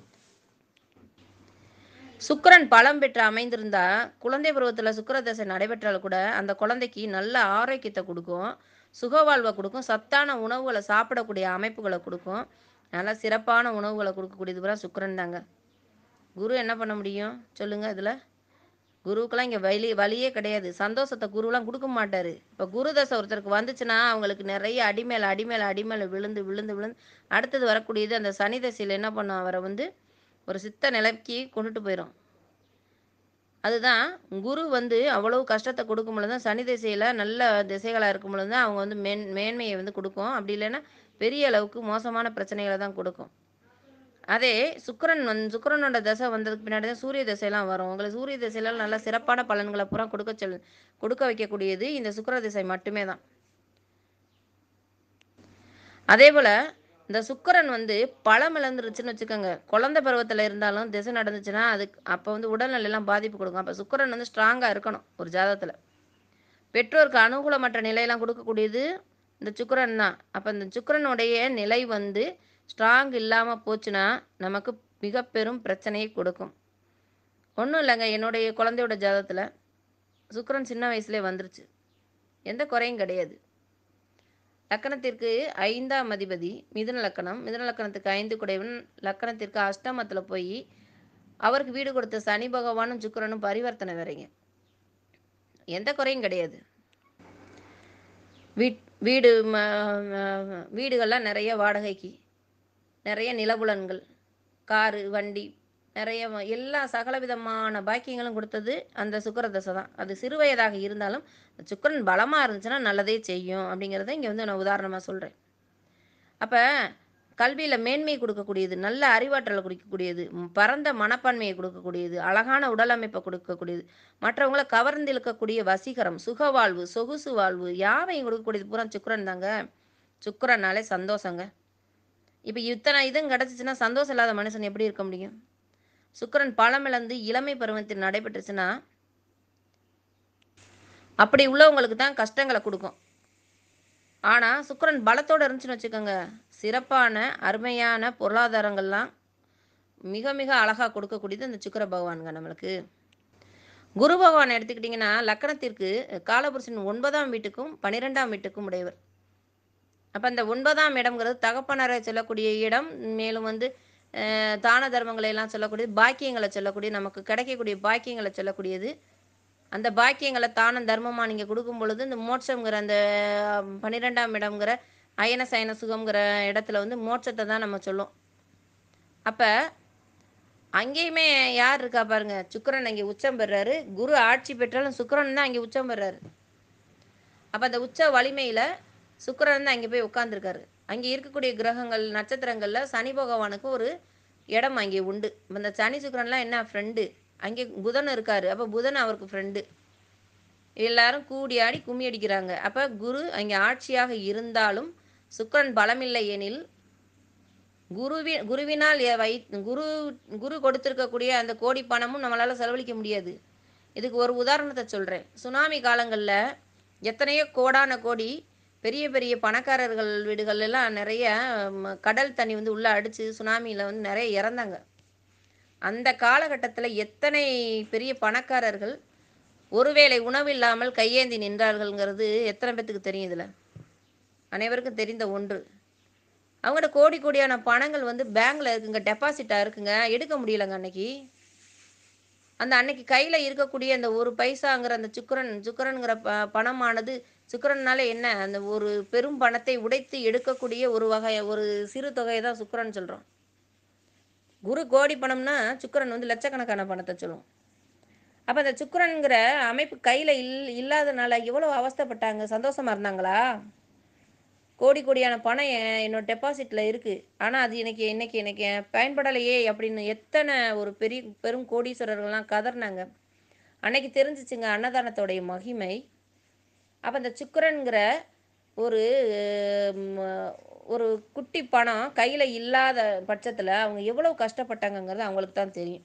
சுக்கிரன் பலம் பெற்று அமைந்திருந்தா குழந்தை பருவத்தில் சுக்கிர தசை நடைபெற்றால் கூட அந்த குழந்தைக்கு நல்ல ஆரோக்கியத்தை கொடுக்கும் சுகவாழ்வை கொடுக்கும் சத்தான உணவுகளை சாப்பிடக்கூடிய அமைப்புகளை கொடுக்கும் நல்ல சிறப்பான உணவுகளை கொடுக்கக்கூடியது பூரா சுக்கிரன் தாங்க குரு என்ன பண்ண முடியும் சொல்லுங்க இதில் குருவுக்கெல்லாம் இங்கே வலி வழியே கிடையாது சந்தோஷத்தை குருவெலாம் கொடுக்க மாட்டார் இப்போ குரு தசை ஒருத்தருக்கு வந்துச்சுன்னா அவங்களுக்கு நிறைய அடிமேல அடிமேல அடிமேல விழுந்து விழுந்து விழுந்து அடுத்தது வரக்கூடியது அந்த சனி தசையில் என்ன பண்ணும் அவரை வந்து ஒரு சித்த நிலைக்கு கொண்டுட்டு போயிடும் அதுதான் குரு வந்து அவ்வளவு கஷ்டத்தை கொடுக்கும் பொழுது தான் சனி திசையில் நல்ல திசைகளாக இருக்கும் பொழுது தான் அவங்க வந்து மேன் மேன்மையை வந்து கொடுக்கும் அப்படி இல்லைன்னா பெரிய அளவுக்கு மோசமான பிரச்சனைகளை தான் கொடுக்கும் அதே சுக்கிரன் வந்து சுக்கிரனோட தசை வந்ததுக்கு பின்னாடி தான் சூரிய தசையெல்லாம் வரும் உங்களுக்கு சூரிய திசையெல்லாம் நல்ல சிறப்பான பலன்களை பூரா கொடுக்க சொல் கொடுக்க வைக்கக்கூடியது இந்த சுக்கிர திசை மட்டுமே தான் அதே போல் இந்த சுக்கிரன் வந்து பழம் இழந்துருச்சுன்னு வச்சுக்கோங்க குழந்தை பருவத்தில் இருந்தாலும் திசை நடந்துச்சுன்னா அதுக்கு அப்போ வந்து உடல்நிலையெல்லாம் பாதிப்பு கொடுக்கும் அப்போ சுக்கிரன் வந்து ஸ்ட்ராங்காக இருக்கணும் ஒரு ஜாதகத்தில் பெற்றோருக்கு அனுகூலமற்ற நிலையெல்லாம் கொடுக்கக்கூடியது இந்த சுக்கிரன் தான் அப்போ இந்த சுக்கிரனுடைய நிலை வந்து ஸ்ட்ராங் இல்லாமல் போச்சுன்னா நமக்கு மிக பெரும் பிரச்சனையை கொடுக்கும் ஒன்றும் இல்லைங்க என்னுடைய குழந்தையோட ஜாதகத்தில் சுக்கிரன் சின்ன வயசுலேயே வந்துருச்சு எந்த குறையும் கிடையாது லக்கணத்திற்கு ஐந்தாம் அதிபதி மிதுன லக்கணம் மிதுன லக்கணத்துக்கு ஐந்து குடைவன் லக்கணத்திற்கு அஷ்டமத்தில் போய் அவருக்கு வீடு கொடுத்த சனி பகவானும் சுக்கிரனும் பரிவர்த்தனை வரைங்க எந்த குறையும் கிடையாது வீட் வீடு ம- ம- வீடுகள்லாம் நிறைய வாடகைக்கு நிறைய நிலபுலன்கள் காரு வண்டி நிறைய வ- எல்லா சகல விதமான பாக்கியங்களும் கொடுத்தது அந்த சுக்கிர தசை தான் அது சிறு வயதாக இருந்தாலும் சுக்கிரன் பலமாக இருந்துச்சுன்னா நல்லதே செய்யும் அப்படிங்கிறத இங்கே வந்து நான் உதாரணமாக சொல்கிறேன் அப்போ கல்வியில் மேன்மை கொடுக்கக்கூடியது நல்ல அறிவாற்றலை கொடுக்கக்கூடியது ம், பரந்த மனப்பான்மையை கொடுக்கக்கூடியது அழகான உடல் அமைப்பை கொடுக்கக்கூடியது மற்றவங்கள கவர்ந்து இழுக்கக்கூடிய வசீகரம் சுகவாழ்வு சொகுசு வாழ்வு யாவையும் கொடுக்கக்கூடியது பூரா சுக்கிரன் தாங்க சுக்கிரனாலே சந்தோஷங்க இப்போ இத்தனை இதுவும் கிடச்சிச்சின்னா சந்தோஷம் இல்லாத மனுஷன் எப்படி இருக்க முடியும் சுக்கிரன் பழமிழந்து இளமை பருவத்தில் நடைபெற்றுச்சுன்னா அப்படி உள்ளவங்களுக்கு தான் கஷ்டங்களை கொடுக்கும் ஆனால் சுக்கிரன் பலத்தோடு இருந்துச்சுன்னு வச்சுக்கோங்க சிறப்பான அருமையான பொருளாதாரங்கள்லாம் மிக மிக அழகாக கொடுக்கக்கூடியது இந்த சுக்கிர பகவானுங்க நம்மளுக்கு குரு பகவான் எடுத்துக்கிட்டிங்கன்னா லக்கணத்திற்கு காலபுருஷன் ஒன்பதாம் வீட்டுக்கும் பன்னிரெண்டாம் வீட்டுக்கும் உடையவர் அப்போ அந்த ஒன்பதாம் இடம்ங்கிறது தகப்பனரை சொல்லக்கூடிய இடம் மேலும் வந்து அஹ், தான தர்மங்களை எல்லாம் சொல்லக்கூடியது பாக்கியங்களை சொல்லக்கூடிய நமக்கு கிடைக்கக்கூடிய பாக்கியங்களை சொல்லக்கூடியது அந்த பாக்கியங்களை தானம் தர்மமாக நீங்கள் கொடுக்கும் பொழுது இந்த மோட்சங்கிற அந்த அஹ், பன்னிரெண்டாம் இடம்ங்கிற அயன சயன சுகம்ங்கிற இடத்துல வந்து மோட்சத்தை தான் நம்ம சொல்லும் அப்போ அங்கேயுமே யார் இருக்கா பாருங்க சுக்கிரன் அங்கே உச்சம் பெறாரு குரு ஆட்சி பெற்றாலும் சுக்கிரன் தான் அங்கே உச்சம் பெறாரு அப்போ அந்த உச்ச வலிமையில் சுக்கிரன் தான் அங்கே போய் உட்காந்துருக்காரு அங்கே இருக்கக்கூடிய கிரகங்கள் நட்சத்திரங்களில் சனி பகவானுக்கு ஒரு இடம் அங்கே உண்டு இப்ப இந்த சனி சுக்கிரன்லாம் என்ன ஃப்ரெண்டு அங்கே புதன் இருக்காரு அப்போ புதன் அவருக்கு ஃப்ரெண்டு எல்லாரும் கூடி ஆடி கும்மி அடிக்கிறாங்க அப்போ குரு அங்கே ஆட்சியாக இருந்தாலும் சுக்கிரன் பலமில்லை எனில் குருவி குருவினால் எ- வை குரு குரு கொடுத்துருக்கக்கூடிய அந்த கோடி பணமும் நம்மளால் செலவழிக்க முடியாது இதுக்கு ஒரு உதாரணத்தை சொல்கிறேன் சுனாமி காலங்களில் எத்தனையோ கோடான கோடி பெரிய பெரிய பணக்காரர்கள் வீடுகள் எல்லாம் நிறைய ம், கடல் தண்ணி வந்து உள்ளே அடித்து சுனாமியில் வந்து நிறைய இறந்தாங்க அந்த காலகட்டத்தில் எத்தனை பெரிய பணக்காரர்கள் ஒருவேளை உணவு இல்லாமல் கையேந்தி நின்றார்கள்ங்கிறது எத்தனை பேத்துக்கு தெரியும் இதில் அனைவருக்கும் தெரிந்த ஒன்று அவங்கள்ட்ட கோடி கோடியான பணங்கள் வந்து பேங்க்ல இருக்குங்க டெபாசிட்டாக இருக்குங்க எடுக்க முடியலங்க அன்னைக்கு அந்த அன்னைக்கு கையில் இருக்கக்கூடிய அந்த ஒரு பைசாங்கிற அந்த சுக்கரன் சுக்கரனுங்கிற ப பணமானது சுக்கரன்னாலே என்ன அந்த ஒரு பெரும் பணத்தை உடைத்து எடுக்கக்கூடிய ஒரு வகை ஒரு சிறு தொகையை தான் சுக்கரன் சொல்கிறோம் குரு கோடி பணம்னா சுக்கரன் வந்து லட்சக்கணக்கான பணத்தை சொல்லுவோம் அப்போ அந்த சுக்கரனுங்கிற அமைப்பு கையில் இல் இல்லாதனால எவ்வளோ அவஸ்தைப்பட்டாங்க சந்தோஷமா இருந்தாங்களா கோடி கோடியான பணம் என் என்னோட டெபாசிட்டில் இருக்குது ஆனால் அது எனக்கு இன்னைக்கு எனக்கு பயன்படலையே அப்படின்னு எத்தனை ஒரு பெரிய பெரும் கோடீஸ்வரர்கள்லாம் கதறினாங்க அன்னைக்கு தெரிஞ்சிச்சுங்க அன்னதானத்தோடைய மகிமை அப்போ அந்த சுக்கிரன்கிற ஒரு ம், ஒரு குட்டி பணம் கையில் இல்லாத பட்சத்தில் அவங்க எவ்வளோ கஷ்டப்பட்டாங்கங்கிறது அவங்களுக்கு தான் தெரியும்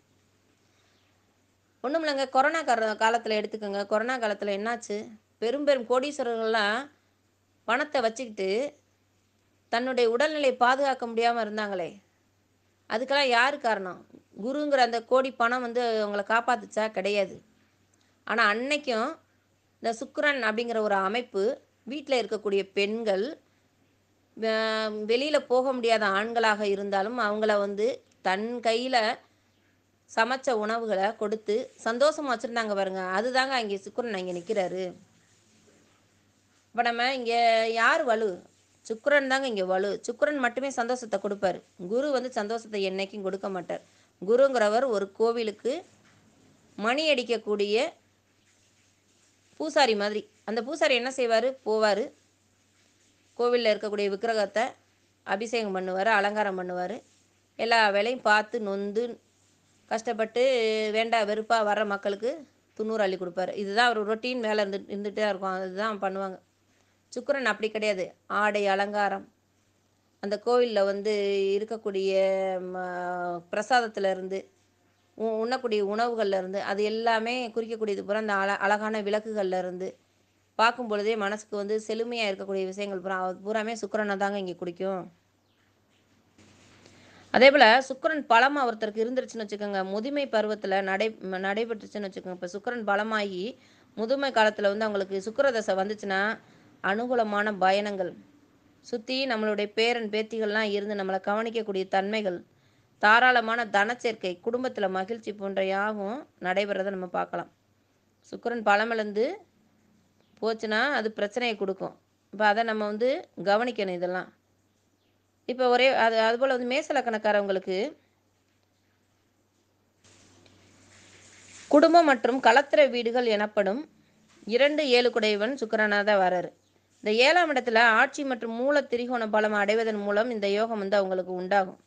ஒன்றும் இல்லைங்க கொரோனா கார காலத்தில் எடுத்துக்கோங்க கொரோனா காலத்தில் என்னாச்சு பெரும் பெரும் கோடீஸ்வரர்கள்லாம் பணத்தை வச்சுக்கிட்டு தன்னுடைய உடல்நிலையை பாதுகாக்க முடியாமல் இருந்தாங்களே அதுக்கெல்லாம் யார் காரணம் குருங்கிற அந்த கோடி பணம் வந்து அவங்கள காப்பாத்துச்சா கிடையாது ஆனால் அன்னைக்கும் இந்த சுக்கிரன் அப்படிங்கிற ஒரு அமைப்பு வீட்டில் இருக்கக்கூடிய பெண்கள் வெளியில் போக முடியாத ஆண்களாக இருந்தாலும் அவங்கள வந்து தன் கையில் சமைச்ச உணவுகளை கொடுத்து சந்தோஷமா வச்சுருந்தாங்க பாருங்க அதுதாங்க அங்கே சுக்கிரன் அங்கே நிற்கிறாரு இப்போ நம்ம இங்கே யார் வலு சுக்கிரன் தாங்க இங்கே வலு சுக்கிரன் மட்டுமே சந்தோஷத்தை கொடுப்பாரு குரு வந்து சந்தோஷத்தை என்னைக்கும் கொடுக்க மாட்டார் குருங்கிறவர் ஒரு கோவிலுக்கு மணி அடிக்கக்கூடிய பூசாரி மாதிரி அந்த பூசாரி என்ன செய்வார் போவார் கோவிலில் இருக்கக்கூடிய விக்கிரகத்தை அபிஷேகம் பண்ணுவார் அலங்காரம் பண்ணுவார் எல்லா வேலையும் பார்த்து நொந்து கஷ்டப்பட்டு வேண்டா வெறுப்பாக வர்ற மக்களுக்கு துண்ணூறு அள்ளி கொடுப்பாரு இதுதான் ஒரு ரொட்டீன் வேலை இருந்து இருந்துகிட்டே இருக்கும் அதுதான் பண்ணுவாங்க சுக்கிரன் அப்படி கிடையாது ஆடை அலங்காரம் அந்த கோவிலில் வந்து இருக்கக்கூடிய ம, பிரசாதத்துல இருந்து உ- உண்ணக்கூடிய உணவுகள்ல இருந்து அது எல்லாமே குறிக்கக்கூடியது பூரா அந்த அழ அழகான விளக்குகள்ல இருந்து பார்க்கும் பொழுதே மனசுக்கு வந்து செழுமையாக இருக்கக்கூடிய விஷயங்கள் பூரா அது பூராமே சுக்கிரனை தாங்க இங்கே குடிக்கும் அதே போல் சுக்கிரன் பலம் ஒருத்தருக்கு இருந்துருச்சுன்னு வச்சுக்கோங்க முதுமை பருவத்தில் நடை ம- நடைபெற்றுச்சுன்னு வச்சுக்கோங்க இப்போ சுக்கிரன் பலமாகி முதுமை காலத்தில் வந்து அவங்களுக்கு சுக்கிர தசை வந்துச்சுன்னா அனுகூலமான பயணங்கள் சுற்றி நம்மளுடைய பேரன் பேத்திகள்லாம் இருந்து நம்மளை கவனிக்கக்கூடிய தன்மைகள் தாராளமான தனச்சேர்க்கை குடும்பத்தில் மகிழ்ச்சி போன்ற யாவும் நடைபெறதை நம்ம பார்க்கலாம் சுக்கிரன் பலமிழந்து போச்சுன்னா அது பிரச்சனையை கொடுக்கும் இப்போ அதை நம்ம வந்து கவனிக்கணும் இதெல்லாம் இப்போ ஒரே அது அதுபோல் வந்து மேசலக்கணக்காரவங்களுக்கு குடும்பம் மற்றும் களத்திர வீடுகள் எனப்படும் இரண்டு ஏழு குடையவன் சுக்கிரனாக தான் வராரு இந்த ஏழாம் இடத்துல ஆட்சி மற்றும் மூல திரிகோண பலம் அடைவதன் மூலம் இந்த யோகம் வந்து அவங்களுக்கு உண்டாகும்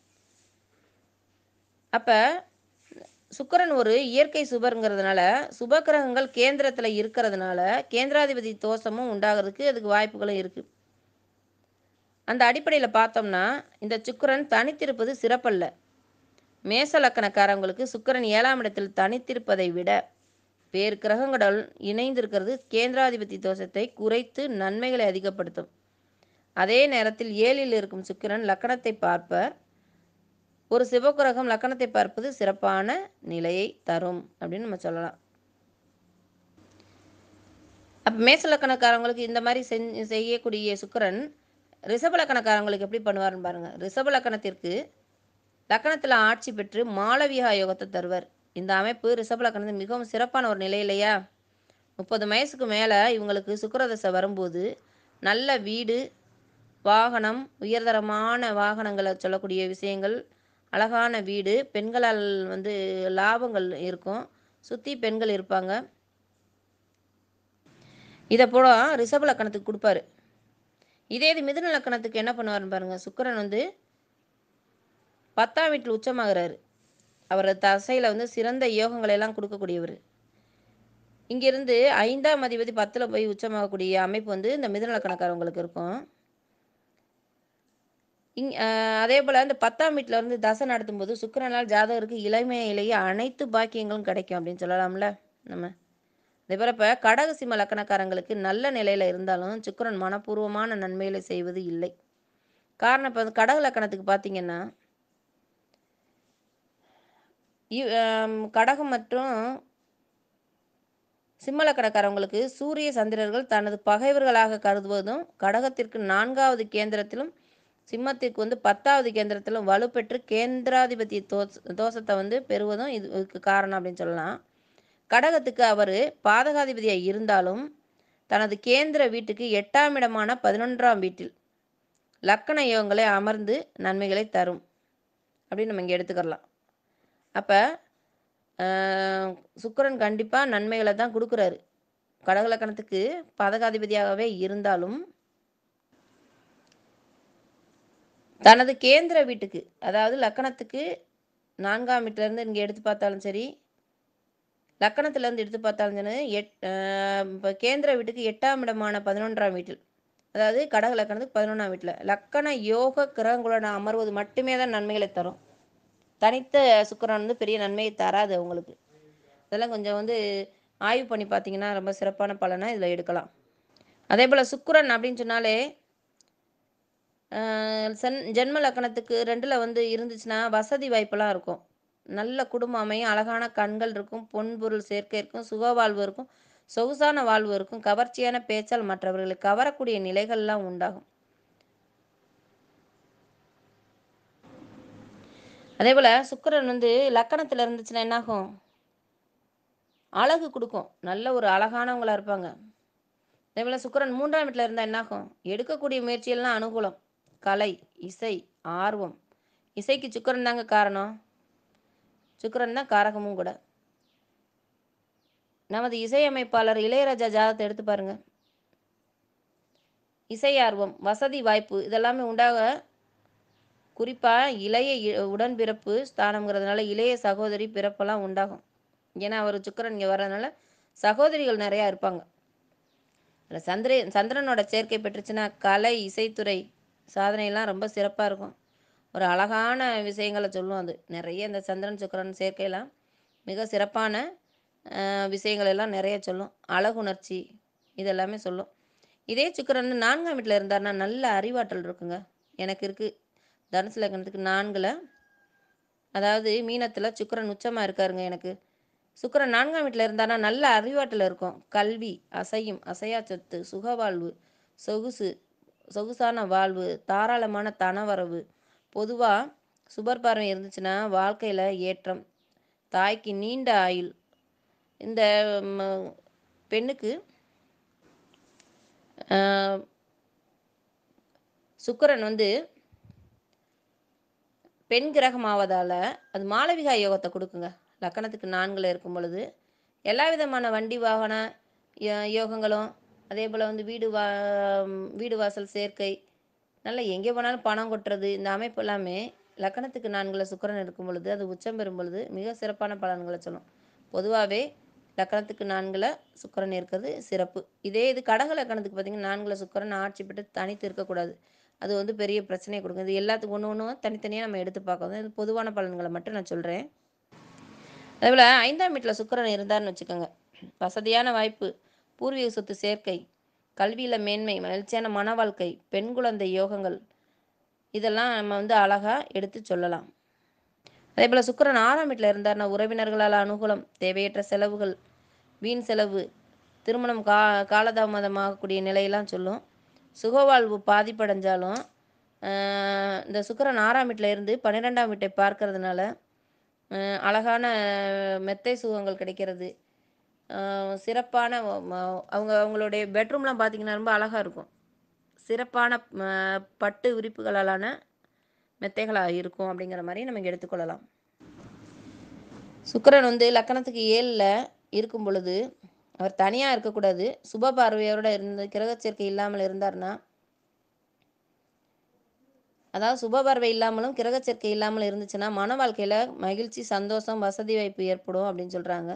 அப்ப சுக்கிரன் ஒரு இயற்கை சுபருங்கிறதுனால சுபக்கிரகங்கள் கேந்திரத்துல இருக்கிறதுனால கேந்திராதிபதி தோஷமும் உண்டாகிறதுக்கு அதுக்கு வாய்ப்புகளும் இருக்கு அந்த அடிப்படையில் பார்த்தோம்னா இந்த சுக்கிரன் தனித்திருப்பது சிறப்பல்ல மேச லக்கணக்காரங்களுக்கு சுக்கிரன் ஏழாம் இடத்தில் தனித்திருப்பதை விட வேறு கிரகங்களுடன் இணைந்திருக்கிறது கேந்திராதிபதி தோஷத்தை குறைத்து நன்மைகளை அதிகப்படுத்தும் அதே நேரத்தில் ஏழில் இருக்கும் சுக்கிரன் லக்கணத்தை பார்ப்பர் ஒரு சிவகிரகம் லக்கணத்தை பார்ப்பது சிறப்பான நிலையை தரும் அப்படின்னு நம்ம சொல்லலாம் அப்போ மேச லக்கணக்காரங்களுக்கு இந்த மாதிரி செஞ்சு செய்யக்கூடிய சுக்கிரன் ரிஷப லக்கணக்காரங்களுக்கு எப்படி பண்ணுவாருன்னு பாருங்க ரிஷப லக்கணத்திற்கு லக்கணத்தில் ஆட்சி பெற்று மாளவிகா யோகத்தை தருவார் இந்த அமைப்பு ரிஷப லக்கணத்தில் மிகவும் சிறப்பான ஒரு நிலை இல்லையா முப்பது வயசுக்கு மேலே இவங்களுக்கு சுக்கிரதசை வரும்போது நல்ல வீடு வாகனம் உயர்தரமான வாகனங்களை சொல்லக்கூடிய விஷயங்கள் அழகான வீடு பெண்களால் வந்து லாபங்கள் இருக்கும் சுற்றி பெண்கள் இருப்பாங்க இதை போல ரிஷப லக்கணத்துக்கு கொடுப்பாரு இதே இது மிதுன லக்கணத்துக்கு என்ன பண்ணுவாருன்னு பாருங்க சுக்கிரன் வந்து பத்தாம் வீட்டில் உச்சமாகிறாரு அவர் தசையில் வந்து சிறந்த யோகங்களை எல்லாம் கொடுக்கக்கூடியவர் இங்கிருந்து ஐந்தாம் அதிபதி பத்தில் போய் உச்சமாகக்கூடிய அமைப்பு வந்து இந்த மிதுன லக்கணக்காரவங்களுக்கு இருக்கும் இங் ஆஹ் அதே போல் இந்த பத்தாம் வீட்டில் இருந்து தசை நடத்தும்போது சுக்கிரனால் ஜாதகருக்கு இளமையிலேயே அனைத்து பாக்கியங்களும் கிடைக்கும் அப்படின்னு சொல்லலாம்ல நம்ம அதே போல் இப்போ கடக சிம்ம லக்கணக்காரங்களுக்கு நல்ல நிலையில் இருந்தாலும் சுக்கிரன் மனப்பூர்வமான நன்மைகளை செய்வது இல்லை காரணம் இப்போ கடக லக்கணத்துக்கு பார்த்தீங்கன்னா இ- ஆம், கடகம் மற்றும் சிம்மலக்கணக்காரவங்களுக்கு சூரிய சந்திரர்கள் தனது பகைவர்களாக கருதுவதும் கடகத்திற்கு நான்காவது கேந்திரத்திலும் சிம்மத்திற்கு வந்து பத்தாவது கேந்திரத்திலும் வலுப்பெற்று கேந்திராதிபதி தோஷ தோஷத்தை வந்து பெறுவதும் இது- இதுக்கு காரணம் அப்படின்னு சொல்லலாம் கடகத்துக்கு அவர் பாதகாதிபதியாக இருந்தாலும் தனது கேந்திர வீட்டுக்கு எட்டாம் இடமான பதினொன்றாம் வீட்டில் லக்கண யோகங்களை அமர்ந்து நன்மைகளை தரும் அப்படின்னு நம்ம இங்கே எடுத்துக்கலாம் அப்போ சுக்கிரன் கண்டிப்பாக நன்மைகளை தான் கொடுக்குறாரு கடக லக்கணத்துக்கு பதகாதிபதியாகவே இருந்தாலும் தனது கேந்திர வீட்டுக்கு அதாவது லக்கணத்துக்கு நான்காம் வீட்டிலேருந்து இங்கே எடுத்து பார்த்தாலும் சரி லக்கணத்திலேருந்து எடுத்து பார்த்தாலும் சரி எட் இப்போ கேந்திர வீட்டுக்கு எட்டாம் இடமான பதினொன்றாம் வீட்டில் அதாவது கடக லக்கணத்துக்கு பதினொன்றாம் வீட்டில் லக்கண யோக கிரகங்களோட அமர்வது மட்டுமே தான் நன்மைகளை தரும் தனித்த சுக்கிரன் வந்து பெரிய நன்மையை தராது அவங்களுக்கு இதெல்லாம் கொஞ்சம் வந்து ஆய்வு பண்ணி பார்த்தீங்கன்னா ரொம்ப சிறப்பான பலனை இதில் எடுக்கலாம் அதே போல் சுக்கிரன் அப்படின்னு சொன்னாலே ஆஹ் சன் ஜென்ம லக்கணத்துக்கு ரெண்டில் வந்து இருந்துச்சுன்னா வசதி வாய்ப்பெல்லாம் இருக்கும் நல்ல குடும்பம் அமையும் அழகான கண்கள் இருக்கும் பொன்பொருள் சேர்க்கை இருக்கும் சுகவாழ்வு இருக்கும் சொகுசான வாழ்வு இருக்கும் கவர்ச்சியான பேச்சால் மற்றவர்களை கவரக்கூடிய நிலைகள்லாம் உண்டாகும் அதே போல் சுக்கிரன் வந்து லக்கணத்தில் இருந்துச்சுன்னா என்னாகும் அழகு கொடுக்கும் நல்ல ஒரு அழகானவங்களா இருப்பாங்க அதே போல் சுக்கிரன் மூன்றாம் வீட்டில் இருந்தால் என்னாகும் எடுக்கக்கூடிய முயற்சியெல்லாம் அனுகூலம் கலை இசை ஆர்வம் இசைக்கு சுக்கிரன் தாங்க காரணம் சுக்கிரன் தான் காரகமும் கூட நமது இசையமைப்பாளர் இளையராஜா ஜாதகத்தை எடுத்து பாருங்க இசை ஆர்வம் வசதி வாய்ப்பு இதெல்லாமே உண்டாக குறிப்பாக இளைய இ- உடன்பிறப்பு ஸ்தானம்ங்கிறதுனால இளைய சகோதரி பிறப்பெல்லாம் உண்டாகும் ஏன்னா அவர் சுக்கிரன் இங்கே வர்றதுனால சகோதரிகள் நிறையா இருப்பாங்க அதில் சந்திர சந்திரனோட சேர்க்கை பெற்றுச்சுன்னா கலை இசைத்துறை சாதனையெல்லாம் ரொம்ப சிறப்பாக இருக்கும் ஒரு அழகான விஷயங்களை சொல்லும் அது நிறைய இந்த சந்திரன் சுக்கிரன் சேர்க்கையெல்லாம் மிக சிறப்பான அஹ், விஷயங்கள் எல்லாம் நிறைய சொல்லும் அழகுணர்ச்சி இதெல்லாமே சொல்லும் இதே சுக்கிரன் வந்து நான்காம் வீட்டில் இருந்தாருன்னா நல்ல அறிவாற்றல் இருக்குங்க எனக்கு இருக்குது தனுசு லக்னத்துக்கு நான்கில் அதாவது மீனத்தில் சுக்கிரன் உச்சமாக இருக்காருங்க எனக்கு சுக்கிரன் நான்காம் வீட்டில் இருந்தாருன்னா நல்ல அறிவாற்றல் இருக்கும் கல்வி அசையும் அசையா சொத்து சுகவாழ்வு சொகுசு சொகுசான வாழ்வு தாராளமான தனவரவு பொதுவாக சுபர் பார்வை இருந்துச்சுன்னா வாழ்க்கையில் ஏற்றம் தாய்க்கு நீண்ட ஆயுள் இந்த ம், பெண்ணுக்கு ஆஹ், சுக்கிரன் வந்து பெண் கிரகம் ஆவதால் அது மாளவிகா யோகத்தை கொடுக்குங்க லக்கணத்துக்கு நான்கில் இருக்கும் பொழுது எல்லா விதமான வண்டி வாகன யோ- யோகங்களும் அதே போல் வந்து வீடு வா வீடு வாசல் சேர்க்கை நல்ல எங்கே போனாலும் பணம் கொட்டுறது இந்த அமைப்பு எல்லாமே லக்கணத்துக்கு நான்கில் சுக்கிரன் இருக்கும் பொழுது அது உச்சம் பெறும் பொழுது மிக சிறப்பான பலன்களை சொல்லும் பொதுவாகவே லக்கணத்துக்கு நான்கில் சுக்கிரன் இருக்கிறது சிறப்பு இதே இது கடக லக்கணத்துக்கு பார்த்தீங்கன்னா நான்கில் சுக்கிரன் ஆட்சி பெற்று தனித்து இருக்கக்கூடாது அது வந்து பெரிய பிரச்சனையை கொடுக்கும் இது எல்லாத்துக்கும் ஒன்று ஒன்றும் தனித்தனியாக நம்ம எடுத்து பார்க்கணும் இது பொதுவான பலன்களை மட்டும் நான் சொல்கிறேன் அதேபோல் ஐந்தாம் வீட்டில் சுக்கிரன் இருந்தார்னு வச்சுக்கோங்க வசதியான வாய்ப்பு பூர்வீக சொத்து சேர்க்கை கல்வியில் மேன்மை மகிழ்ச்சியான மன வாழ்க்கை பெண் குழந்தை யோகங்கள் இதெல்லாம் நம்ம வந்து அழகாக எடுத்து சொல்லலாம் அதே போல் சுக்கிரன் ஆறாம் வீட்டில் இருந்தார்னா உறவினர்களால் அனுகூலம் தேவையற்ற செலவுகள் வீண் செலவு திருமணம் கா காலதாமதமாகக்கூடிய நிலையெல்லாம் சொல்லும் சுகவாழ்வு பாதிப்படைஞ்சாலும் ஆஹ், இந்த சுக்கிரன் ஆறாம் வீட்டில் இருந்து பன்னிரெண்டாம் வீட்டை பார்க்கறதுனால ஆஹ், அழகான மெத்தை சுகங்கள் கிடைக்கிறது ஆஹ், சிறப்பான ம- அவங்க அவங்களுடைய பெட்ரூம்லாம் பார்த்தீங்கன்னா ரொம்ப அழகாக இருக்கும் சிறப்பான ம- பட்டு விரிப்புகளாலான மெத்தைகளாக இருக்கும் அப்படிங்கிற மாதிரி நம்ம இங்க எடுத்துக்கொள்ளலாம் சுக்கிரன் வந்து லக்கணத்துக்கு ஏழில் இருக்கும் பொழுது அவர் தனியாக இருக்கக்கூடாது சுப பார்வையோட இருந்து கிரக சேர்க்கை இல்லாமல் இருந்தார்னா அதாவது சுப பார்வை இல்லாமலும் கிரக சேர்க்கை இல்லாமல் இருந்துச்சுன்னா மன வாழ்க்கையில் மகிழ்ச்சி சந்தோஷம் வசதி வாய்ப்பு ஏற்படும் அப்படின்னு சொல்கிறாங்க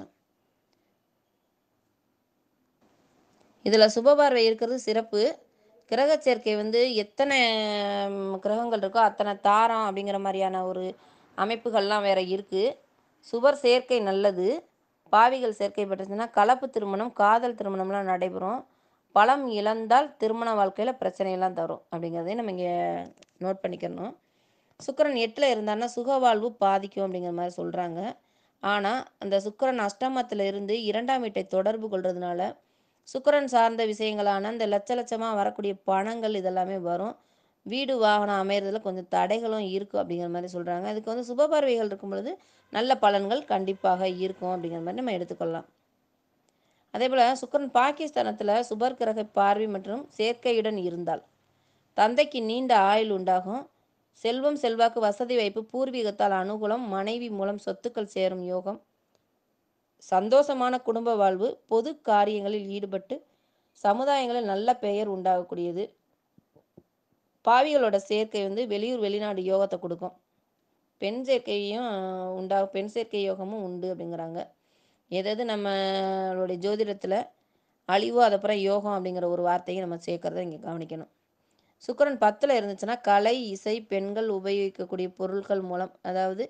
இதில் சுப பார்வை இருக்கிறது சிறப்பு கிரக சேர்க்கை வந்து எத்தனை ம், கிரகங்கள் இருக்கோ அத்தனை தாரம் அப்படிங்கிற மாதிரியான ஒரு அமைப்புகள்லாம் வேற இருக்குது சுபர் சேர்க்கை நல்லது பாவிகள் சேர்க்கை பெற்றுச்சுன்னா கலப்பு திருமணம் காதல் திருமணம்லாம் நடைபெறும் பலம் இழந்தால் திருமண வாழ்க்கையில் பிரச்சனையெல்லாம் தரும் அப்படிங்கிறதையும் நம்ம இங்கே நோட் பண்ணிக்கணும் சுக்கிரன் எட்டில் இருந்தாருன்னா சுகவாழ்வு பாதிக்கும் அப்படிங்கிற மாதிரி சொல்கிறாங்க ஆனால் அந்த சுக்கிரன் அஷ்டமத்தில் இருந்து இரண்டாம் வீட்டை தொடர்பு கொள்றதுனால சுக்கிரன் சார்ந்த விஷயங்களான இந்த லட்ச லட்சமாக வரக்கூடிய பணங்கள் இதெல்லாமே வரும் வீடு வாகனம் அமையறதுல கொஞ்சம் தடைகளும் இருக்கும் அப்படிங்கிற மாதிரி சொல்கிறாங்க அதுக்கு வந்து சுப பார்வைகள் இருக்கும் பொழுது நல்ல பலன்கள் கண்டிப்பாக இருக்கும் அப்படிங்கிற மாதிரி நம்ம எடுத்துக்கொள்ளலாம் அதே போல் சுக்கிரன் பாகிஸ்தானத்தில் சுபர் கிரக பார்வை மற்றும் சேர்க்கையுடன் இருந்தால் தந்தைக்கு நீண்ட ஆயுள் உண்டாகும் செல்வம் செல்வாக்கு வசதி வாய்ப்பு பூர்வீகத்தால் அனுகூலம் மனைவி மூலம் சொத்துக்கள் சேரும் யோகம் சந்தோஷமான குடும்ப வாழ்வு பொது காரியங்களில் ஈடுபட்டு சமுதாயங்களில் நல்ல பெயர் உண்டாகக்கூடியது பாவிகளோட சேர்க்கை வந்து வெளியூர் வெளிநாடு யோகத்தை கொடுக்கும் பெண் சேர்க்கையும் உண்டா பெண் சேர்க்கை யோகமும் உண்டு அப்படிங்கிறாங்க எதாவது நம்மளுடைய ஜோதிடத்தில் அழிவு அதுக்கப்புறம் யோகம் அப்படிங்கிற ஒரு வார்த்தையை நம்ம சேர்க்கறத இங்கே கவனிக்கணும் சுக்கிரன் பத்தில் இருந்துச்சுன்னா கலை இசை பெண்கள் உபயோகிக்கக்கூடிய பொருட்கள் மூலம் அதாவது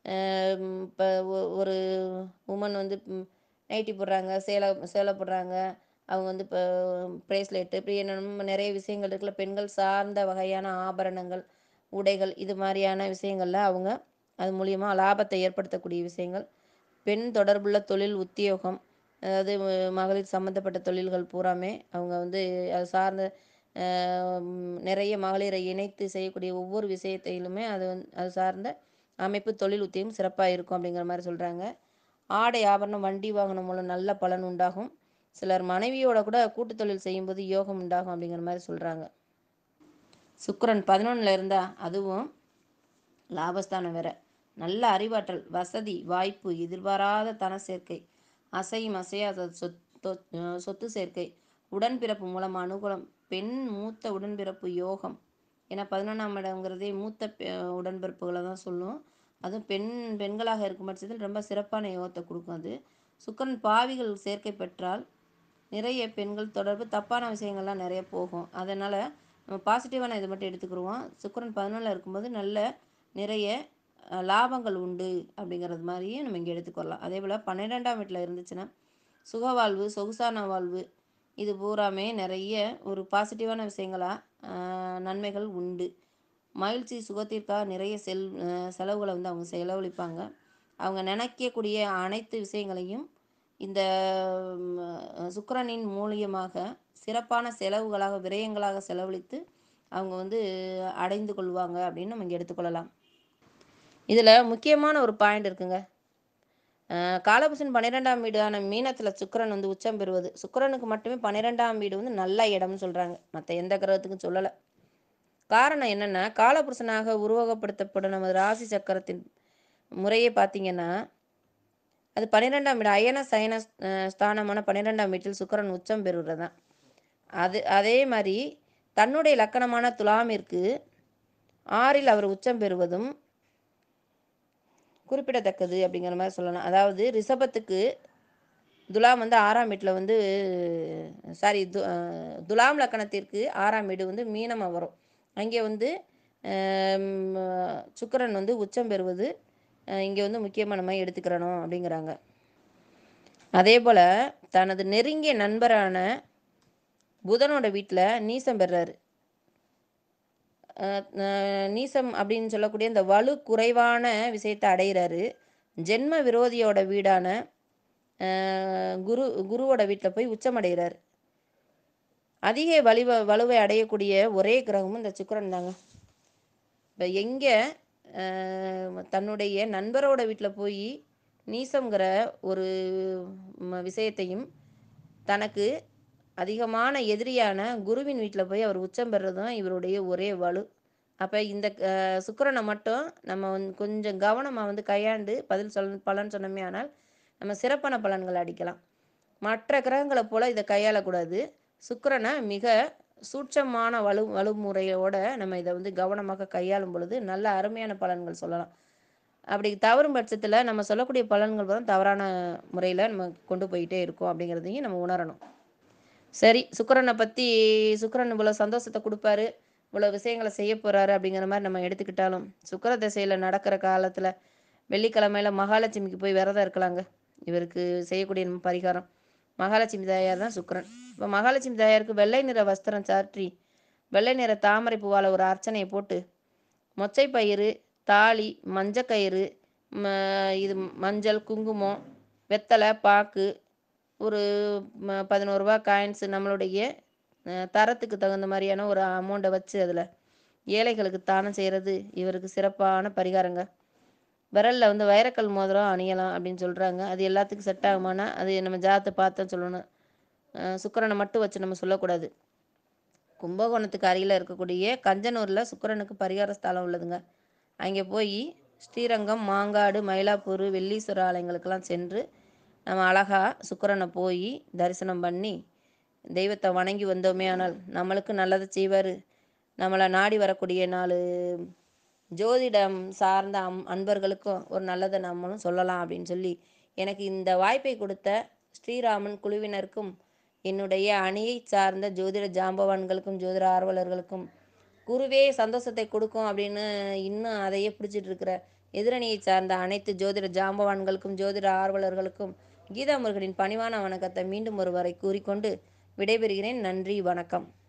இப்போ ஒரு உமன் வந்து ம், நைட்டி போடுறாங்க சேலை சேலை போடுறாங்க அவங்க வந்து இப்போ ப்ரேஸ்லெட்டு இப்படி என்னென்ன நிறைய விஷயங்கள் இருக்குல்ல பெண்கள் சார்ந்த வகையான ஆபரணங்கள் உடைகள் இது மாதிரியான விஷயங்களில் அவங்க அது மூலியமாக லாபத்தை ஏற்படுத்தக்கூடிய விஷயங்கள் பெண் தொடர்புள்ள தொழில் உத்தியோகம் அதாவது ம- மகளிர் சம்மந்தப்பட்ட தொழில்கள் பூராமே அவங்க வந்து அது சார்ந்த ஆஹ், ம், நிறைய மகளிரை இணைத்து செய்யக்கூடிய ஒவ்வொரு விஷயத்திலுமே அது வந்து அது சார்ந்த அமைப்பு தொழில் உத்தியும் சிறப்பாக இருக்கும் அப்படிங்கிற மாதிரி சொல்கிறாங்க ஆடை ஆபரணம் வண்டி வாகனம் மூலம் நல்ல பலன் உண்டாகும் சிலர் மனைவியோட கூட கூட்டு தொழில் செய்யும்போது யோகம் உண்டாகும் அப்படிங்கிற மாதிரி சொல்கிறாங்க சுக்கிரன் பதினொன்றில் இருந்தால் அதுவும் லாபஸ்தானம் வேற நல்ல அறிவாற்றல் வசதி வாய்ப்பு எதிர்பாராத தன சேர்க்கை அசையும் அசையாத சொத்து அஹ் சொத்து சேர்க்கை உடன்பிறப்பு மூலம் அனுகூலம் பெண் மூத்த உடன்பிறப்பு யோகம் ஏன்னா பதினொன்றாம் இடங்கிறதே மூத்த பெ- உடன்பிறப்புகளை தான் சொல்லும் அதுவும் பெண் பெண்களாக இருக்கும் பட்சத்தில் ரொம்ப சிறப்பான யோகத்தை கொடுக்கும் அது சுக்கரன் பாவிகள் சேர்க்கை பெற்றால் நிறைய பெண்கள் தொடர்பு தப்பான விஷயங்கள்லாம் நிறைய போகும் அதனால் நம்ம பாசிட்டிவான இதை மட்டும் எடுத்துக்கிடுவோம் சுக்கிரன் பதினொன்றில் இருக்கும்போது நல்ல நிறைய அஹ், லாபங்கள் உண்டு அப்படிங்கிறது மாதிரியே நம்ம இங்கே எடுத்துக்கொள்ளலாம் அதே போல் பன்னிரெண்டாம் வீட்டில் இருந்துச்சுன்னா சுகவாழ்வு சொகுசான வாழ்வு இது பூராமே நிறைய ஒரு பாசிட்டிவான விஷயங்களாக நன்மைகள் உண்டு மகிழ்ச்சி சுகத்திற்காக நிறைய செல் அஹ், செலவுகளை வந்து அவங்க செலவழிப்பாங்க அவங்க நினைக்கக்கூடிய அனைத்து விஷயங்களையும் இந்த ம், சுக்கிரனின் மூலியமாக சிறப்பான செலவுகளாக விரயங்களாக செலவழித்து அவங்க வந்து அடைந்து கொள்வாங்க அப்படின்னு நம்ம இங்கே எடுத்துக்கொள்ளலாம் இதில் முக்கியமான ஒரு பாயிண்ட் இருக்குங்க அஹ் காலபுருஷன் பன்னிரெண்டாம் வீடான மீனத்தில் சுக்கிரன் வந்து உச்சம் பெறுவது சுக்கிரனுக்கு மட்டுமே பன்னிரெண்டாம் வீடு வந்து நல்ல இடம்னு சொல்கிறாங்க மற்ற எந்த கிரகத்துக்கும் சொல்லலை காரணம் என்னென்னா காலபுருஷனாக உருவகப்படுத்தப்படும் நமது ராசி சக்கரத்தின் முறையை பார்த்தீங்கன்னா அது பன்னிரெண்டாம் வீடு அயன சயன அஹ், ஸ்தானமான பன்னிரெண்டாம் வீட்டில் சுக்கிரன் உச்சம் பெறுவது தான் அது அதே மாதிரி தன்னுடைய லக்கணமான துலாமிற்கு ஆறில் அவர் உச்சம் பெறுவதும் குறிப்பிடத்தக்கது அப்படிங்கிற மாதிரி சொல்லலாம் அதாவது ரிஷபத்துக்கு துலாம் வந்து ஆறாம் வீட்டில் வந்து சாரி து அஹ், துலாம் லக்கணத்திற்கு ஆறாம் வீடு வந்து மீனமாக வரும் அங்கே வந்து ஆம், சுக்கிரன் வந்து உச்சம் பெறுவது இங்கே வந்து முக்கியமாக நம்ம எடுத்துக்கிறணும் அப்படிங்கிறாங்க அதே போல் தனது நெருங்கிய நண்பரான புதனோட வீட்டில் நீசம் பெறுறாரு அஹ் அஹ் நீசம் அப்படின்னு சொல்லக்கூடிய இந்த வலு குறைவான விஷயத்தை அடைகிறாரு ஜென்ம விரோதியோட வீடான அஹ் குரு குருவோட வீட்டில் போய் உச்சமடைகிறார் அதிக வலிவ வலுவை அடையக்கூடிய ஒரே கிரகமும் இந்த சுக்கிரன் தாங்க இப்போ எங்கே தன்னுடைய நண்பரோட வீட்டில் போய் நீசம்ங்கிற ஒரு ம- விஷயத்தையும் தனக்கு அதிகமான எதிரியான குருவின் வீட்டில் போய் அவர் உச்சம் பெறுறதும் இவருடைய ஒரே வலு அப்போ இந்த அஹ், சுக்கிரனை மட்டும் நம்ம வந்து கொஞ்சம் கவனமாக வந்து கையாண்டு பதில் சொல் பலன் சொன்னோமே ஆனால் நம்ம சிறப்பான பலன்கள் அடிக்கலாம் மற்ற கிரகங்களை போல் இதை கையாளக்கூடாது சுக்கிரனை மிக சூட்சமான வலு வலுமுறையோட நம்ம இதை வந்து கவனமாக கையாளும் பொழுது நல்ல அருமையான பலன்கள் சொல்லலாம் அப்படி தவறும் பட்சத்தில் நம்ம சொல்லக்கூடிய பலன்கள் தான் தவறான முறையில் நம்ம கொண்டு போயிட்டே இருக்கோம் அப்படிங்கிறதையும் நம்ம உணரணும் சரி சுக்கிரனை பற்றி சுக்கிரன் இவ்வளோ சந்தோஷத்தை கொடுப்பாரு இவ்வளோ விஷயங்களை செய்ய போகிறாரு அப்படிங்கிற மாதிரி நம்ம எடுத்துக்கிட்டாலும் சுக்கிர திசையில் நடக்கிற காலத்தில் வெள்ளிக்கிழமையில மகாலட்சுமிக்கு போய் விரதம் இருக்கலாங்க இவருக்கு செய்யக்கூடிய நம்ம பரிகாரம் மகாலட்சுமி தாயார் தான் சுக்கிரன் இப்போ மகாலட்சுமி தாயாருக்கு வெள்ளை நிற வஸ்திரம் சாற்றி வெள்ளை நிற தாமரை பூவால் ஒரு அர்ச்சனையை போட்டு மொச்சை பயிறு தாலி மஞ்சக்கயிறு ம இது மஞ்சள் குங்குமம் வெத்தலை பாக்கு ஒரு ம பதினோரு ரூபா காயின்ஸு நம்மளுடைய அஹ், தரத்துக்கு தகுந்த மாதிரியான ஒரு அமௌண்ட்டை வச்சு அதில் ஏழைகளுக்கு தானம் செய்கிறது இவருக்கு சிறப்பான பரிகாரங்க விரலில் வந்து வைரக்கல் மோதிரம் அணியலாம் அப்படின்னு சொல்கிறாங்க அது எல்லாத்துக்கும் செட் ஆகுமானா அது நம்ம ஜாதத்தை பார்த்து சொல்லணும் அஹ், சுக்கிரனை மட்டும் வச்சு நம்ம சொல்லக்கூடாது கும்பகோணத்துக்கு அருகில் இருக்கக்கூடிய கஞ்சனூரில் சுக்கிரனுக்கு பரிகார ஸ்தலம் உள்ளதுங்க அங்கே போய் ஸ்ரீரங்கம் மாங்காடு மயிலாப்பூர் வெள்ளீஸ்வர ஆலயங்களுக்கெல்லாம் சென்று நம்ம அழகா சுக்கிரனை போய் தரிசனம் பண்ணி தெய்வத்தை வணங்கி வந்தோமே ஆனால் நம்மளுக்கு நல்லதை செய்வார் நம்மளை நாடி வரக்கூடிய நாலு ஜோதிடம் சார்ந்த அம் அன்பர்களுக்கும் ஒரு நல்லதை நம்மளும் சொல்லலாம் அப்படின்னு சொல்லி எனக்கு இந்த வாய்ப்பை கொடுத்த ஸ்ரீராமன் குழுவினருக்கும் என்னுடைய அணியை சார்ந்த ஜோதிட ஜாம்பவான்களுக்கும் ஜோதிட ஆர்வலர்களுக்கும் குருவே சந்தோஷத்தை கொடுக்கும் அப்படின்னு இன்னும் அதையே பிடிச்சிட்டு இருக்கிற எதிரணியை சார்ந்த அனைத்து ஜோதிட ஜாம்பவான்களுக்கும் ஜோதிட ஆர்வலர்களுக்கும் கீதா முருகனின் பணிவான வணக்கத்தை மீண்டும் ஒருவரை கூறிக்கொண்டு விடைபெறுகிறேன் நன்றி வணக்கம்